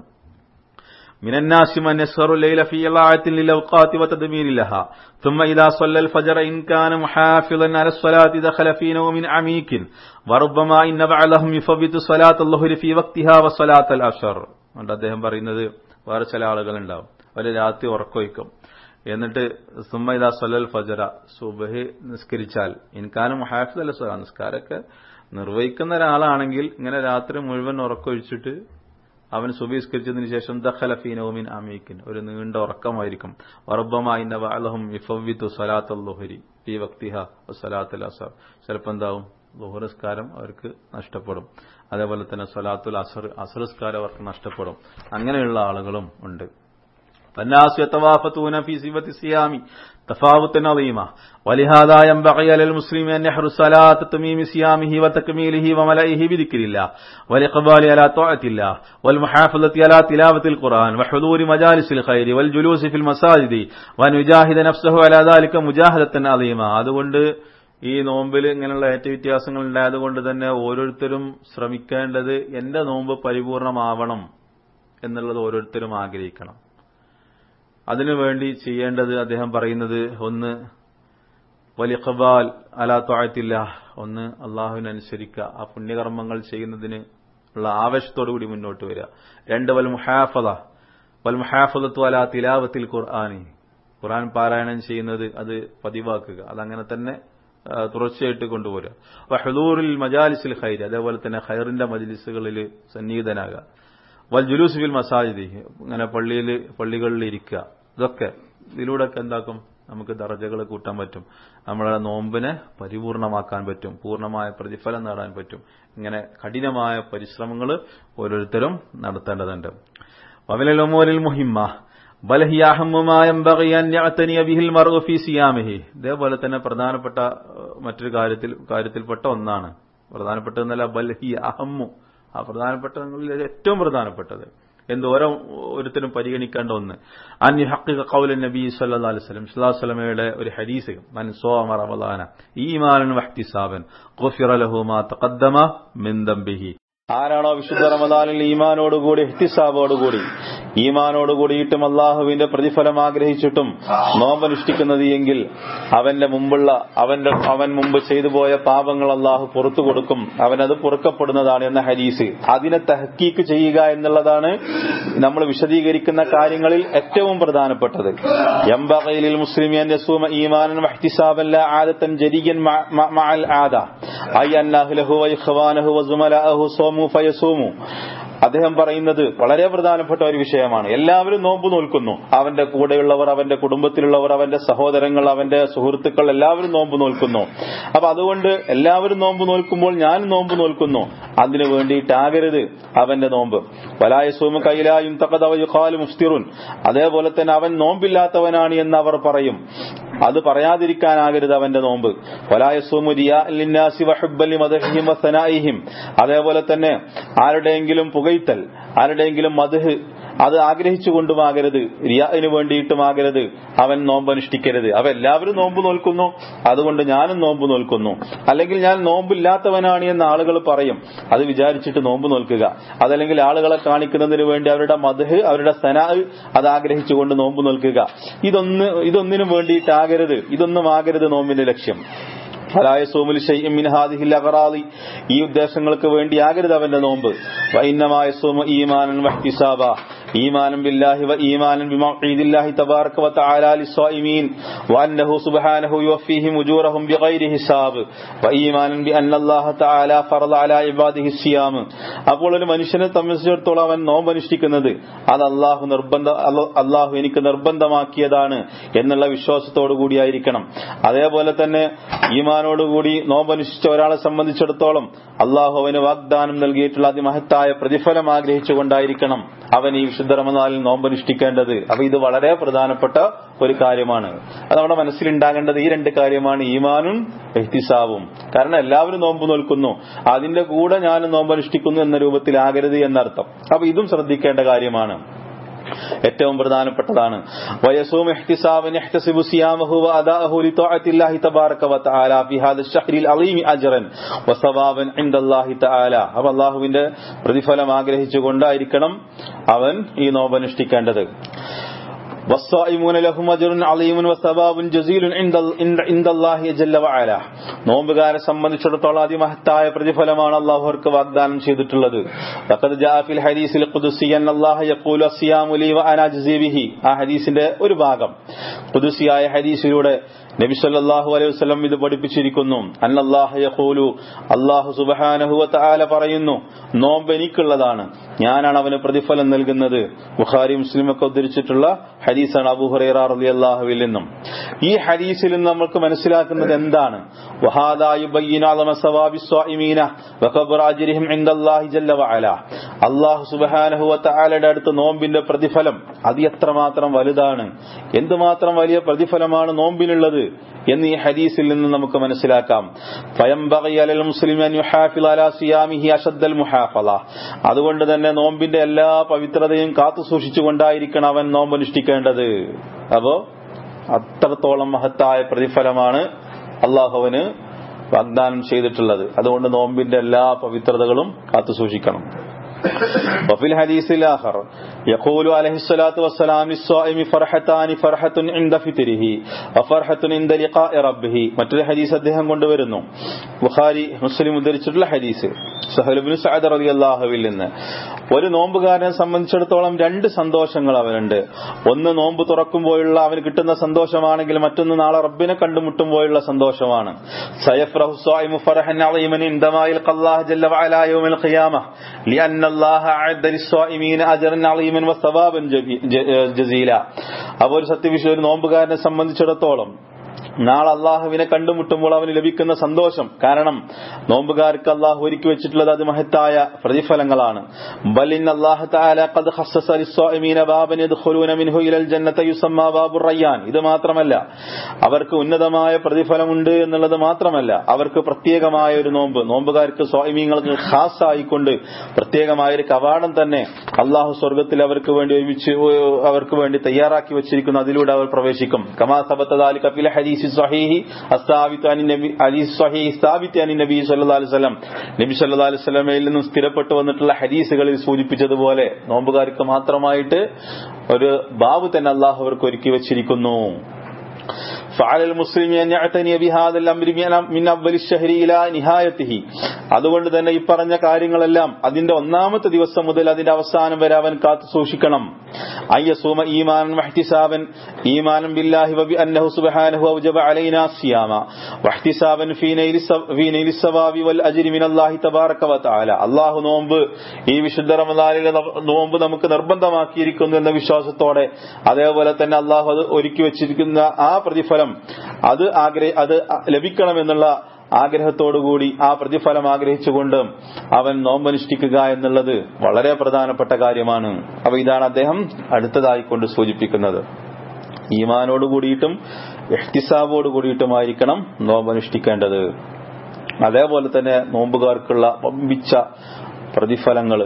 من الناس من يسهر الليل في إضاعة للأوقات وتدمير لها ثم إذا صلى الفجر إن كان محافظا على الصلاة دخل في نوم عميق وربما إن بعضهم يفوت صلاة الظهر في وقتها وصلاة العشر അദ്ദേഹം പറയുന്നത് വേറെ ചില ആളുകളുണ്ടാവും അവർ രാത്രി ഉറക്കൊയ്ക്കും എന്നിട്ട് സുമ്മൈദ സൊല്ലൽ ഫജറ സുബഹി നിസ്കരിച്ചാൽ ഇൻകാനും മുഹാഫിദ് അല്ല സ്വലാ നിസ്കാരമൊക്കെ നിർവഹിക്കുന്ന ഒരാളാണെങ്കിൽ ഇങ്ങനെ രാത്രി മുഴുവൻ ഉറക്കൊഴിച്ചിട്ട് അവൻ സുബഹിസ്കരിച്ചതിന് ശേഷം ദഖലഫീനോമിൻ അമീക്കിൻ ഒരു നീണ്ട ഉറക്കമായിരിക്കും വറബമായി നവഅലഹും ഇഫവിത്തു സലാത്തുൽ ലുഹരി ഫി വക്തിഹ സലാത്തുൽ അസർ ചിലപ്പോൾ എന്താവും ലുഹുറസ്കാരം അവർക്ക് നഷ്ടപ്പെടും അതേപോലെ തന്നെ സലാത്തുൽ അസർ അസറുസ്കാരം അവർക്ക് നഷ്ടപ്പെടും അങ്ങനെയുള്ള ആളുകളും ഉണ്ട് فالناس يتوافتون في صفة الصيام تفاوتا عظيما ولهذا ينبغي على المسلم أن يحرص على تتميم صيامه وتكميله وملئه بذكر الله والإقبال على طاعة الله والمحافظة على تلاوة القرآن وحضور مجالس الخير والجلوس في المساجد وأن يجاهد نفسه على ذلك مجاهدة عظيما അതുകൊണ്ട് ഈ നോമ്പിൽ ഇങ്ങനെയുള്ള ഏറ്റ വ്യത്യാസങ്ങൾ ഉണ്ടായതുകൊണ്ട് തന്നെ ഓരോരുത്തരും ശ്രമിക്കേണ്ടത് എന്റെ നോമ്പ് പരിപൂർണമാവണം എന്നുള്ളത് ഓരോരുത്തരും ആഗ്രഹിക്കണം അതിനുവേണ്ടി ചെയ്യേണ്ടത് അദ്ദേഹം പറയുന്നത് ഒന്ന് വലിഖബാൽ അലാ ത്വാഴത്തില്ല ഒന്ന് അള്ളാഹുവിനനുസരിക്കുക ആ പുണ്യകർമ്മങ്ങൾ ചെയ്യുന്നതിന് ഉള്ള ആവേശത്തോടുകൂടി മുന്നോട്ട് വരിക രണ്ട് വൽ മുഹാഫത വൽ മുഹാഫതത്വ അലാ തിലാവത്തിൽ ഖുർആാനി ഖുർആൻ പാരായണം ചെയ്യുന്നത് അത് പതിവാക്കുക അതങ്ങനെ തന്നെ തുടർച്ചയായിട്ട് കൊണ്ടുപോരുക വഹദൂറിൽ മജാലിസിൽ ഖൈർ അതേപോലെ തന്നെ ഖൈറിന്റെ മജ്ലിസുകളിൽ സന്നിഹിതനാകുക വൽ ജുലൂസ് ഫിൽ മസാജിദി ഇങ്ങനെ പള്ളിയിൽ പള്ളികളിൽ ഇരിക്കുക ഇതൊക്കെ ഇതിലൂടെയൊക്കെ എന്താക്കും നമുക്ക് ദർജകൾ കൂട്ടാൻ പറ്റും നമ്മളെ നോമ്പിനെ പരിപൂർണമാക്കാൻ പറ്റും പൂർണ്ണമായ പ്രതിഫലം നേടാൻ പറ്റും ഇങ്ങനെ കഠിനമായ പരിശ്രമങ്ങൾ ഓരോരുത്തരും നടത്തേണ്ടതുണ്ട് വമിലൊമോലിൽ മുഹിമ്മ ഇതേപോലെ തന്നെ പ്രധാനപ്പെട്ട മറ്റൊരു കാര്യത്തിൽ കാര്യത്തിൽപ്പെട്ട ഒന്നാണ് പ്രധാനപ്പെട്ടതെന്നല്ല ബൽഹി അഹമ്മു ആ പ്രധാനപ്പെട്ട ഏറ്റവും പ്രധാനപ്പെട്ടത് എന്ത് ഓരോ ഒരുത്തരും പരിഗണിക്കേണ്ട ഒന്ന് അന്യ ഹക്കിക കൗല നബി സല്ലാ അലൈവലം സ്വലാസ്ലമയുടെ ഒരു ഹരീസ് മൻ സോമ റമദാന ഈമാനൻ വഹ്തിസാബൻ ഗുഫിറ ലഹു മാ തഖദ്ദമ മിൻ ദംബിഹി ആരാണോ വിശുദ്ധ റമദാനിൽ ഈമാനോടുകൂടി ഇഹ്തിസാബോടുകൂടി ഈമാനോട് കൂടിയിട്ടും അള്ളാഹുവിന്റെ പ്രതിഫലം ആഗ്രഹിച്ചിട്ടും നോമ്പനുഷ്ഠിക്കുന്നത് എങ്കിൽ അവന്റെ മുമ്പുള്ള അവന്റെ അവൻ മുമ്പ് ചെയ്തു പോയ പാപങ്ങൾ അള്ളാഹു പുറത്തു കൊടുക്കും അവനത് പൊറുക്കപ്പെടുന്നതാണ് എന്ന ഹരീസ് അതിനെ തഹക്കീക്ക് ചെയ്യുക എന്നുള്ളതാണ് നമ്മൾ വിശദീകരിക്കുന്ന കാര്യങ്ങളിൽ ഏറ്റവും പ്രധാനപ്പെട്ടത് എംബകയിലിൽ മുസ്ലിം യസൂമ ഈമാനൻ വഹ്തിസാബൻ ലാ ആദത്തൻ ജരിയൻ മഅൽ ആദ ഐ അന്നഹു ലഹു വഇഖ്വാനഹു വസുമലഅഹു സോമു ഫയസൂമു അദ്ദേഹം പറയുന്നത് വളരെ പ്രധാനപ്പെട്ട ഒരു വിഷയമാണ് എല്ലാവരും നോമ്പ് നോൽക്കുന്നു അവന്റെ കൂടെയുള്ളവർ അവന്റെ കുടുംബത്തിലുള്ളവർ അവന്റെ സഹോദരങ്ങൾ അവന്റെ സുഹൃത്തുക്കൾ എല്ലാവരും നോമ്പ് നോൽക്കുന്നു അപ്പൊ അതുകൊണ്ട് എല്ലാവരും നോമ്പ് നോൽക്കുമ്പോൾ ഞാൻ നോമ്പ് നോൽക്കുന്നു അതിനു വേണ്ടിയിട്ടാകരുത് അവന്റെ നോമ്പ് വലായ സൂമ കൈലായും തക്കതവയുഖാലു മുഫ്തിറുൻ അതേപോലെ തന്നെ അവൻ നോമ്പില്ലാത്തവനാണ് എന്ന് അവർ പറയും അത് പറയാതിരിക്കാനാകരുത് അവന്റെ നോമ്പ് വലായ സൂമു റിയാസി വഹുബലി മദഹിം വസനായിഹിം അതേപോലെ തന്നെ ആരുടെയെങ്കിലും പുകയ്ത്തൽ ആരുടെയെങ്കിലും മധുഹ് അത് ആഗ്രഹിച്ചുകൊണ്ടുമാകരുത് റിയാന് വേണ്ടിയിട്ടുമാകരുത് അവൻ നോമ്പ് അനുഷ്ഠിക്കരുത് അവ എല്ലാവരും നോമ്പ് നോൽക്കുന്നു അതുകൊണ്ട് ഞാനും നോമ്പ് നോൽക്കുന്നു അല്ലെങ്കിൽ ഞാൻ നോമ്പില്ലാത്തവനാണ് എന്ന് ആളുകൾ പറയും അത് വിചാരിച്ചിട്ട് നോമ്പ് നോൽക്കുക അതല്ലെങ്കിൽ ആളുകളെ കാണിക്കുന്നതിന് വേണ്ടി അവരുടെ മധുഹ് അവരുടെ സനാ അത് ആഗ്രഹിച്ചുകൊണ്ട് നോമ്പ് നോൽക്കുക ഇതൊന്ന് ഇതൊന്നിനും വേണ്ടിയിട്ടാകരുത് ഇതൊന്നും ആകരുത് നോമ്പിന്റെ ലക്ഷ്യം ഫലായ സോമുൽ ഹാദിഹിൽ അഗറാദി ഈ ഉദ്ദേശങ്ങൾക്ക് വേണ്ടിയാകരുത് അവന്റെ നോമ്പ് വൈന്നമായ സോമ ഈമാനൻ വഹ്തിസാബ ഈമാനം ബില്ലാഹി വ ഈമാനൻ ബിമൗഈദില്ലാഹി തബാറക വ തആല ലിസ്വായിമീൻ വഅന്നഹു സുബ്ഹാനഹു യുവഫീഹിം ഉജൂറഹും ബിഗൈരി ഹിസാബ് വ ഈമാനൻ ബിഅന്ന അല്ലാഹ തആല ഫറള അലാ ഇബാദിഹി സിയാം അപ്പോൾ ഒരു മനുഷ്യനെ സംബന്ധിച്ചിടത്തോളം അവൻ നോമ്പ് അനുഷ്ഠിക്കുന്നത് അത് അല്ലാഹു നിർബന്ധ അല്ലാഹു എനിക്ക് നിർബന്ധമാക്കിയതാണ് എന്നുള്ള വിശ്വാസത്തോടു കൂടിയായിരിക്കണം അതേപോലെ തന്നെ ഈമാനോടുകൂടി നോമ്പനുഷ്ഠിച്ച ഒരാളെ സംബന്ധിച്ചിടത്തോളം അള്ളാഹു അവന് വാഗ്ദാനം നൽകിയിട്ടുള്ള അതിമഹത്തായ പ്രതിഫലം ആഗ്രഹിച്ചുകൊണ്ടായിരിക്കണം അവൻ ഈ വിശുദ്ധ റമദാനിൽ നോമ്പനുഷ്ഠിക്കേണ്ടത് അപ്പൊ ഇത് വളരെ പ്രധാനപ്പെട്ട ഒരു കാര്യമാണ് അത് നമ്മുടെ മനസ്സിലുണ്ടാകേണ്ടത് ഈ രണ്ട് കാര്യമാണ് ഈമാനും എഹ്തിസാവും കാരണം എല്ലാവരും നോമ്പ് നോൽക്കുന്നു അതിന്റെ കൂടെ ഞാൻ നോമ്പനുഷ്ഠിക്കുന്നു എന്ന രൂപത്തിലാകരുത് എന്നർത്ഥം അപ്പൊ ഇതും ശ്രദ്ധിക്കേണ്ട കാര്യമാണ് ഏറ്റവും പ്രധാനപ്പെട്ടതാണ് വയസൂം ഇഹ്തിസാബൻ യഹ്തസിബു സിയാമഹു വഅദാഅഹു ലിതഅത്തില്ലാഹി തബാറക വതആല ഫി ഹാദ അഷ്ഹറിൽ അളീമി അജ്റൻ വസവാബൻ ഇൻദല്ലാഹി തആല അപ്പോൾ അല്ലാഹുവിന്റെ പ്രതിഫലം ആഗ്രഹിച്ചുകൊണ്ടായിരിക്കണം അവൻ ഈ നോമ്പ് അനുഷ്ഠിക്കേണ്ടത് والصائمون لهم أجر عظيم وثواب جزيل عند عند الله جل وعلا നോമ്പുകാരെ സംബന്ധിച്ചിടത്തോളം അതിമഹത്തായ പ്രതിഫലമാണ് അള്ളാഹു അവർക്ക് വാഗ്ദാനം ചെയ്തിട്ടുള്ളത് ലഖദ് ജാഅ ഫിൽ ഹദീസിൽ ഖുദ്സി അന്ന അല്ലാഹ യഖൂലു അസ്സിയാമു ലി വഅന അജ്സി ബിഹി ആ ഹദീസിന്റെ ഒരു ഭാഗം ഖുദ്സിയായ ഹദീസിലൂടെ നബി സല്ലല്ലാഹു അലൈഹി വസല്ലം ഇത് പഠിപ്പിച്ചിരിക്കുന്നു അന്നല്ലാഹ യഖൂലു അല്ലാഹു സുബ്ഹാനഹു വ തആല പറയുന്നു നോമ്പ് എനിക്കുള്ളതാണ് ഞാനാണ് അവന് പ്രതിഫലം നൽകുന്നത് ബുഖാരി മുസ്ലിം ഒക്കെ ഉദ്ധരിച്ചിട്ടുള്ള ഹദീസാണ് അബൂ ഹുറൈറ റളിയല്ലാഹുവിൽ നിന്നും ഈ ഹദീസിൽ നിന്ന് നമുക്ക് മനസ്സിലാക്കുന്നത് എന്താണ് വഹാദാ യുബയ്യിനു അളമ സവാബി സ്വാഇമീന വഖബ്റ അജ്രിഹിം ഇൻദല്ലാഹി ജല്ല വഅല അല്ലാഹു സുബ്ഹാനഹു വ തആലയുടെ അടുത്ത് നോമ്പിന്റെ പ്രതിഫലം അത് എത്രമാത്രം വലുതാണ് എന്തുമാത്രം വലിയ പ്രതിഫലമാണ് നോമ്പിനുള്ളത് എന്ന് ഈ ഹദീസിൽ നിന്ന് നമുക്ക് മനസ്സിലാക്കാം അതുകൊണ്ട് തന്നെ നോമ്പിന്റെ എല്ലാ പവിത്രതയും കാത്തു സൂക്ഷിച്ചുകൊണ്ടായിരിക്കണം അവൻ നോമ്പ് അനുഷ്ഠിക്കേണ്ടത് അപ്പോ അത്രത്തോളം മഹത്തായ പ്രതിഫലമാണ് അള്ളാഹുവിന് വാഗ്ദാനം ചെയ്തിട്ടുള്ളത് അതുകൊണ്ട് നോമ്പിന്റെ എല്ലാ പവിത്രതകളും കാത്തു സൂക്ഷിക്കണം وفي الحديث الآخر يقول عليه الصلاة والسلام للصائم فرحتان فرحة عند فطره وفرحة عند لقاء ربه മറ്റൊരു ഹദീസ് അദ്ദേഹം കൊണ്ടുവരുന്നു ബുഖാരി മുസ്ലിം ഉദ്ധരിച്ചിട്ടുള്ള ഹദീസ് സഹലുബിൻ സഅദ് റളിയല്ലാഹുവിൽ നിന്ന് ഒരു നോമ്പുകാരനെ സംബന്ധിച്ചിടത്തോളം രണ്ട് സന്തോഷങ്ങൾ അവനുണ്ട് ഒന്ന് നോമ്പ് തുറക്കുമ്പോഴുള്ള അവന് കിട്ടുന്ന സന്തോഷമാണെങ്കിൽ മറ്റൊന്ന് നാളെ റബ്ബിനെ കണ്ടുമുട്ടുമ്പോഴുള്ള സന്തോഷമാണ് സയഫ്റഹു സ്വായിമു ഫറഹൻ അളീമൻ ഇൻദമാ യൽഖല്ലാഹു ജല്ല വഅല യൗമിൽ ഖിയാമ ലിഅന്ന അല്ലാഹ അഅദ്ദ ലിസ്വായിമീന അജ്റൻ അളീമൻ വസവാബൻ ജസീല അപ്പോൾ ഒരു സത്യവിശ്വ ഒരു നോമ്പുകാരനെ സംബന്ധിച്ചിടത്തോളം നാളെ അള്ളാഹുവിനെ കണ്ടുമുട്ടുമ്പോൾ അവന് ലഭിക്കുന്ന സന്തോഷം കാരണം നോമ്പുകാർക്ക് അള്ളാഹു ഒരുക്കി വെച്ചിട്ടുള്ളത് അത് മഹത്തായ പ്രതിഫലങ്ങളാണ് ബലിൻ അള്ളാഹു റയ്യാൻ ഇത് മാത്രമല്ല അവർക്ക് ഉന്നതമായ പ്രതിഫലമുണ്ട് എന്നുള്ളത് മാത്രമല്ല അവർക്ക് പ്രത്യേകമായ ഒരു നോമ്പ് നോമ്പുകാർക്ക് സ്വാമീങ്ങൾക്ക് ഖാസായിക്കൊണ്ട് പ്രത്യേകമായ ഒരു കവാടം തന്നെ അള്ളാഹു സ്വർഗത്തിൽ അവർക്ക് വേണ്ടി ഒരുമിച്ച് അവർക്ക് വേണ്ടി തയ്യാറാക്കി വെച്ചിരിക്കുന്നു അതിലൂടെ അവർ പ്രവേശിക്കും കമാ സബത്താലി കപില ഹദീസ് ഹദീസ് സ്വഹീഹി അസ്താബിത്ത് അനി നബി ഹദീസ് സ്വഹീഹി സ്ഥാപിത്ത് അനി നബി സല്ലല്ലാഹു അലൈഹി വസല്ലം നബി സല്ലല്ലാഹു അലൈഹി വസല്ലമയിൽ നിന്നും സ്ഥിരപ്പെട്ടു വന്നിട്ടുള്ള ഹദീസുകളിൽ സൂചിപ്പിച്ചതുപോലെ നോമ്പുകാർക്ക് മാത്രമായിട്ട് ഒരു ബാബ് തന്നെ അള്ളാഹു അവർക്ക് ഒരുക്കി വെച്ചിരിക്കുന്നു فعلى المسلم أن يعتني بهذا الأمر من أول الشهر إلى نهايته അതുകൊണ്ട് തന്നെ ഈ പറഞ്ഞ കാര്യങ്ങളെല്ലാം അതിന്റെ ഒന്നാമത്തെ ദിവസം മുതൽ അതിന്റെ അവസാനം വരെ അവൻ കാത്തു സൂക്ഷിക്കണം അയ്യസൂമ ഈമാനൻ വഹ്തിസാബൻ ഈമാനൻ ബില്ലാഹി വബി അന്നഹു സുബ്ഹാനഹു ഔജബ അലൈനാ സിയാമ വഹ്തിസാബൻ ഫീ നൈലി ഫീ നൈലി സവാബി വൽ അജ്രി മിനല്ലാഹി തബാറക വ തആല അല്ലാഹു നോമ്പ് ഈ വിശുദ്ധ റമദാനിലെ നോമ്പ് നമുക്ക് നിർബന്ധമാക്കിയിരിക്കുന്നു എന്ന വിശ്വാസത്തോടെ അതേപോലെ തന്നെ അള്ളാഹു അത് ഒരുക്കി വെച്ചിരിക്കുന്ന ആ പ്രതിഫലം അത് ആഗ്രഹ അത് ലഭിക്കണമെന്നുള്ള ആഗ്രഹത്തോടുകൂടി ആ പ്രതിഫലം ആഗ്രഹിച്ചുകൊണ്ട് അവൻ നോമ്പനുഷ്ഠിക്കുക എന്നുള്ളത് വളരെ പ്രധാനപ്പെട്ട കാര്യമാണ് അപ്പൊ ഇതാണ് അദ്ദേഹം അടുത്തതായിക്കൊണ്ട് സൂചിപ്പിക്കുന്നത് ഈമാനോട് കൂടിയിട്ടും എഹ്തിസാബോട് കൂടിയിട്ടുമായിരിക്കണം നോമ്പനുഷ്ഠിക്കേണ്ടത് അതേപോലെ തന്നെ നോമ്പുകാർക്കുള്ള വമ്പിച്ച പ്രതിഫലങ്ങള്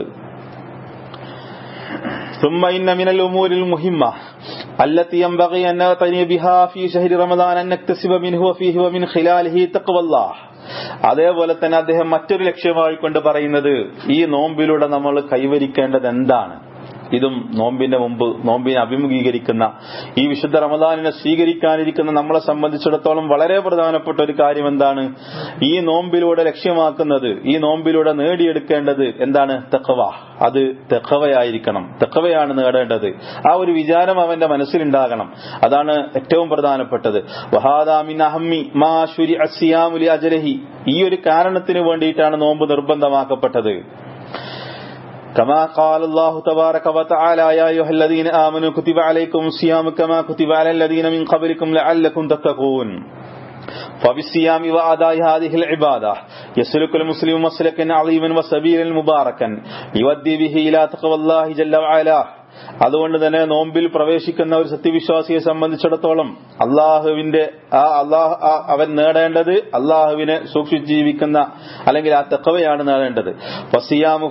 ثم إن من الأمور المهمة التي ينبغي أن نعتني بها في شهر رمضان أن نكتسب منه وفيه ومن خلاله تقوى الله അതേപോലെ തന്നെ അദ്ദേഹം മറ്റൊരു ലക്ഷ്യമായി കൊണ്ട് പറയുന്നത് ഈ നോമ്പിലൂടെ നമ്മൾ കൈവരിക്കേണ്ടത് എന്താണ് ഇതും നോമ്പിന്റെ മുമ്പ് നോമ്പിനെ അഭിമുഖീകരിക്കുന്ന ഈ വിശുദ്ധ റമദാനിനെ സ്വീകരിക്കാനിരിക്കുന്ന നമ്മളെ സംബന്ധിച്ചിടത്തോളം വളരെ പ്രധാനപ്പെട്ട ഒരു കാര്യം എന്താണ് ഈ നോമ്പിലൂടെ ലക്ഷ്യമാക്കുന്നത് ഈ നോമ്പിലൂടെ നേടിയെടുക്കേണ്ടത് എന്താണ് തെക്കവ അത് തെക്കവയായിരിക്കണം തെക്കവയാണ് നേടേണ്ടത് ആ ഒരു വിചാരം അവന്റെ മനസ്സിലുണ്ടാകണം അതാണ് ഏറ്റവും പ്രധാനപ്പെട്ടത് വഹാദാമിൻ അഹമ്മി മാ ശുരി അസിയാമുലി അജലഹി ഈ ഒരു കാരണത്തിന് വേണ്ടിയിട്ടാണ് നോമ്പ് നിർബന്ധമാക്കപ്പെട്ടത് كما قال الله تبارك وتعالى يا أيها الذين آمنوا كتب عليكم الصيام كما كتب على الذين من قبلكم لعلكم تتقون فبالصيام وأداء هذه العبادة يسلك المسلم مسلكا عظيما وسبيلا مباركا يودي به إلى تقوى الله جل وعلا അതുകൊണ്ട് തന്നെ നോമ്പിൽ പ്രവേശിക്കുന്ന ഒരു സത്യവിശ്വാസിയെ സംബന്ധിച്ചിടത്തോളം അള്ളാഹുവിന്റെ ആ അള്ളാഹ് അവൻ നേടേണ്ടത് അള്ളാഹുവിനെ സൂക്ഷിച്ച് ജീവിക്കുന്ന അല്ലെങ്കിൽ ആ തെക്കവയാണ് നേടേണ്ടത് ഫസിയാമു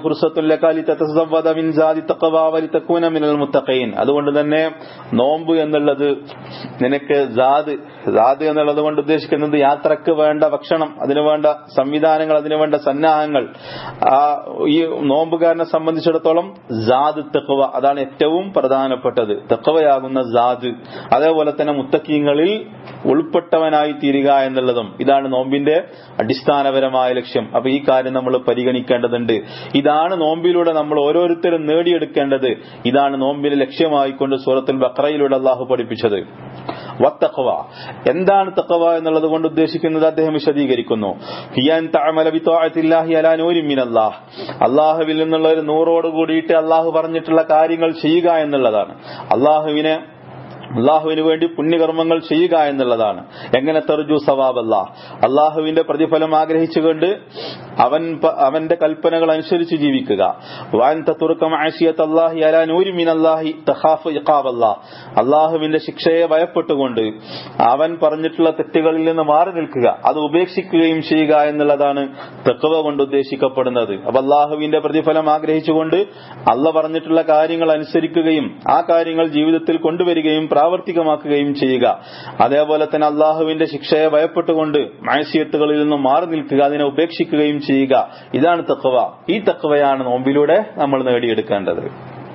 മിനൽ മുത്തഖീൻ അതുകൊണ്ട് തന്നെ നോമ്പ് എന്നുള്ളത് നിനക്ക് ജാദ് ജാദ് എന്നുള്ളത് കൊണ്ട് ഉദ്ദേശിക്കുന്നത് യാത്രക്ക് വേണ്ട ഭക്ഷണം അതിനു വേണ്ട സംവിധാനങ്ങൾ അതിനു വേണ്ട സന്നാഹങ്ങൾ ആ ഈ നോമ്പുകാരനെ സംബന്ധിച്ചിടത്തോളം ജാദ് തെക്കവ അതാണ് ഏറ്റവും പ്രധാനപ്പെട്ടത് തെക്കവയാകുന്ന ജാദ് അതേപോലെ തന്നെ മുത്തക്കീങ്ങളിൽ ഉൾപ്പെട്ടവനായി തീരുക എന്നുള്ളതും ഇതാണ് നോമ്പിന്റെ അടിസ്ഥാനപരമായ ലക്ഷ്യം അപ്പൊ ഈ കാര്യം നമ്മൾ പരിഗണിക്കേണ്ടതുണ്ട് ഇതാണ് നോമ്പിലൂടെ നമ്മൾ ഓരോരുത്തരും നേടിയെടുക്കേണ്ടത് ഇതാണ് നോമ്പിന്റെ ലക്ഷ്യമായിക്കൊണ്ട് സൂറത്തുൽ ബക്രയിലൂടെ അള്ളാഹു പഠിപ്പിച്ചത് വത്തഖവ എന്താണ് തഖവ എന്നുള്ളത് കൊണ്ട് ഉദ്ദേശിക്കുന്നത് അദ്ദേഹം വിശദീകരിക്കുന്നു ഹിയാൻ തഅമല ബിത്വാഅത്തില്ലാഹി അലാ നൂരിൻ മിനല്ലാഹ് അള്ളാഹുവിൽ നിന്നുള്ള ഒരു നൂറോട് കൂടിയിട്ട് അള്ളാഹു പറഞ്ഞിട്ടുള്ള കാര്യങ്ങൾ ചെയ്യുക എന്നുള്ളതാണ് അള്ളാഹുവിനെ അള്ളാഹുവിന് വേണ്ടി പുണ്യകർമ്മങ്ങൾ ചെയ്യുക എന്നുള്ളതാണ് എങ്ങനെ തെർജു സവാബ് അല്ലാഹ് അള്ളാഹുവിന്റെ പ്രതിഫലം ആഗ്രഹിച്ചുകൊണ്ട് അവൻ അവന്റെ കൽപ്പനകൾ അനുസരിച്ച് ജീവിക്കുക വാൻ തുറക്കം ആശിയത്ത് അള്ളാഹി അലാ നൂരി മിൻ അള്ളാഹി തഹാഫ് ഇഖാബ് അല്ലാഹ് അള്ളാഹുവിന്റെ ശിക്ഷയെ ഭയപ്പെട്ടുകൊണ്ട് അവൻ പറഞ്ഞിട്ടുള്ള തെറ്റുകളിൽ നിന്ന് മാറി നിൽക്കുക അത് ഉപേക്ഷിക്കുകയും ചെയ്യുക എന്നുള്ളതാണ് തെക്കവ കൊണ്ട് ഉദ്ദേശിക്കപ്പെടുന്നത് അപ്പൊ അള്ളാഹുവിന്റെ പ്രതിഫലം ആഗ്രഹിച്ചുകൊണ്ട് അള്ള പറഞ്ഞിട്ടുള്ള കാര്യങ്ങൾ അനുസരിക്കുകയും ആ കാര്യങ്ങൾ ജീവിതത്തിൽ കൊണ്ടുവരികയും പ്രാവർത്തികമാക്കുകയും ചെയ്യുക അതേപോലെ തന്നെ അള്ളാഹുവിന്റെ ശിക്ഷയെ ഭയപ്പെട്ടുകൊണ്ട് മാനസികത്തുകളിൽ നിന്നും മാറി നിൽക്കുക അതിനെ ഉപേക്ഷിക്കുകയും ചെയ്യുക ഇതാണ് തക്കവ ഈ തക്കവയാണ് നോമ്പിലൂടെ നമ്മൾ നേടിയെടുക്കേണ്ടത്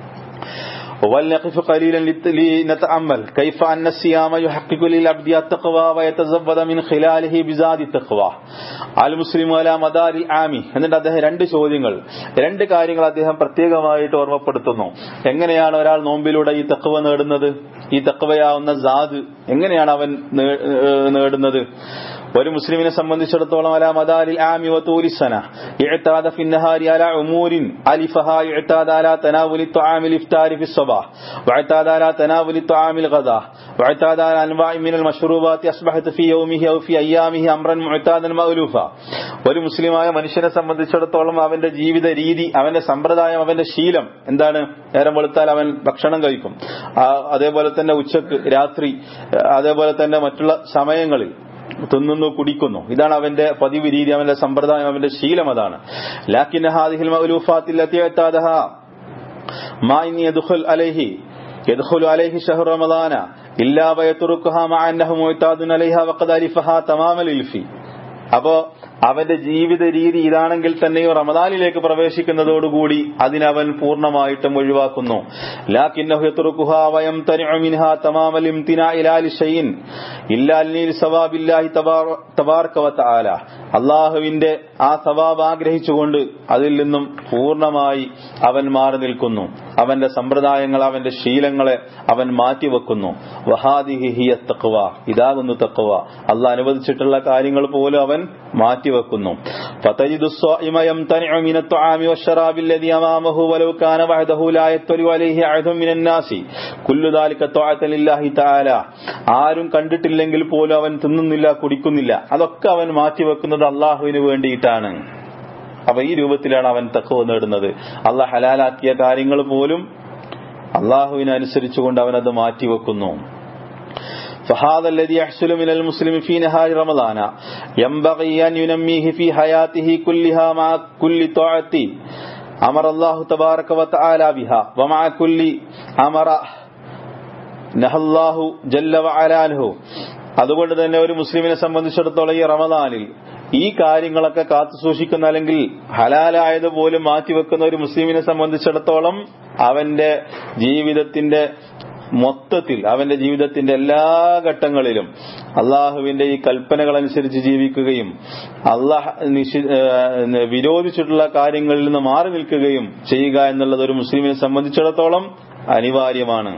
ولنقف قليلا لنتأمل كيف أن الصيام يحقق للعبد التقوى ويتزود من خلاله بزاد التقوى المسلم على مدار العام എന്നിട്ട് അദ്ദേഹം രണ്ട് ചോദ്യങ്ങൾ രണ്ട് കാര്യങ്ങൾ അദ്ദേഹം പ്രത്യേകമായിട്ട് ഓർമ്മപ്പെടുത്തുന്നു എങ്ങനെയാണ് ഒരാൾ നോമ്പിലൂടെ ഈ തക്കവ നേടുന്നത് ഈ തക്കവയാവുന്ന സാദ് എങ്ങനെയാണ് അവൻ നേടുന്നത് ഒരു മുസ്ലിമിനെ സംബന്ധിച്ചിടത്തോളം അല മദാലിൽ ആമി വതൂലിസന ഇഅ്താദ ഫി النهار على امور الفها اعتاد على تناول الطعام الافطار في الصباح واعتاد على تناول الطعام الغداء واعتاد على انواع من المشروبات اصبحت في يومه او في ايامه امرا معتادا مألوفا ഒരു മുസ്ലിമായ മനുഷ്യനെ സംബന്ധിച്ചിടത്തോളം അവന്റെ ജീവിത രീതി അവന്റെ സമ്പ്രദായം അവന്റെ ശീലം എന്താണ് നേരം വെളുത്താൽ അവൻ ഭക്ഷണം കഴിക്കും അതേപോലെ തന്നെ ഉച്ചക്ക് രാത്രി അതേപോലെ തന്നെ മറ്റുള്ള സമയങ്ങളിൽ തിന്നുന്നു കുടിക്കുന്നു ഇതാണ് അവന്റെ പതിവ് രീതി അവന്റെ സമ്പ്രദായം അവന്റെ ശീലം അതാണ് ലാക്കിൻ ഹാദിഹിൽ മഅലൂഫാത്തിൽ അത്യഅതാദഹ മാ ഇനി യദ്ഖുൽ അലൈഹി يدخل عليه شهر رمضان ഇല്ലാ വയത്തുറുക്കുഹ മഅ അന്നഹു മുഅ്താദുൻ അലൈഹ വഖദ് അലിഫഹ തമാമൽ ഇൽഫി അപ്പോ അവന്റെ ജീവിത രീതി ഇതാണെങ്കിൽ തന്നെയും റമദാനിലേക്ക് പ്രവേശിക്കുന്നതോടുകൂടി അതിനവൻ പൂർണ്ണമായിട്ടും ഒഴിവാക്കുന്നു ലാക്കിന്നഹു യത്റുക്കുഹ വയംതനിഉ മിൻഹ തമാമൽ ഇംതിനാ ഇലാ ലിശൈഇൻ ഇല്ലാ ലിൽ സവാബില്ലാഹി തബാറക വതആല അള്ളാഹുവിന്റെ ആ സവാബ് ആഗ്രഹിച്ചുകൊണ്ട് അതിൽ നിന്നും പൂർണ്ണമായി അവൻ മാറി നിൽക്കുന്നു അവന്റെ സമ്പ്രദായങ്ങൾ അവന്റെ ശീലങ്ങളെ അവൻ മാറ്റിവെക്കുന്നു വഹാദിഹിയ തക്വ ഇതാകുന്നു തക്വ അള്ളാഹ് അനുവദിച്ചിട്ടുള്ള കാര്യങ്ങൾ പോലും അവൻ മാറ്റിവെക്കുന്നു فتجد الصائم يمتنع من الطعام والشراب الذي أمامه ولو كان وحده لا يطلع عليه أحد من الناس كل ذلك طاعة لله تعالى ആരും കണ്ടിട്ടില്ലെങ്കിൽ പോലും അവൻ തിന്നുന്നില്ല കുടിക്കുന്നില്ല അതൊക്കെ അവൻ മാറ്റിവെക്കുന്നത് അള്ളാഹുവിന് വേണ്ടിയിട്ടാണ് അപ്പൊ ഈ രൂപത്തിലാണ് അവൻ തക്കവ നേടുന്നത് അള്ളാഹ് ഹലാലാക്കിയ കാര്യങ്ങൾ പോലും അള്ളാഹുവിനനുസരിച്ചുകൊണ്ട് അവനത് മാറ്റിവെക്കുന്നു فهذا الذي يحصل من المسلم في نهار رمضان ينبغي أن ينميه في حياته كلها مع كل طاعة أمر الله تبارك وتعالى بها ومع كل أمر نهى الله جل وعلا عنه അതുകൊണ്ട് തന്നെ ഒരു മുസ്ലിമിനെ സംബന്ധിച്ചിടത്തോളം ഈ റമദാനിൽ ഈ കാര്യങ്ങളൊക്കെ കാത്തു സൂക്ഷിക്കുന്ന അല്ലെങ്കിൽ ഹലാലായത് പോലും മാറ്റിവെക്കുന്ന ഒരു മുസ്ലിമിനെ സംബന്ധിച്ചിടത്തോളം അവന്റെ ജീവിതത്തിന്റെ മൊത്തത്തിൽ അവന്റെ ജീവിതത്തിന്റെ എല്ലാ ഘട്ടങ്ങളിലും അള്ളാഹുവിന്റെ ഈ കൽപ്പനകൾ അനുസരിച്ച് ജീവിക്കുകയും അള്ളാഹ് വിരോധിച്ചിട്ടുള്ള കാര്യങ്ങളിൽ നിന്ന് മാറി നിൽക്കുകയും ചെയ്യുക എന്നുള്ളത് ഒരു മുസ്ലിമിനെ സംബന്ധിച്ചിടത്തോളം അനിവാര്യമാണ്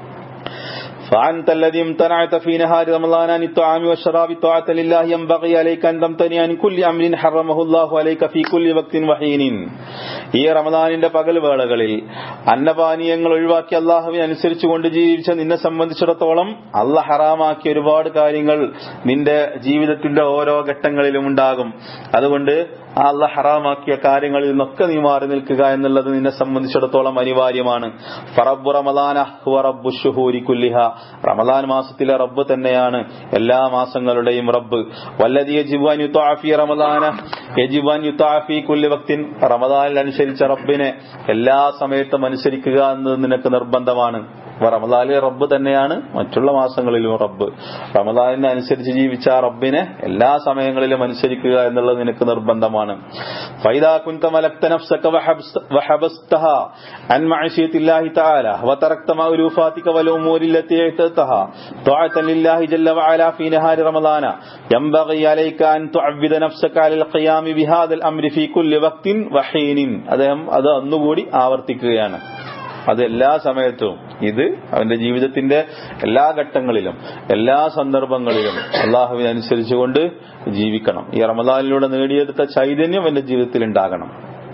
فأنت الذي امتنعت في نهار رمضان عن الطعام والشراب طاعة لله ينبغي عليك أن تمتنع عن كل أمر حرمه الله عليك في كل وقت وحين ഈ റമദാനിന്റെ പകൽ വേളകളിൽ അന്നപാനീയങ്ങൾ ഒഴിവാക്കി അള്ളാഹുവിനെ അനുസരിച്ചുകൊണ്ട് ജീവിച്ച നിന്നെ സംബന്ധിച്ചിടത്തോളം അള്ളാഹ് ഹറാമാക്കിയ ഒരുപാട് കാര്യങ്ങൾ നിന്റെ ജീവിതത്തിന്റെ ഓരോ ഘട്ടങ്ങളിലും ഉണ്ടാകും അതുകൊണ്ട് ആ അള്ളാഹ് ഹറാമാക്കിയ കാര്യങ്ങളിൽ നിന്നൊക്കെ നീ മാറി നിൽക്കുക എന്നുള്ളത് നിന്നെ സംബന്ധിച്ചിടത്തോളം അനിവാര്യമാണ് ഫറബ് റമദാന റബ്ബു ഷുഹൂരി കുല്ലിഹ റമദാൻ മാസത്തിലെ റബ്ബ് തന്നെയാണ് എല്ലാ മാസങ്ങളുടെയും റബ്ബ് വല്ലതി യജിബാൻ യുത്താഫി റമദാന യജിബാൻ യുത്താഫി കുല്ലി വക്തിൻ റമദാനിൽ അനുസരിച്ച റബ്ബിനെ എല്ലാ സമയത്തും അനുസരിക്കുക എന്നത് നിനക്ക് നിർബന്ധമാണ് റമദാനിലെ റബ്ബ് തന്നെയാണ് മറ്റുള്ള മാസങ്ങളിലും റബ്ബ് റമദാനിനെ അനുസരിച്ച് ജീവിച്ച ആ റബ്ബിനെ എല്ലാ സമയങ്ങളിലും അനുസരിക്കുക എന്നുള്ളത് നിനക്ക് നിർബന്ധമാണ് ഫൈദാ കുന്ത മലക്ത നഫ്സക വഹബസ്തഹ അൻ മഅസിയത്തില്ലാഹി തആല വതറക്ത മഅലൂഫാതിക വൽഉമൂരി التي اعتدتها طاعة لله جل وعلا في نهار رمضان ينبغي عليك أن تعبد نفسك على القيام بهذا الأمر في كل وقت وحين അദ്ദേഹം അത് അന്നുകൂടി ആവർത്തിക്കുകയാണ് അത് എല്ലാ സമയത്തും ഇത് അവന്റെ ജീവിതത്തിന്റെ എല്ലാ ഘട്ടങ്ങളിലും എല്ലാ സന്ദർഭങ്ങളിലും അള്ളാഹുവിനനുസരിച്ചുകൊണ്ട് ജീവിക്കണം ഈ റമദാനിലൂടെ നേടിയെടുത്ത ചൈതന്യം എന്റെ ജീവിതത്തിൽ ഉണ്ടാകണം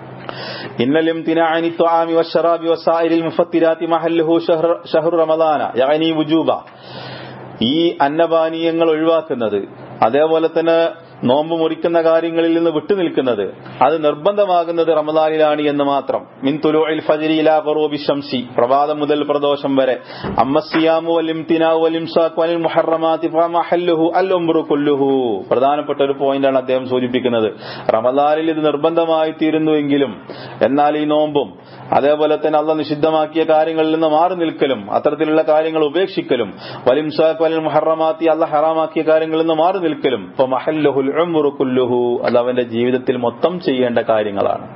إن الامتناع عن الطعام والشراب وسائر المفطرات محله شهر, شهر رمضان يعني وجوبا ഈ അന്നപാനീയങ്ങൾ ഒഴിവാക്കുന്നത് അതേപോലെ തന്നെ നോമ്പ് മുറിക്കുന്ന കാര്യങ്ങളിൽ നിന്ന് വിട്ടുനിൽക്കുന്നത് അത് നിർബന്ധമാകുന്നത് റമദാനിലാണ് എന്ന് മാത്രം മിൻ തുലൂഇൽ ഫജ്രി ഇലാ ഖുറൂബി ശംസി പ്രഭാതം മുതൽ പ്രദോഷം വരെ അമ്മസിയാമു വൽ ഇംതിനാഉ വൽ ഇംസാഖു വൽ മുഹറമാതി ഫമഹല്ലുഹു അൽ ഉംറു കുല്ലുഹു പ്രധാനപ്പെട്ട ഒരു പോയിന്റാണ് അദ്ദേഹം സൂചിപ്പിക്കുന്നത് റമദാനിൽ ഇത് നിർബന്ധമായി തീരുന്നുവെങ്കിലും എന്നാൽ ഈ നോമ്പും അതേപോലെ തന്നെ അള്ള നിഷിദ്ധമാക്കിയ കാര്യങ്ങളിൽ നിന്ന് മാറി നിൽക്കലും അത്തരത്തിലുള്ള കാര്യങ്ങൾ ഉപേക്ഷിക്കലും വലിംസാഖ് വലിൽ മുഹറമാത്തി അള്ള ഹറാമാക്കിയ കാര്യങ്ങളിൽ നിന്ന് മാറി നിൽക്കലും ഇപ്പൊ മഹല്ലുഹുൽ ഉംറു കുല്ലുഹു അത് അവന്റെ ജീവിതത്തിൽ മൊത്തം ചെയ്യേണ്ട കാര്യങ്ങളാണ്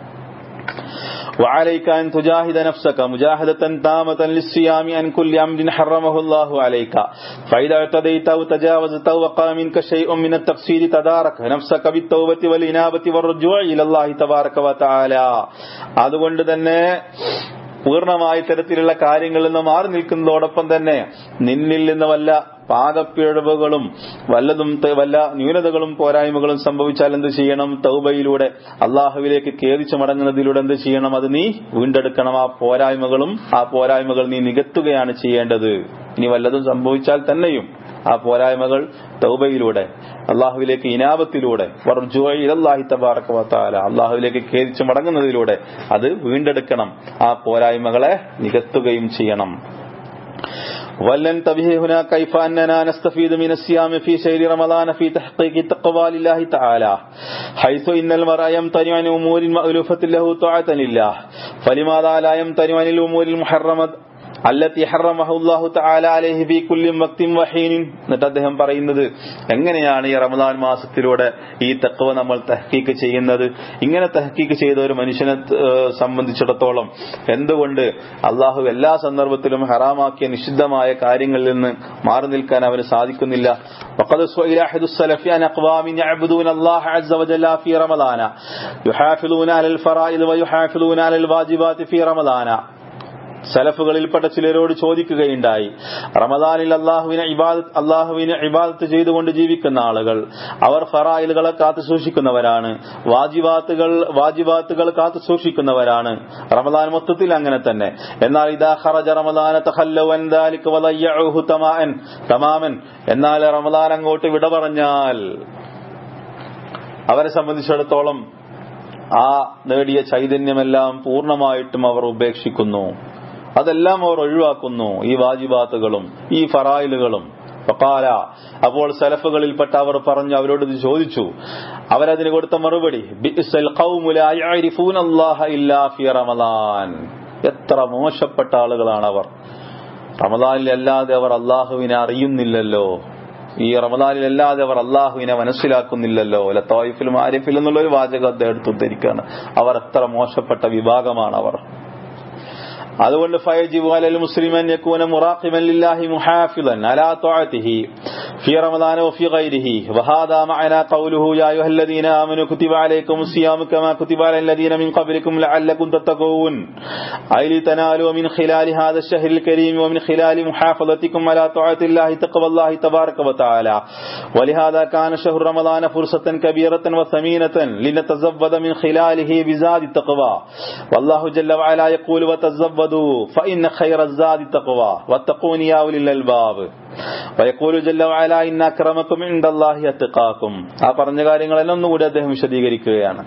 وعليك أن تجاهد نفسك مجاهدة تامة للصيام عن كل أمر حرمه الله عليك فإذا اعتديت أو تجاوزت أو وقع منك شيء من التقصير تدارك نفسك بالتوبة والإنابة والرجوع إلى الله تبارك وتعالى അതുകൊണ്ട് തന്നെ പൂർണ്ണമായ തരത്തിലുള്ള കാര്യങ്ങളിൽ നിന്ന് മാറി നിൽക്കുന്നതോടൊപ്പം തന്നെ നിന്നിൽ നിന്ന് വല്ല പാകപ്പിഴവുകളും വല്ലതും വല്ല ന്യൂനതകളും പോരായ്മകളും സംഭവിച്ചാൽ എന്ത് ചെയ്യണം തൗബയിലൂടെ അള്ളാഹുവിലേക്ക് കേറിച്ചു മടങ്ങുന്നതിലൂടെ എന്ത് ചെയ്യണം അത് നീ വീണ്ടെടുക്കണം ആ പോരായ്മകളും ആ പോരായ്മകൾ നീ നികത്തുകയാണ് ചെയ്യേണ്ടത് ഇനി വല്ലതും സംഭവിച്ചാൽ തന്നെയും ആ പോരായ്മകൾ തൗബയിലൂടെ അള്ളാഹുവിലേക്ക് ഇനാപത്തിലൂടെ അള്ളാഹി തബാറക്കവത്താല അള്ളാഹുവിലേക്ക് കേരിച്ചു മടങ്ങുന്നതിലൂടെ അത് വീണ്ടെടുക്കണം ആ പോരായ്മകളെ നികത്തുകയും ചെയ്യണം ولننتبه هنا كيف أننا نستفيد من الصيام في شهر رمضان في تحقيق التقوى لله تعالى حيث إن المرء يمتنع عن أمور مألوفة له طاعة لله فلماذا لا يمتنع عن الأمور المحرمة അല്ലത്തി ഹറമഹുല്ലാഹു തആല അലൈഹി ഫീ കുല്ലി വക്തിൻ വഹീനിൻ എന്നിട്ട് അദ്ദേഹം പറയുന്നത് എങ്ങനെയാണ് ഈ റമദാൻ മാസത്തിലൂടെ ഈ തഖ്വ നമ്മൾ തഹ്കീക്ക് ചെയ്യുന്നത് ഇങ്ങനെ തഹ്കീക്ക് ചെയ്ത ഒരു മനുഷ്യനെ ഏഹ്, സംബന്ധിച്ചിടത്തോളം എന്തുകൊണ്ട് അള്ളാഹു എല്ലാ സന്ദർഭത്തിലും ഹറാമാക്കിയ നിഷിദ്ധമായ കാര്യങ്ങളിൽ നിന്ന് മാറി നിൽക്കാൻ അവന് സാധിക്കുന്നില്ല وقد سئل أحد السلف عن أقوام يعبدون الله عز وجل في رمضان يحافظون على الفرائض ويحافظون على الواجبات في رمضان സലഫുകളിൽപ്പെട്ട ചിലരോട് ചോദിക്കുകയുണ്ടായി റമദാനിൽ അള്ളാഹുവിനെ ഇബാദത്ത് അള്ളാഹുവിനെ ഇബാദത്ത് ചെയ്തുകൊണ്ട് ജീവിക്കുന്ന ആളുകൾ അവർ ഫറായിലുകളെ കാത്തു സൂക്ഷിക്കുന്നവരാണ് വാജിബാത്തുകൾ വാജിബാത്തുകൾ കാത്തു സൂക്ഷിക്കുന്നവരാണ് റമദാൻ മൊത്തത്തിൽ അങ്ങനെ തന്നെ എന്നാൽ ഇതാ ഖറജ റമദാന തഖല്ലവൻ ദാലിക വദയ്യഉഹു തമാഅൻ തമാമൻ എന്നാൽ റമദാൻ അങ്ങോട്ട് വിട പറഞ്ഞാൽ അവരെ സംബന്ധിച്ചിടത്തോളം ആ നേടിയ ചൈതന്യമെല്ലാം പൂർണ്ണമായിട്ടും അവർ ഉപേക്ഷിക്കുന്നു അതെല്ലാം അവർ ഒഴിവാക്കുന്നു ഈ വാജിബാത്തുകളും ഈ ഫറായിലുകളും ഫഖാല അപ്പോൾ സലഫുകളിൽപ്പെട്ട അവർ പറഞ്ഞു അവരോട് ഇത് ചോദിച്ചു അവരതിന് കൊടുത്ത മറുപടി ബിഇസൽ ഖൗമു ലാ യഅരിഫൂന അല്ലാഹ ഇല്ലാ ഫി റമളാൻ എത്ര മോശപ്പെട്ട ആളുകളാണ് അവർ റമദാനിൽ അല്ലാതെ അവർ അള്ളാഹുവിനെ അറിയുന്നില്ലല്ലോ ഈ റമദാനിൽ അല്ലാതെ അവർ അള്ളാഹുവിനെ മനസ്സിലാക്കുന്നില്ലല്ലോ അല്ല തോയിഫിലും ആരിഫിലും എന്നുള്ള ഒരു വാചകം അദ്ദേഹം എടുത്ത് ഉദ്ധരിക്കുകയാണ് അവർ എത്ര മോശപ്പെട്ട വിഭാഗമാണ് അവർ അതുകൊണ്ട് فيجب على المسلم أن يكون مراقبا لله محافظا على طاعته في رمضان وفي غيره وهذا معنى قوله يا أيها الذين آمنوا كتب عليكم الصيام كما كتب على الذين من قبلكم لعلكم تتقون أي لتنالوا من خلال هذا الشهر الكريم ومن خلال محافظتكم على طاعة الله تقوى الله تبارك وتعالى ولهذا كان شهر رمضان فرصة كبيرة وثمينة لنتزود من خلاله بزاد التقوى والله جل وعلا يقول وتزودوا فإن خير الزاد التقوى واتقون يا أولي الألباب ويقول جل وعلا إن أكرمكم عند الله أتقاكم ആ പറഞ്ഞ കാര്യങ്ങളെല്ലാം ഒന്നുകൂടി അദ്ദേഹം വിശദീകരിക്കുകയാണ്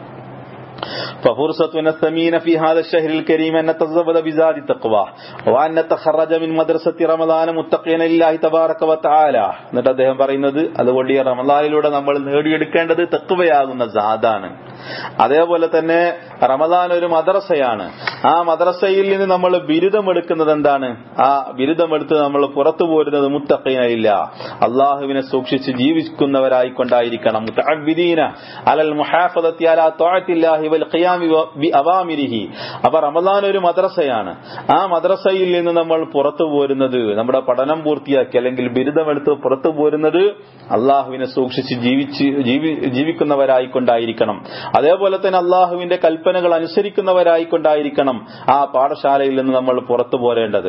ففرصتنا الثمينة في هذا الشهر الكريم أن نتزود بزاد التقوى وأن نتخرج من مدرسة رمضان متقين لله تبارك وتعالى എന്നിട്ട് അദ്ദേഹം പറയുന്നത് അതുകൊണ്ട് ഈ റമദാനിലൂടെ നമ്മൾ നേടിയെടുക്കേണ്ടത് തെക്കുവയാകുന്ന സാദാണ് അതേപോലെ തന്നെ റമദാൻ ഒരു മദ്രസയാണ് ആ മദ്രസയിൽ നിന്ന് നമ്മൾ ബിരുദമെടുക്കുന്നത് എന്താണ് ആ ബിരുദമെടുത്ത് നമ്മൾ പുറത്തു പോരുന്നത് മുത്തഖീനയില്ല അള്ളാഹുവിനെ സൂക്ഷിച്ച് ജീവിക്കുന്നവരായിക്കൊണ്ടായിരിക്കണം മുത്തഅബ്ബിദീന അലൽ മുഹാഫദത്തി അലാ ത്വാഅത്തില്ലാഹി വൽ ഖിയാമി വ- ബി അവാമിരിഹി അപ്പൊ റമദാൻ ഒരു മദ്രസയാണ് ആ മദ്രസയിൽ നിന്ന് നമ്മൾ പുറത്തു പോരുന്നത് നമ്മുടെ പഠനം പൂർത്തിയാക്കി അല്ലെങ്കിൽ ബിരുദമെടുത്ത് പുറത്തു പോരുന്നത് അള്ളാഹുവിനെ സൂക്ഷിച്ച് ജീവിച്ച് ജീവി ജീവിക്കുന്നവരായിക്കൊണ്ടായിരിക്കണം അതേപോലെ തന്നെ അള്ളാഹുവിന്റെ കൽപ്പനകൾ അനുസരിക്കുന്നവരായിക്കൊണ്ടായിരിക്കണം ആ പാഠശാലയിൽ നിന്ന് നമ്മൾ പുറത്തു പോരേണ്ടത്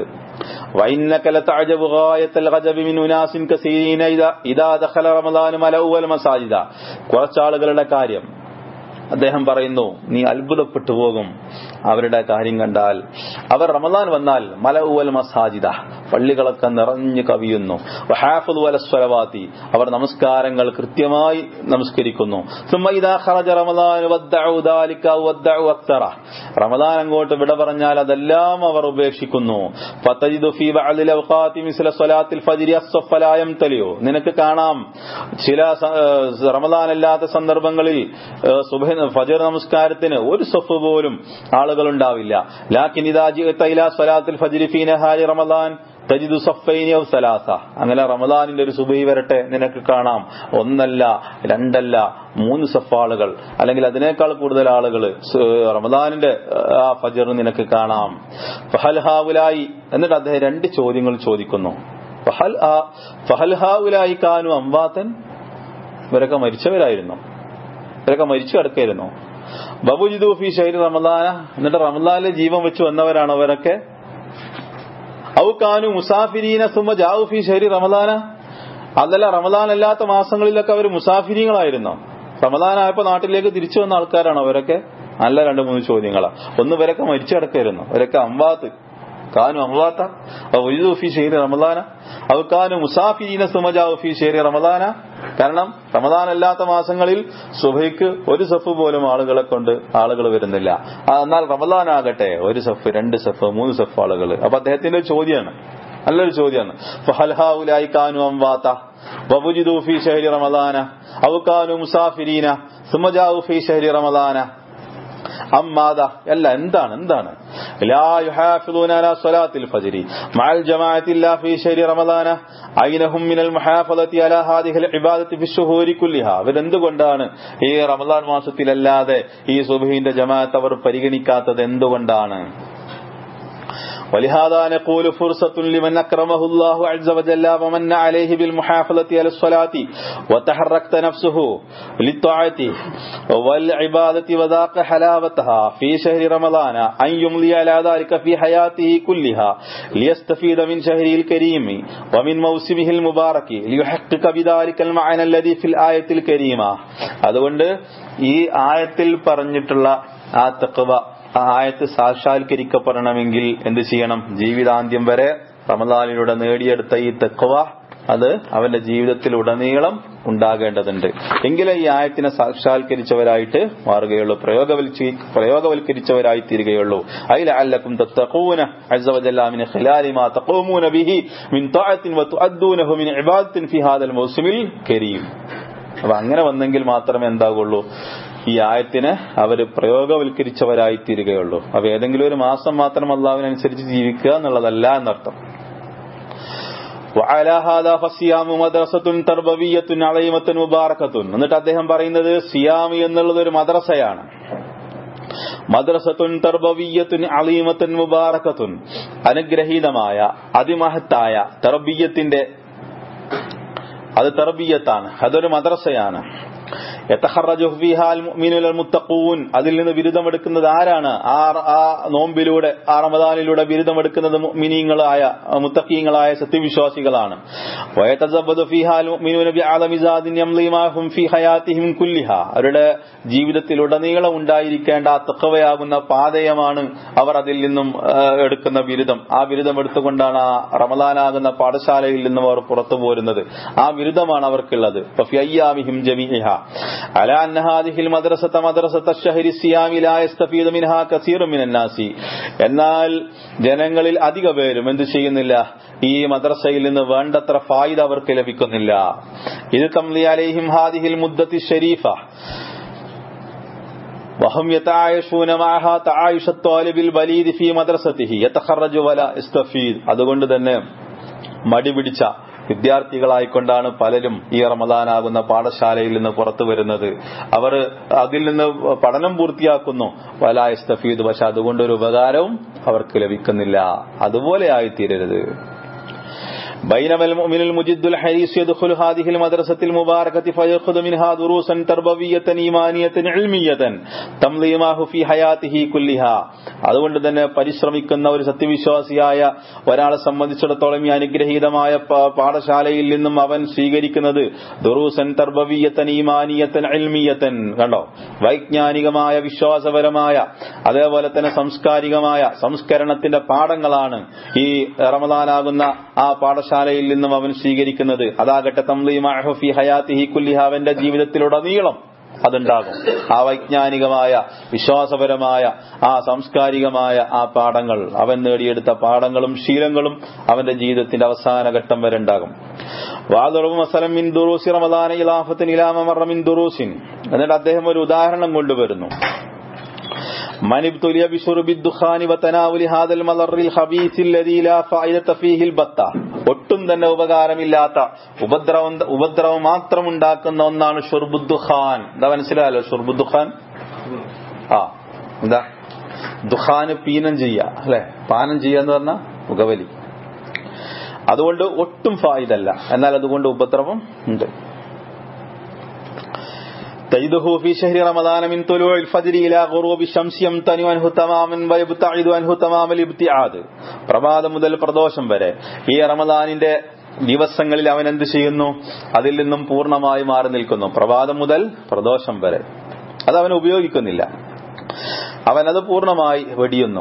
وإنك لتعجب غاية العجب من أناس كثيرين إذا إذا دخل رمضان ملأوا المساجد കുറച്ചാളുകളുടെ കാര്യം അദ്ദേഹം പറയുന്നു നീ അത്ഭുതപ്പെട്ടു പോകും അവരുടെ കാര്യം കണ്ടാൽ അവർ റമദാൻ വന്നാൽ മലഉവൽ മസാജിദ പള്ളികളൊക്കെ നിറഞ്ഞു കവിയുന്നു വഹാഫുദ് വല സ്വലവാത്തി അവർ നമസ്കാരങ്ങൾ കൃത്യമായി നമസ്കരിക്കുന്നു ثم إذا خرج رمضان ودعوا ذلك ودعوا أكثر റമദാൻ അങ്ങോട്ട് വിട പറഞ്ഞാൽ അതെല്ലാം അവർ ഉപേക്ഷിക്കുന്നു فتجد في بعض الأوقات مثل صلاة الفجر الصف لا يمتلئ നിനക്ക് കാണാം ചില സ- ഏഹ് റമദാൻ അല്ലാത്ത സന്ദർഭങ്ങളിൽ ഏഹ് സുബഹ ഫജർ നമസ്കാരത്തിന് ഒരു സഫ് പോലും ആളുകൾ ഉണ്ടാവില്ല ലാക്കിൻ ഇതാ ജിഅത ഇലാ സ്വലാത്തിൽ ഫജ്രി ഫീ നഹാരി റമദാൻ തജിദു സഫൈനി ഔ സലാസ അങ്ങനെ റമദാനിന്റെ ഒരു സുബഹി വരട്ടെ നിനക്ക് കാണാം ഒന്നല്ല രണ്ടല്ല മൂന്ന് സഫാളുകൾ അല്ലെങ്കിൽ അതിനേക്കാൾ കൂടുതൽ ആളുകൾ റമദാനിന്റെ ഏഹ്, ആ ഫജർ നിനക്ക് കാണാം ഫഹൽ ഹാവുലായി എന്നിട്ട് അദ്ദേഹം രണ്ട് ചോദ്യങ്ങൾ ചോദിക്കുന്നു ഫഹൽ ആ- ഫഹൽ ഹാവുലായി കാനു അംവാത്തൻ ഇവരൊക്കെ മരിച്ചവരായിരുന്നു ഇവരൊക്കെ മരിച്ചു കിടക്കായിരുന്നു ബബുജിദു ഫി ഷൈരി റമദാന എന്നിട്ട് റമദാനിലെ ജീവൻ വെച്ച് വന്നവരാണ് അവരൊക്കെ ഔ കാനു മുസാഫിരീന സുമ ജാവു ഫി ഷൈരി റമദാന അതല്ല റമദാൻ അല്ലാത്ത മാസങ്ങളിലൊക്കെ അവർ മുസാഫിരീങ്ങളായിരുന്നു റമദാൻ ആയപ്പോ നാട്ടിലേക്ക് തിരിച്ചു വന്ന ആൾക്കാരാണ് അവരൊക്കെ നല്ല രണ്ട് മൂന്ന് ചോദ്യങ്ങളാ ഒന്ന് ഇവരൊക്കെ മരിച്ചു കിടക്കായിരുന്നു ഇവരൊക്കെ അമ്പാത്ത് കാനു അമ്പാത്ത വൈദു ഫി ഷെയ്രി റമദാന ഔ കാനു മുസാഫിരീന സുമജാവു ഫി ഷെയ്രി റമദാന കാരണം റമദാൻ അല്ലാത്ത മാസങ്ങളിൽ സുബൈക്ക് ഒരു സഫ് പോലും ആളുകളെ കൊണ്ട് ആളുകൾ വരുന്നില്ല ആ, എന്നാൽ റമദാൻ ആകട്ടെ ഒരു സഫ് രണ്ട് സഫ് മൂന്ന് സഫ് ആളുകൾ അപ്പൊ അദ്ദേഹത്തിന്റെ ഒരു ചോദ്യമാണ് നല്ലൊരു ചോദ്യമാണ് ഫഹൽഹാവുലായി കാനു അംവാത്ത വബുജിദു ഫി ഷഹരി റമദാന ഔ കാനു മുസാഫിരീന സുമജാവു ഫി ഷഹരി റമദാന അമ്മാദ അല്ല എന്താണ് എന്താണ് ലാ യുഹാഫിദൂന അലാ സ്വലാത്തിൽ ഫജ്രി മഅൽ ജമാഅത്തി ഇല്ലാ ഫീ ശഹരി റമദാന ഐനഹും മിനൽ മുഹാഫദത്തി അലാ ഹാദിഹിൽ ഇബാദത്തി ഫി ശുഹൂരി കുല്ലിഹ അവരെന്തുകൊണ്ടാണ് ഈ റമദാൻ മാസത്തിലല്ലാതെ ഈ സുബഹിന്റെ ജമാഅത്ത് അവർ പരിഗണിക്കാത്തത് എന്തുകൊണ്ടാണ് ولهذا نقول فرصة لمن أكرمه الله عز وجل ومن عليه بالمحافظة على الصلاة وتحركت نفسه للطاعة والعبادة وذاق حلاوتها في شهر رمضان أن يمضي على ذلك في حياته كلها ليستفيد من شهره الكريم ومن موسمه المبارك ليحقق بذلك المعنى الذي في الآية الكريمة അതുകൊണ്ട് ഈ ആയത്തിൽ പറഞ്ഞിട്ടുള്ള ആ തക്കവ ആ ആയത്ത് സാക്ഷാത്കരിക്കപ്പെടണമെങ്കിൽ എന്ത് ചെയ്യണം ജീവിതാന്ത്യം വരെ റമദാനിലൂടെ നേടിയെടുത്ത ഈ തെക്കുവ അത് അവന്റെ ജീവിതത്തിൽ ഉടനീളം ഉണ്ടാകേണ്ടതുണ്ട് എങ്കിലേ ഈ ആയത്തിനെ സാക്ഷാത്കരിച്ചവരായിട്ട് മാറുകയുള്ളൂ പ്രയോഗവൽക്ക പ്രയോഗവൽക്കരിച്ചവരായി തീരുകയുള്ളൂ അതിൽ അല്ലക്കും തത്തഖൂന അസ്സവജല്ലാമിന് ഖിലാലി മാ തഖൂമൂന ബിഹി മിൻ തഅത്തിൻ വതുഅദ്ദൂനഹു മിൻ ഇബാദത്തിൻ ഫി ഹാദൽ മൗസിമിൽ കരീം അപ്പൊ അങ്ങനെ വന്നെങ്കിൽ മാത്രമേ എന്താകുള്ളൂ ഈ ആയത്തിന് അവർ പ്രയോഗവൽക്കരിച്ചവരായി തീരുകയുള്ളൂ അപ്പൊ ഏതെങ്കിലും ഒരു മാസം മാത്രം അള്ളാവിനനുസരിച്ച് ജീവിക്കുക എന്നുള്ളതല്ല എന്നർത്ഥം وعلى هذا فصيام مدرسة تربوية عظيمة مباركة എന്നിട്ട് അദ്ദേഹം പറയുന്നത് സിയാം എന്നുള്ളത് ഒരു മദ്രസയാണ് മദ്രസത്തുൻ തർബവിയത്തുൻ അലീമത്തുൻ മുബാറക്കത്തുൻ അനുഗ്രഹീതമായ അതിമഹത്തായ തർബീയത്തിന്റെ അത് തർബീയത്താണ് അതൊരു മദ്രസയാണ് മുത്തഖൂൻ അതിൽ നിന്ന് ബിരുദമെടുക്കുന്നത് ആരാണ് ആ ആ നോമ്പിലൂടെ ആ റമദാനിലൂടെ ബിരുദമെടുക്കുന്നത് മുഅ്മിനീങ്ങളായ മുത്തഖീങ്ങളായ സത്യവിശ്വാസികളാണ് അവരുടെ ജീവിതത്തിലുടനീളം ഉണ്ടായിരിക്കേണ്ട ആ തക്കവയാകുന്ന പാതയമാണ് അവർ അതിൽ നിന്നും എടുക്കുന്ന ബിരുദം ആ ബിരുദം എടുത്തുകൊണ്ടാണ് ആ റമദാനാകുന്ന പാഠശാലയിൽ നിന്നും അവർ പുറത്തു പോരുന്നത് ആ ബിരുദമാണ് അവർക്കുള്ളത് ജമീഹ على أن هذه المدرسة مدرسة الشهر الصيام لا يستفيد منها كثير من الناس എന്നാൽ ജനങ്ങളിൽ അധിക പേരും എന്ത് ചെയ്യുന്നില്ല ഈ മദ്രസയിൽ നിന്ന് വേണ്ടത്ര ഫായിദ അവർക്ക് ലഭിക്കുന്നില്ല ഇത് തംലി അലൈഹിം ഹാദിഹിൽ മുദ്ദത്തി ഷരീഫ وهم يتعايشون معها تعايش الطالب البليد في مدرسته يتخرج ولا يستفيد അതുകൊണ്ട് തന്നെ മടി പിടിച്ച വിദ്യാർത്ഥികളായിക്കൊണ്ടാണ് പലരും ഈ റമദാനാകുന്ന പാഠശാലയിൽ നിന്ന് പുറത്തു വരുന്നത് അവർ അതിൽ നിന്ന് പഠനം പൂർത്തിയാക്കുന്നു വലായസ്തഫീദ് പക്ഷെ അതുകൊണ്ടൊരു ഉപകാരവും അവർക്ക് ലഭിക്കുന്നില്ല അതുപോലെ ആയിത്തീരരുത് بينما المؤمن المجد الحريص يدخل هذه المدرسة المباركة فيأخذ منها دروسا تربوية إيمانية علمية تمضي معه في حياته كلها അതുകൊണ്ട് തന്നെ പരിശ്രമിക്കുന്ന ഒരു സത്യവിശ്വാസിയായ ഒരാളെ സംബന്ധിച്ചിടത്തോളം ഈ അനുഗ്രഹീതമായ പാഠശാലയിൽ നിന്നും അവൻ സ്വീകരിക്കുന്നത് ദുറൂസൻ തർബവിയത്തൻ ഈമാനിയത്തൻ അൽമിയത്തൻ കണ്ടോ വൈജ്ഞാനികമായ വിശ്വാസപരമായ അതേപോലെ തന്നെ സാംസ്കാരികമായ സംസ്കരണത്തിന്റെ പാഠങ്ങളാണ് ഈ റമദാനാകുന്ന ആ പാഠശാലയിൽ നിന്നും അവൻ സ്വീകരിക്കുന്നത് അതാകട്ടെ തംലി ഹയാത്തിഹി കുല്ലിഹ അവന്റെ ജീവിതത്തിലുടനീളം അതുണ്ടാകും ആ വൈജ്ഞാനികമായ വിശ്വാസപരമായ ആ സാംസ്കാരികമായ ആ പാഠങ്ങൾ അവൻ നേടിയെടുത്ത പാഠങ്ങളും ശീലങ്ങളും അവന്റെ ജീവിതത്തിന്റെ അവസാന ഘട്ടം വരെ ഉണ്ടാകും എന്നിട്ട് അദ്ദേഹം ഒരു ഉദാഹരണം കൊണ്ടുവരുന്നു من ابتلي بشرب الدخان وتناول هذا المضر الخبيث الذي لا فائدة فيه البتة ഒട്ടും തന്നെ ഉപകാരമില്ലാത്ത ഉപദ്രവം ഉപദ്രവം മാത്രം ഉണ്ടാക്കുന്ന ഒന്നാണ് ഷുർബുദ്ദുഖാൻ എന്താ മനസ്സിലായല്ലോ ഷുർബുദ്ദുഖാൻ ആ എന്താ ദുഖാന് പീനം ചെയ്യ അല്ലെ പാനം ചെയ്യാന്ന് പറഞ്ഞ പുകവലി അതുകൊണ്ട് ഒട്ടും ഫായിദല്ല എന്നാൽ അതുകൊണ്ട് ഉപദ്രവം ഉണ്ട് تجده في شهر رمضان من طلوع الفجر إلى غروب الشمس يمتنع عنه تماما ويبتعد عنه تمام الابتعاد പ്രഭാതം മുതൽ പ്രദോഷം വരെ ഈ റമദാനിന്റെ ദിവസങ്ങളിൽ അവൻ എന്ത് ചെയ്യുന്നു അതിൽ നിന്നും പൂർണ്ണമായി മാറി നിൽക്കുന്നു പ്രഭാതം മുതൽ പ്രദോഷം വരെ അത് അവൻ ഉപയോഗിക്കുന്നില്ല അവൻ അത് പൂർണ്ണമായി വെടിയുന്നു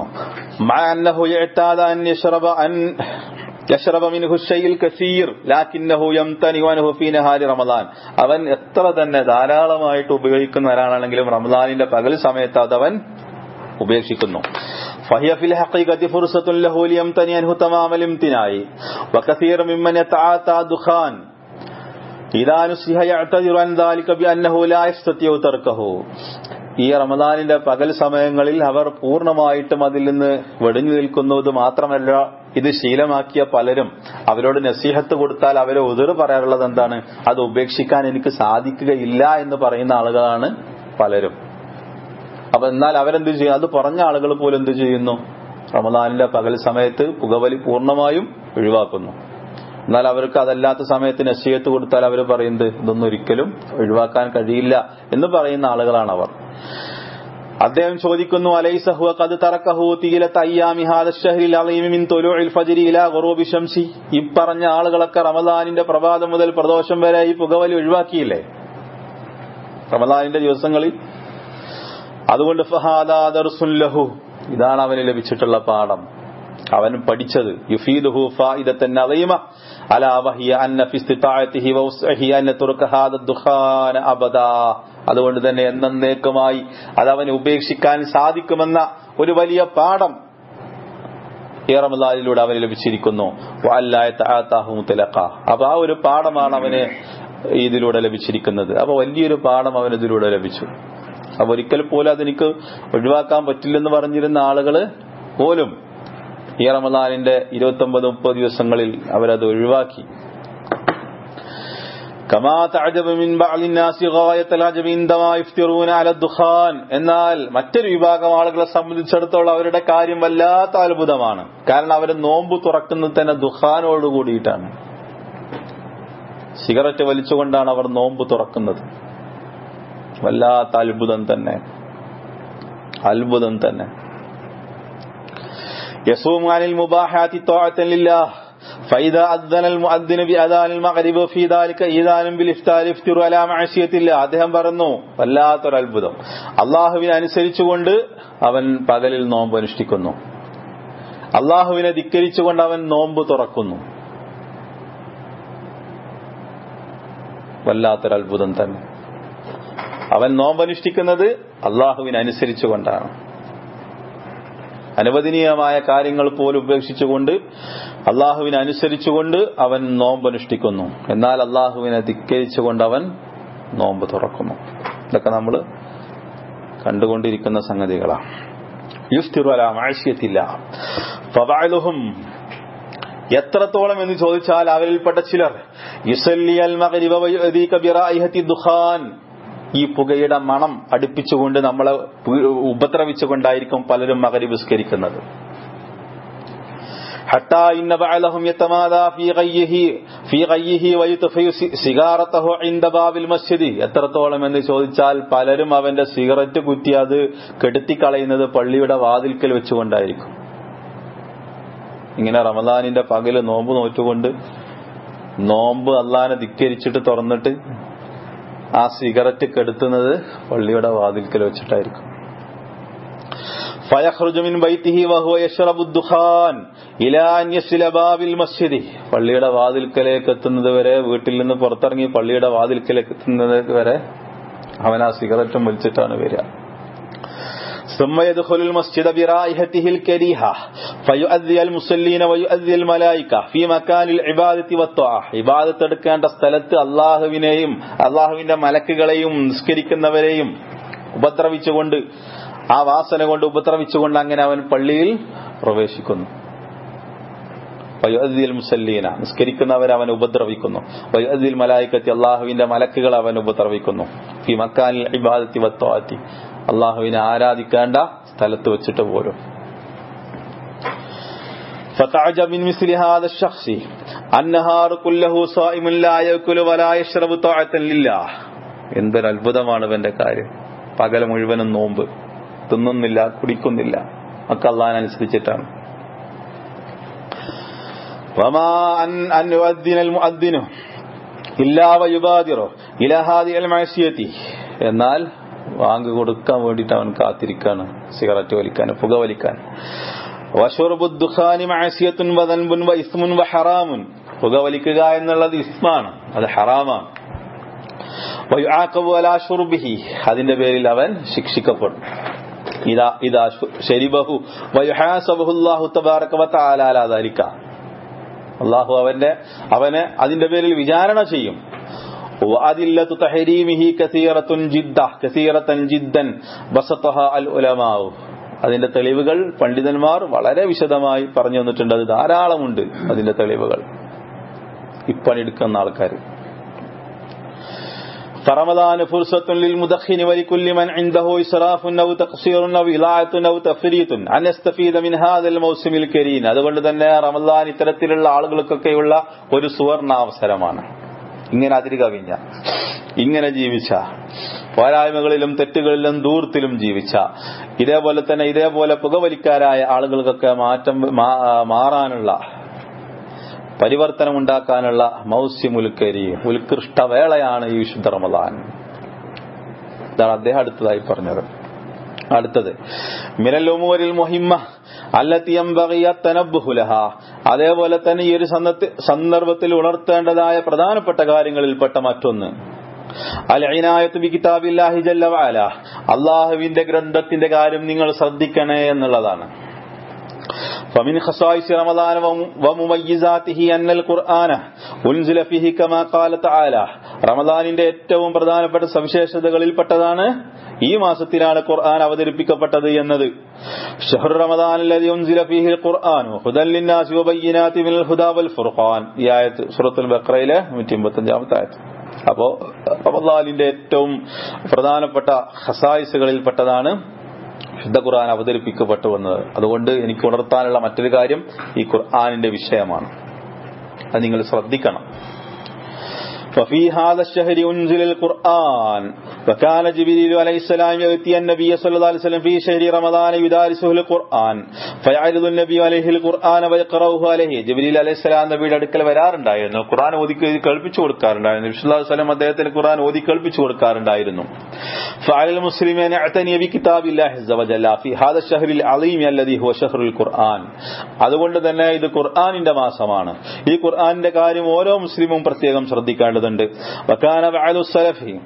അവൻ എത്ര തന്നെ ധാരാളമായിട്ട് ഉപയോഗിക്കുന്ന ഒരാളാണെങ്കിലും റമദാനിന്റെ പകൽ സമയത്ത് അതവൻ ഉപേക്ഷിക്കുന്നു فهي في الحقيقة فرصة له ليمتني عنه تمام الامتناع وكثير ممن يتعاطى دخان إذا نسيها يعتذر عن ذلك بأنه لا يستطيع تركه ഈ റമദാനിന്റെ പകൽ സമയങ്ങളിൽ അവർ പൂർണ്ണമായിട്ടും അതിൽ നിന്ന് വെടിഞ്ഞു നിൽക്കുന്നത് മാത്രമല്ല ഇത് ശീലമാക്കിയ പലരും അവരോട് നസീഹത്ത് കൊടുത്താൽ അവരെ ഉതിർ പറയാറുള്ളത് എന്താണ് അത് ഉപേക്ഷിക്കാൻ എനിക്ക് സാധിക്കുകയില്ല എന്ന് പറയുന്ന ആളുകളാണ് പലരും അപ്പൊ എന്നാൽ അവരെന്ത് ചെയ്യും അത് പറഞ്ഞ ആളുകൾ പോലും എന്ത് ചെയ്യുന്നു റമദാനിന്റെ പകൽ സമയത്ത് പുകവലി പൂർണ്ണമായും ഒഴിവാക്കുന്നു എന്നാൽ അവർക്ക് അതല്ലാത്ത സമയത്ത് നസീഹത്ത് കൊടുത്താൽ അവർ പറയുന്നത് ഇതൊന്നും ഒരിക്കലും ഒഴിവാക്കാൻ കഴിയില്ല എന്ന് പറയുന്ന ആളുകളാണ് അവർ അദ്ദേഹം ചോദിക്കുന്നു അലൈസഹുവ ഖദ് തറക്കഹു തീലത അയ്യാമി ഹാദ ശഹ്രിൽ അളീമി മിൻ തുലൂഇൽ ഫജ്രി ഇലാ ഗുറൂബി ശംസി ഈ പറഞ്ഞ ആളുകളൊക്കെ റമദാനിന്റെ പ്രഭാതം മുതൽ പ്രദോഷം വരെ ഈ പുകവലി ഒഴിവാക്കിയില്ലേ റമദാനിന്റെ ദിവസങ്ങളിൽ അതുകൊണ്ട് ഫഹാദാ ദർസുൻ ലഹു ഇതാണ് അവന് ലഭിച്ചിട്ടുള്ള പാഠം അവൻ പഠിച്ചത് യുഫീദുഹു ഫായിദത്തൻ അളീമ അലാ വഹിയ അന്ന ഫി ഇസ്തിതാഅതിഹി വഉസ്ഇഹി അന്ന തുർക ഹാദ ദുഖാന അബദാ അതുകൊണ്ട് തന്നെ എന്നേക്കുമായി അത് അവന് ഉപേക്ഷിക്കാൻ സാധിക്കുമെന്ന ഒരു വലിയ പാഠം ഈ റമദാനിലൂടെ അവന് ലഭിച്ചിരിക്കുന്നു അപ്പൊ ആ ഒരു പാഠമാണ് അവന് ഇതിലൂടെ ലഭിച്ചിരിക്കുന്നത് അപ്പൊ വലിയൊരു പാഠം അവന് ഇതിലൂടെ ലഭിച്ചു അപ്പൊ ഒരിക്കൽ പോലും അതെനിക്ക് ഒഴിവാക്കാൻ പറ്റില്ലെന്ന് പറഞ്ഞിരുന്ന ആളുകള് പോലും ഈ റമദാനിന്റെ ഇരുപത്തി ഒമ്പത് മുപ്പത് ദിവസങ്ങളിൽ അവരത് ഒഴിവാക്കി എന്നാൽ മറ്റൊരു വിഭാഗം ആളുകളെ സംബന്ധിച്ചിടത്തോളം അവരുടെ കാര്യം വല്ലാത്ത അത്ഭുതമാണ് കാരണം അവർ നോമ്പ് തുറക്കുന്നത് തന്നെ ദുഃഖാനോട് കൂടിയിട്ടാണ് സിഗരറ്റ് വലിച്ചുകൊണ്ടാണ് അവർ നോമ്പ് തുറക്കുന്നത് വല്ലാത്ത അത്ഭുതം തന്നെ അത്ഭുതം തന്നെ يصوم عن المباحات طاعة لله فإذا أذن المؤذن بأذان المغرب في ذلك إذان بالإفتار يفتر على معصية الله അദ്ദേഹം പറഞ്ഞു വല്ലാത്തൊരു അത്ഭുതം അള്ളാഹുവിനെ അനുസരിച്ചുകൊണ്ട് അവൻ പകലിൽ നോമ്പ് അനുഷ്ഠിക്കുന്നു അള്ളാഹുവിനെ ധിക്കരിച്ചുകൊണ്ട് അവൻ നോമ്പ് തുറക്കുന്നു വല്ലാത്തൊരു അത്ഭുതം തന്നെ അവൻ നോമ്പ് അനുഷ്ഠിക്കുന്നത് അള്ളാഹുവിനെ അനുസരിച്ചുകൊണ്ടാണ് അനുവദനീയമായ കാര്യങ്ങൾ പോലും ഉപേക്ഷിച്ചുകൊണ്ട് അള്ളാഹുവിനെ അനുസരിച്ചുകൊണ്ട് അവൻ നോമ്പ് അനുഷ്ഠിക്കുന്നു എന്നാൽ അള്ളാഹുവിനെ ധിക്കരിച്ചുകൊണ്ട് അവൻ നോമ്പ് തുറക്കുന്നു ഇതൊക്കെ നമ്മൾ കണ്ടുകൊണ്ടിരിക്കുന്ന സംഗതികളാണ് യുഫ്തിറുഅലാമാഴ്ചയത്തില്ല ഫബഅലുഹും എത്രത്തോളം എന്ന് ചോദിച്ചാൽ അവരിൽപ്പെട്ട ചിലർ യുസല്ലിയൽ മഗ്രിബ വയുദീക ബിറായിഹത്തി ദുഖാൻ ഈ പുകയുടെ മണം അടുപ്പിച്ചുകൊണ്ട് നമ്മളെ ഉപദ്രവിച്ചുകൊണ്ടായിരിക്കും പലരും മകരി വിസ്കരിക്കുന്നത് حتى إن بعضهم يتمادى في غيه في غيه ويطفئ സിഗാറത്തഹു عند باب المسجد എത്രത്തോളം എന്ന് ചോദിച്ചാൽ പലരും അവന്റെ സിഗരറ്റ് കുറ്റി അത് കെടുത്തിക്കളയുന്നത് പള്ളിയുടെ വാതിൽക്കൽ വെച്ചുകൊണ്ടായിരിക്കും ഇങ്ങനെ റമദാനിന്റെ പകല് നോമ്പ് നോറ്റുകൊണ്ട് നോമ്പ് അള്ളാനെ ധിക്കരിച്ചിട്ട് തുറന്നിട്ട് ആ സിഗരറ്റ് കെടുത്തുന്നത് പള്ളിയുടെ വാതിൽക്കൽ വെച്ചിട്ടായിരിക്കും فيخرج من بيته وهو يشرب الدخان الى ان يصل باب المسجد പള്ളിയുടെ വാതിൽക്കലേക്ക് എത്തുന്നത് വരെ വീട്ടിൽ നിന്ന് പുറത്തിറങ്ങി പള്ളിയുടെ വാതിൽക്കലേക്ക് എത്തുന്നത് വരെ അവൻ ആ സിഗരറ്റും വലിച്ചിട്ടാണ് വരിക ثم يدخل المسجد برائحته الكريهة فيؤذي المصلين ويؤذي الملائكة في مكان العبادة والطاعة ഇബാദത്ത് എടുക്കേണ്ട സ്ഥലത്ത് അള്ളാഹുവിനെയും അള്ളാഹുവിന്റെ മലക്കുകളെയും നിസ്കരിക്കുന്നവരെയും ഉപദ്രവിച്ചുകൊണ്ട് ആ വാസന കൊണ്ട് ഉപദ്രവിച്ചുകൊണ്ട് അങ്ങനെ അവൻ പള്ളിയിൽ പ്രവേശിക്കുന്നു വയുഅദ്ദിൽ മുസല്ലീന നിസ്കരിക്കുന്നവരെ അവൻ ഉപദ്രവിക്കുന്നു വയുഅദ്ദിൽ മലായിക്കത്തി അള്ളാഹുവിന്റെ മലക്കുകൾ അവൻ ഉപദ്രവിക്കുന്നു ഈ മക്കാനിൽ ഇബാദത്തി വത്തോത്തി അള്ളാഹുവിനെ ആരാധിക്കേണ്ട സ്ഥലത്ത് വെച്ചിട്ട് പോലും فتعجب من مثل هذا الشخص النهار كله صائم لا يأكل ولا يشرب طاعة لله എന്തൊരു അത്ഭുതമാണ് ഇവന്റെ കാര്യം പകൽ മുഴുവനും നോമ്പ് തിന്നുന്നില്ല കുടിക്കുന്നില്ല ഒക്കെ അള്ളഹാനനുസരിച്ചിട്ടാണ് وما أن أن يؤذن المؤذن إلا ويبادر إلى هذه المعصية എന്നാൽ വാങ്ങി കൊടുക്കാൻ വേണ്ടിയിട്ട് അവൻ കാത്തിരിക്കാണ് സിഗരറ്റ് വലിക്കാൻ പുക വലിക്കാൻ വഷുർബുദ്ദുഖാനി മാസിയത്തുൻ വദൻബുൻ വ ഇസ്മുൻ വ ഹറാമുൻ പുക വലിക്കുക എന്നുള്ളത് ഇസ്മാണ് അത് ഹറാമാണ് വയുആഖബു അലാ ഷുർബിഹി അതിന്റെ പേരിൽ അവൻ ശിക്ഷിക്കപ്പെടും ഇതാ ഇതാ ശരിബഹു വയുഹാസബഹു അല്ലാഹു തബാറക വ തആല അലാ ദാലിക അള്ളാഹു അവന്റെ അവനെ അതിന്റെ പേരിൽ വിചാരണ ചെയ്യും وأدلة تحريمه كثيرة جدا كثيرة جدا بسطها العلماء അതിന്റെ തെളിവുകൾ പണ്ഡിതന്മാർ വളരെ വിശദമായി പറഞ്ഞു തന്നിട്ടുണ്ട് അത് ധാരാളമുണ്ട് അതിന്റെ തെളിവുകൾ ഇപ്പണിയെടുക്കുന്ന ആൾക്കാർ فرمضان فرصة للمدخن ولكل من عنده إسراف أو تقصير أو إضاعة أو تفريط أن يستفيد من هذا الموسم الكريم അതുകൊണ്ട് തന്നെ റമദാൻ ഇത്തരത്തിലുള്ള ആളുകൾക്കൊക്കെയുള്ള ഒരു സുവർണ അവസരമാണ് ഇങ്ങനെ അതിര് കവിഞ്ഞ ഇങ്ങനെ ജീവിച്ച പോരായ്മകളിലും തെറ്റുകളിലും ദൂരത്തിലും ജീവിച്ച ഇതേപോലെ തന്നെ ഇതേപോലെ പുകവലിക്കാരായ ആളുകൾക്കൊക്കെ മാറ്റം മാറാനുള്ള പരിവർത്തനമുണ്ടാക്കാനുള്ള മൗസ്യമുൽക്കരി ഉത്കൃഷ്ട വേളയാണ് ഈ വിശുദ്ധ റമദാൻ ഇതാണ് അദ്ദേഹം അടുത്തതായി പറഞ്ഞത് അടുത്തത് മിനലുമൂരിൽ മുഹിമ്മ അല്ലത്തിയംബിയത്തനബുഹുലഹ അതേപോലെ തന്നെ ഈ ഒരു സന്ദർഭത്തിൽ ഉണർത്തേണ്ടതായ പ്രധാനപ്പെട്ട കാര്യങ്ങളിൽപ്പെട്ട മറ്റൊന്ന് അലൈനായത്ത് ബി കിതാബില്ലാഹി ജല്ല വഅല അള്ളാഹുവിന്റെ ഗ്രന്ഥത്തിന്റെ കാര്യം നിങ്ങൾ ശ്രദ്ധിക്കണേ എന്നുള്ളതാണ് فمن خصائص رمضان ومميزاته أن القرآن أنزل فيه كما قال تعالى റമദാനിന്റെ ഏറ്റവും പ്രധാനപ്പെട്ട സവിശേഷതകളിൽപ്പെട്ടതാണ് ഈ മാസത്തിലാണ് ഖുർആൻ അവതരിപ്പിക്കപ്പെട്ടത് എന്നത് ഷഹർ റമദാൻ ഖുർആൻ ഈ ആയത്ത് സൂറത്തുൽ ബക്രയിലെ നൂറ്റി അമ്പത്തഞ്ചാമത്തെ ആയത്ത് അപ്പോ റമദാനിന്റെ ഏറ്റവും പ്രധാനപ്പെട്ട ഹസായിസുകളിൽപ്പെട്ടതാണ് ശുദ്ധ ഖുർആൻ അവതരിപ്പിക്കപ്പെട്ടു വന്നത് അതുകൊണ്ട് എനിക്ക് ഉണർത്താനുള്ള മറ്റൊരു കാര്യം ഈ ഖുർആാനിന്റെ വിഷയമാണ് അത് നിങ്ങൾ ശ്രദ്ധിക്കണം ففي هذا الشهر أنزل القرآن وكان جبريل عليه السلام يأتي النبي صلى الله عليه وسلم في شهر رمضان يدارسه القرآن فيعرض النبي عليه القرآن ويقرأه عليه جبريل عليه السلام നബിയുടെ അടുക്കൽ വരാറുണ്ടായിരുന്നു ഖുർആൻ ഓതി കേൾപ്പിച്ചു കൊടുക്കാറുണ്ടായിരുന്നു നബി വസല്ലം അദ്ദേഹത്തിന് ഖുർആൻ ഓതി കേൾപ്പിച്ചു കൊടുക്കാറുണ്ടായിരുന്നു فعلى المسلمين اعتني بكتاب الله عز وجل في هذا الشهر العظيم الذي هو شهر القرآن അതുകൊണ്ട് തന്നെ ഇത് ഖുർആനിന്റെ മാസമാണ് ഈ ഖുർആനിന്റെ കാര്യം ഓരോ മുസ്ലിമും പ്രത്യേകം ശ്രദ്ധിക്കേണ്ടതുണ്ട് വക്കാന ബഅദു സലഫി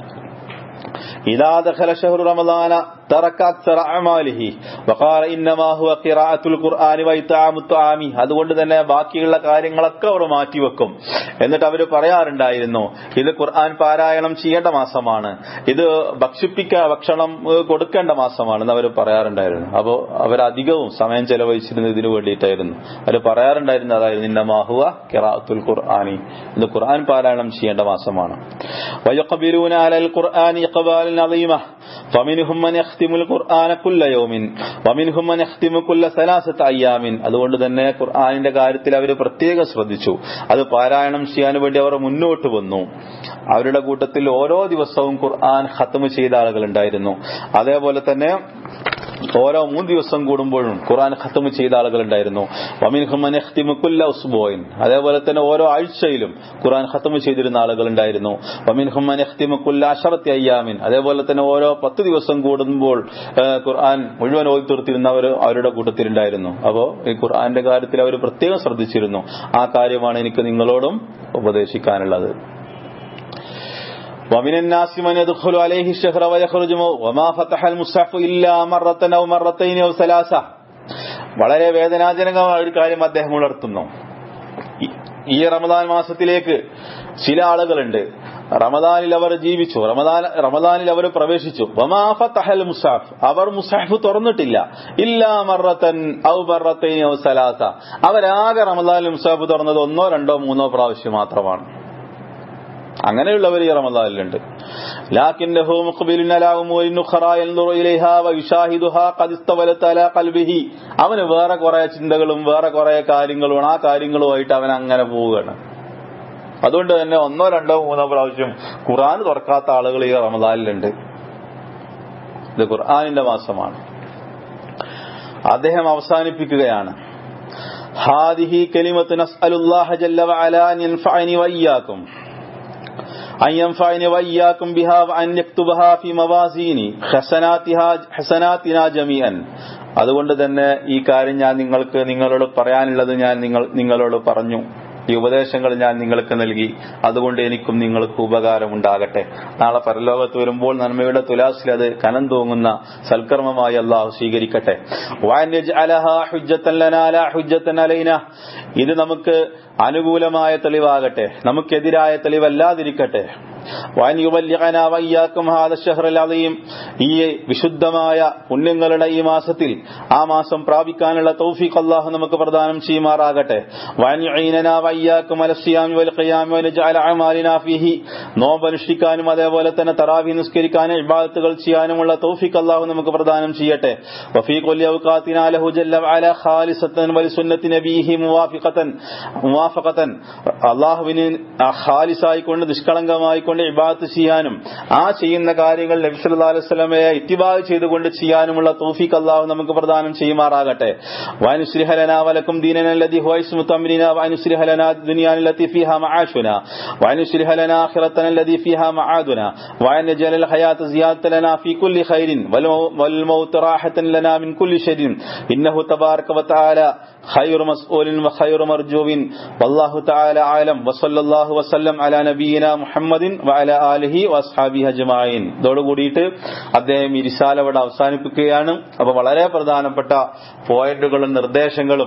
إذا دخل شهر رمضان ترك أكثر أعماله وقال إنما هو قراءة القرآن وإطعام الطعام അതുകൊണ്ട് തന്നെ ബാക്കിയുള്ള കാര്യങ്ങളൊക്കെ അവർ മാറ്റിവെക്കും എന്നിട്ട് അവർ പറയാറുണ്ടായിരുന്നു ഇത് ഖുർആൻ പാരായണം ചെയ്യേണ്ട മാസമാണ് ഇത് ഭക്ഷിപ്പിക്ക ഭക്ഷണം കൊടുക്കേണ്ട മാസമാണെന്ന് അവർ പറയാറുണ്ടായിരുന്നു അപ്പോൾ അവരധികവും സമയം ചെലവഴിച്ചിരുന്നത് ഇതിനു വേണ്ടിയിട്ടായിരുന്നു അവർ പറയാറുണ്ടായിരുന്നു അതായിരുന്നു ഇന്ന മാഹുവ കിറാത്തുൽ ഖുർആാനി ഇത് ഖുർആൻ പാരായണം ചെയ്യേണ്ട മാസമാണ് ويقبلون على القرآن إقبالا عظيما فمنهم من يختم القرآن كل يوم ومنهم من يختم كل ثلاثة أيام അതുകൊണ്ട് തന്നെ ഖുർആനിന്റെ കാര്യത്തിൽ അവർ പ്രത്യേകം ശ്രദ്ധിച്ചു അത് പാരായണം ചെയ്യാൻ വേണ്ടി അവർ മുന്നോട്ട് വന്നു അവരുടെ കൂട്ടത്തിൽ ഓരോ ദിവസവും ഖുർആൻ ഖത്തമ് ചെയ്ത ആളുകൾ ഉണ്ടായിരുന്നു അതേപോലെ തന്നെ ഓരോ മൂന്ന് ദിവസം കൂടുമ്പോഴും ഖുർആൻ ഖത്തമ് ചെയ്ത ആളുകൾ ഉണ്ടായിരുന്നു ഉസ്ബോയിൻ അതേപോലെ തന്നെ ഓരോ ആഴ്ചയിലും ഖുർആൻ ഖത്തമ് ചെയ്തിരുന്ന ആളുകൾ ഉണ്ടായിരുന്നു അഷറത്തി അയ്യാമിൻ അതേപോലെ തന്നെ ഓരോ പത്ത് ദിവസം കൂടുമ്പോൾ ഖുർആൻ മുഴുവൻ ഓതി തീർത്തിരുന്നവർ അവരുടെ കൂട്ടത്തിലുണ്ടായിരുന്നു അപ്പോ ഈ ഖുർആന്റെ കാര്യത്തിൽ അവർ പ്രത്യേകം ശ്രദ്ധിച്ചിരുന്നു ആ കാര്യമാണ് എനിക്ക് നിങ്ങളോടും ഉപദേശിക്കാനുള്ളത് ومن الناس من يدخل عليه الشهر ويخرج وما فتح المصحف إلا مرة أو مرتين أو ثلاثة വളരെ വേദനാജനകമായ ഒരു കാര്യം അദ്ദേഹം ഉണർത്തുന്നു ഈ റമദാൻ മാസത്തിലേക്ക് ചില ആളുകളുണ്ട് റമദാനിൽ അവർ ജീവിച്ചു റമദാൻ റമദാനിൽ അവർ പ്രവേശിച്ചു വമാഫത്തഹൽ മുസാഫ് അവർ മുസാഫ് തുറന്നിട്ടില്ല ഇല്ലാ മറത്തൻ ഔ മറത്തൈൻ ഔ സലാസ അവരാകെ റമദാനിൽ മുസാഫ് തുറന്നത് ഒന്നോ രണ്ടോ മൂന്നോ പ്രാവശ്യം മാത്രമാണ് അങ്ങനെയുള്ളവർ ഈ റമദാനിലുണ്ട് അവന് വേറെ കുറെ ചിന്തകളും വേറെ കുറെ കാര്യങ്ങളും ആ കാര്യങ്ങളുമായിട്ട് അവൻ അങ്ങനെ പോവുകയാണ് അതുകൊണ്ട് തന്നെ ഒന്നോ രണ്ടോ മൂന്നോ പ്രാവശ്യം ഖുറാൻ തുറക്കാത്ത ആളുകൾ ഈ റമദാനിലുണ്ട് ഇത് ഖുർആാനിന്റെ മാസമാണ് അദ്ദേഹം അവസാനിപ്പിക്കുകയാണ് ഹാദിഹി കലിമത്ത് നസ്അലുല്ലാഹ ജല്ല വഅല അൻ യൻഫഅനി വഇയ്യാകും أن ينفعني وإياكم بها وأن يكتبها في موازين حسناتها حسناتنا جميعا അതുകൊണ്ട് തന്നെ ഈ കാര്യം ഞാൻ നിങ്ങൾക്ക് നിങ്ങളോട് പറയാനുള്ളത് ഞാൻ നിങ്ങൾ നിങ്ങളോട് പറഞ്ഞു ഈ ഉപദേശങ്ങൾ ഞാൻ നിങ്ങൾക്ക് നൽകി അതുകൊണ്ട് എനിക്കും നിങ്ങൾക്ക് ഉപകാരമുണ്ടാകട്ടെ നാളെ പരലോകത്ത് വരുമ്പോൾ നന്മയുടെ തുലാസിൽ അത് കനം തൂങ്ങുന്ന സൽക്കർമ്മമായി അള്ളാഹു സ്വീകരിക്കട്ടെ വഅൻ യജ്അലഹാ ഹുജ്ജത്തൻ ലനാ ലാ ഹുജ്ജത്തൻ അലൈനാ ഇത് നമുക്ക് അനുകൂലമായ തെളിവാകട്ടെ നമുക്കെതിരായ തെളിവല്ലാതിരിക്കട്ടെ വഅൻ യുബല്ലിഗനാ വയ്യാക്കും ഹാദ അശ്ശഹ്റൽ അളീം ഈ വിശുദ്ധമായ പുണ്യങ്ങളുടെ ഈ മാസത്തിൽ ആ മാസം പ്രാപിക്കാനുള്ള തൗഫീഖ് അല്ലാഹു നമുക്ക് പ്രദാനം ചെയ്യുമാറാകട്ടെ വഅൻ യുഈനനാ വയ്യാക്കും അല സിയാമി വൽ ഖിയാമി വനജഅല അമാലിനാ ഫീഹി നോമ്പ് അനുഷ്ഠിക്കാനും അതേപോലെ തന്നെ തറാവി നിസ്കരിക്കാനും ഇബാദത്തുകൾ ചെയ്യാനുമുള്ള തൗഫീഖ് അല്ലാഹു നമുക്ക് പ്രദാനം ചെയ്യട്ടെ വഫീ കുല്ലി ഔഖാത്തിനാ ലഹു ജല്ല വഅല ഖാലിസത്തൻ വലിസുന്നത്തി നബീഹി മുവാഫിഖത്തൻ മുവാഫഖത്തൻ അല്ലാഹുവിന് ഖാലിസായിക്കൊണ്ട് നിഷ്കളങ്കമായി കൊണ്ട് ഇബാദത്ത് ചെയ്യാനും ആ ചെയ്യുന്ന കാര്യങ്ങൾ നബി സല്ലല്ലാഹു അലൈഹി വസല്ലമയെ ഇത്തിബാഗ് ചെയ്തുകൊണ്ട് ചെയ്യാനുമുള്ള തൗഫീഖ് അല്ലാഹു നമുക്ക് പ്രദാനം ചെയ്യുമാറാകട്ടെ വനുസ്രിഹ ലനാ വലക്കും ദീനന الذي هو اسم تمرنا وأنسرح لنا الدنيا التي فيها معاشنا وأنسرح لنا آخرتنا الذي فيها معادنا وأن يجعل الحياة زيادة لنا في كل خير والموت راحة لنا من كل شر إنه تبارك وتعالى خير مسؤول وخير مرجو والله تعالى عالم وصلى الله وسلم على نبينا محمد وعلى آله وأصحابه أجمعين ഇതോടുകൂടിയിട്ട് അദ്ദേഹം ഈ റിസാല ഇവിടെ അവസാനിപ്പിക്കുകയാണ് അപ്പൊ വളരെ പ്രധാനപ്പെട്ട പോയിന്റുകളും നിർദ്ദേശങ്ങളും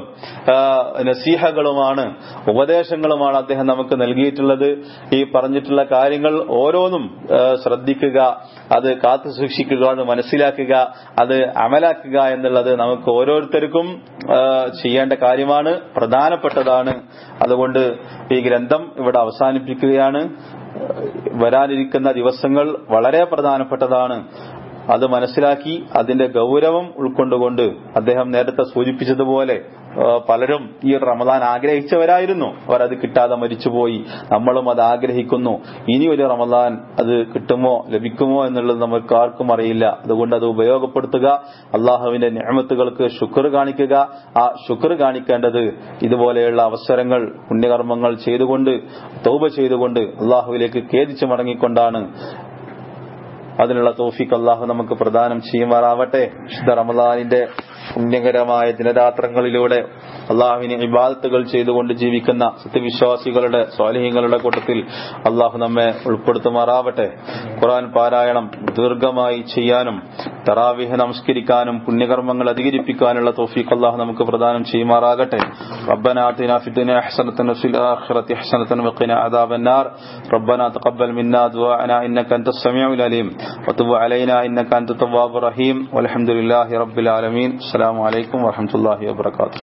നസീഹകളുമാണ് ഉപദേശങ്ങളുമാണ് അദ്ദേഹം നമുക്ക് നൽകിയിട്ടുള്ളത് ഈ പറഞ്ഞിട്ടുള്ള കാര്യങ്ങൾ ഓരോന്നും ശ്രദ്ധിക്കുക അത് കാത്തു സൂക്ഷിക്കുക അത് മനസ്സിലാക്കുക അത് അമലാക്കുക എന്നുള്ളത് നമുക്ക് ഓരോരുത്തർക്കും ചെയ്യേണ്ട കാര്യമാണ് പ്രധാനപ്പെട്ടതാണ് അതുകൊണ്ട് ഈ ഗ്രന്ഥം ഇവിടെ അവസാനിപ്പിക്കുകയാണ് വരാനിരിക്കുന്ന ദിവസങ്ങൾ വളരെ പ്രധാനപ്പെട്ടതാണ് അത് മനസ്സിലാക്കി അതിന്റെ ഗൗരവം ഉൾക്കൊണ്ടുകൊണ്ട് അദ്ദേഹം നേരത്തെ സൂചിപ്പിച്ചതുപോലെ പലരും ഈ റമദാൻ ആഗ്രഹിച്ചവരായിരുന്നു അവർ അത് കിട്ടാതെ മരിച്ചുപോയി നമ്മളും അത് ആഗ്രഹിക്കുന്നു ഇനി ഒരു റമദാൻ അത് കിട്ടുമോ ലഭിക്കുമോ എന്നുള്ളത് നമുക്ക് ആർക്കും അറിയില്ല അതുകൊണ്ട് അത് ഉപയോഗപ്പെടുത്തുക അള്ളാഹുവിന്റെ ഞാമത്തുകൾക്ക് ശുക്ർ കാണിക്കുക ആ ശുക്ർ കാണിക്കേണ്ടത് ഇതുപോലെയുള്ള അവസരങ്ങൾ പുണ്യകർമ്മങ്ങൾ ചെയ്തുകൊണ്ട് തൗബ ചെയ്തുകൊണ്ട് അള്ളാഹുവിലേക്ക് ഖേദിച്ചു മടങ്ങിക്കൊണ്ടാണ് അതിനുള്ള തോഫിക്ക് അള്ളാഹു നമുക്ക് പ്രദാനം ചെയ്യുമാറാവട്ടെ വിശുദ്ധ റമദാനിന്റെ പുണ്യകരമായ ദിനരാത്രങ്ങളിലൂടെ അള്ളാഹുവിനെ ഇബാദത്തുകൾ ചെയ്തുകൊണ്ട് ജീവിക്കുന്ന സത്യവിശ്വാസികളുടെ സ്വാലിഹ്യങ്ങളുടെ കൂട്ടത്തിൽ അള്ളാഹു നമ്മെ ഉൾപ്പെടുത്തുമാറാവട്ടെ ഖുറാൻ പാരായണം ദീർഘമായി ചെയ്യാനും തറാവിഹ നമസ്കരിക്കാനും പുണ്യകർമ്മങ്ങൾ അധികരിപ്പിക്കാനുള്ള തോഫീഖ് അള്ളാഹു നമുക്ക് പ്രദാനം ചെയ്യുമാറാകട്ടെ ربنا آتنا في الدنيا حسنة وفي الآخرة حسنة وقنا عذاب النار ربنا تقبل منا دعاءنا إنك أنت السميع العليم وتب علينا إنك أنت التواب الرحيم والحمد لله رب العالمين السلام عليكم ورحمة الله وبركاته